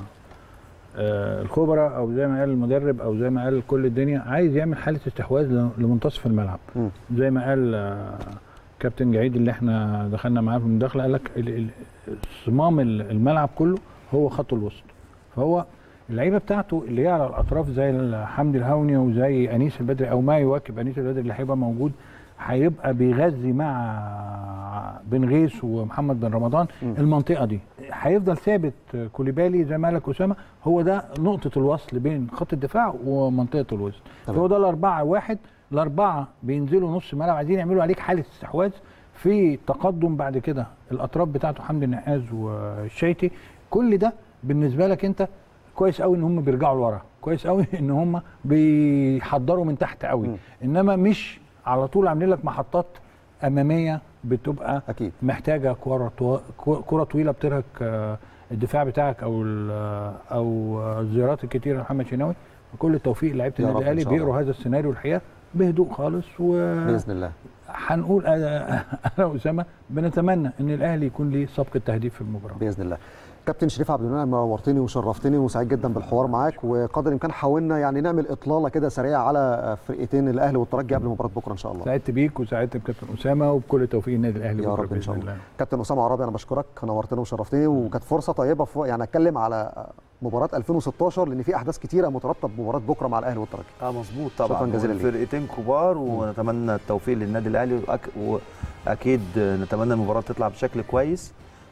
آه، الخبراء او زي ما قال المدرب او زي ما قال كل الدنيا عايز يعمل حاله استحواذ ل- لمنتصف الملعب مم. زي ما قال آه، كابتن جعيد اللي احنا دخلنا معاه في المداخله قال لك ال- ال- صمام ال- الملعب كله هو خط الوسط فهو اللعيبه بتاعته اللي هي على الاطراف زي حمدي الهوني وزي انيس البدري او ما يواكب انيس البدري اللي هيبقى موجود هيبقى بيغذي مع بن غيث ومحمد بن رمضان مم. المنطقه دي هيفضل ثابت كوليبالي زي ما قالك اسامه هو ده نقطه الوصل بين خط الدفاع ومنطقه الوسط تمام. فهو ده الاربعه واحد الاربعه بينزلوا نص ملعب عايزين يعملوا عليك حاله استحواذ في تقدم بعد كده الاطراف بتاعته حمدي النقاز والشيتي كل ده بالنسبه لك انت كويس قوي ان هم بيرجعوا لورا كويس قوي ان هم بيحضروا من تحت قوي مم. انما مش على طول عاملين لك محطات اماميه بتبقى اكيد محتاجه كره طو... كره طويله بترهق آه، الدفاع بتاعك او ال- او الزيارات الكتيره لمحمد شناوي وكل التوفيق لعيبه يا النادي رب إن الاهلي شاء الله. بيقروا هذا السيناريو الحقيقه بهدوء خالص و باذن الله هنقول انا أنا واسامه بنتمنى ان الاهلي يكون ليه سبق التهديف في المباراه باذن الله كابتن شريف عبد المنعم نورتني وشرفتني وسعيد جدا بالحوار معاك وقدر الامكان حاولنا يعني نعمل اطلاله كده سريعه على فرقتين الاهلي والترجي قبل مباراه بكره ان شاء الله سعدت بيك وسعدت بكابتن اسامه وبكل توفيق النادي الاهلي يا بكرة رب ان شاء بإذن الله كابتن اسامه عرابي انا بشكرك نورتني وشرفتني وكانت فرصه طيبه في يعني اتكلم على مباراه 2016 لان في احداث كتيره مترابطه بمباراه بكره مع الاهلي والترجي اه مظبوط طبعا شكراً جزيلاً ليك. فرقتين كبار ونتمنى التوفيق للنادي الاهلي وأك... واكيد نتمنى المباراه تطلع بشكل كويس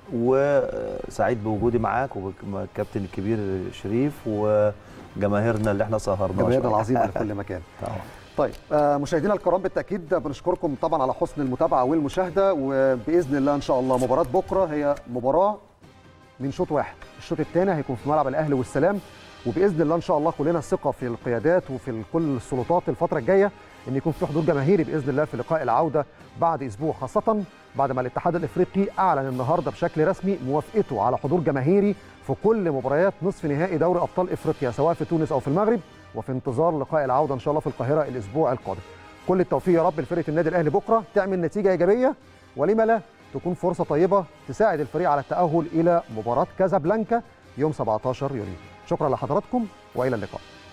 وسعيد بوجودي معاك وبالكابتن الكبير شريف وجماهيرنا اللي احنا سهرنا جماهيرنا العظيمه في كل مكان طبعا طيب آه، مشاهدينا الكرام بالتاكيد بنشكركم طبعا على حسن المتابعه والمشاهده وباذن الله ان شاء الله مباراه بكره هي مباراه من شوط واحد الشوط الثاني هيكون في ملعب الاهلي والسلام وباذن الله ان شاء الله كلنا ثقه في القيادات وفي كل السلطات الفتره الجايه ان يكون في حضور جماهيري باذن الله في لقاء العوده بعد اسبوع خاصه بعد ما الاتحاد الافريقي اعلن النهارده بشكل رسمي موافقته على حضور جماهيري في كل مباريات نصف نهائي دوري ابطال افريقيا سواء في تونس او في المغرب وفي انتظار لقاء العوده ان شاء الله في القاهره الاسبوع القادم كل التوفيق يا رب لفرقه النادي الاهلي بكره تعمل نتيجه ايجابيه ولما لا تكون فرصه طيبه تساعد الفريق على التاهل الى مباراه كازابلانكا يوم 17 يوليو شكرا لحضراتكم والى اللقاء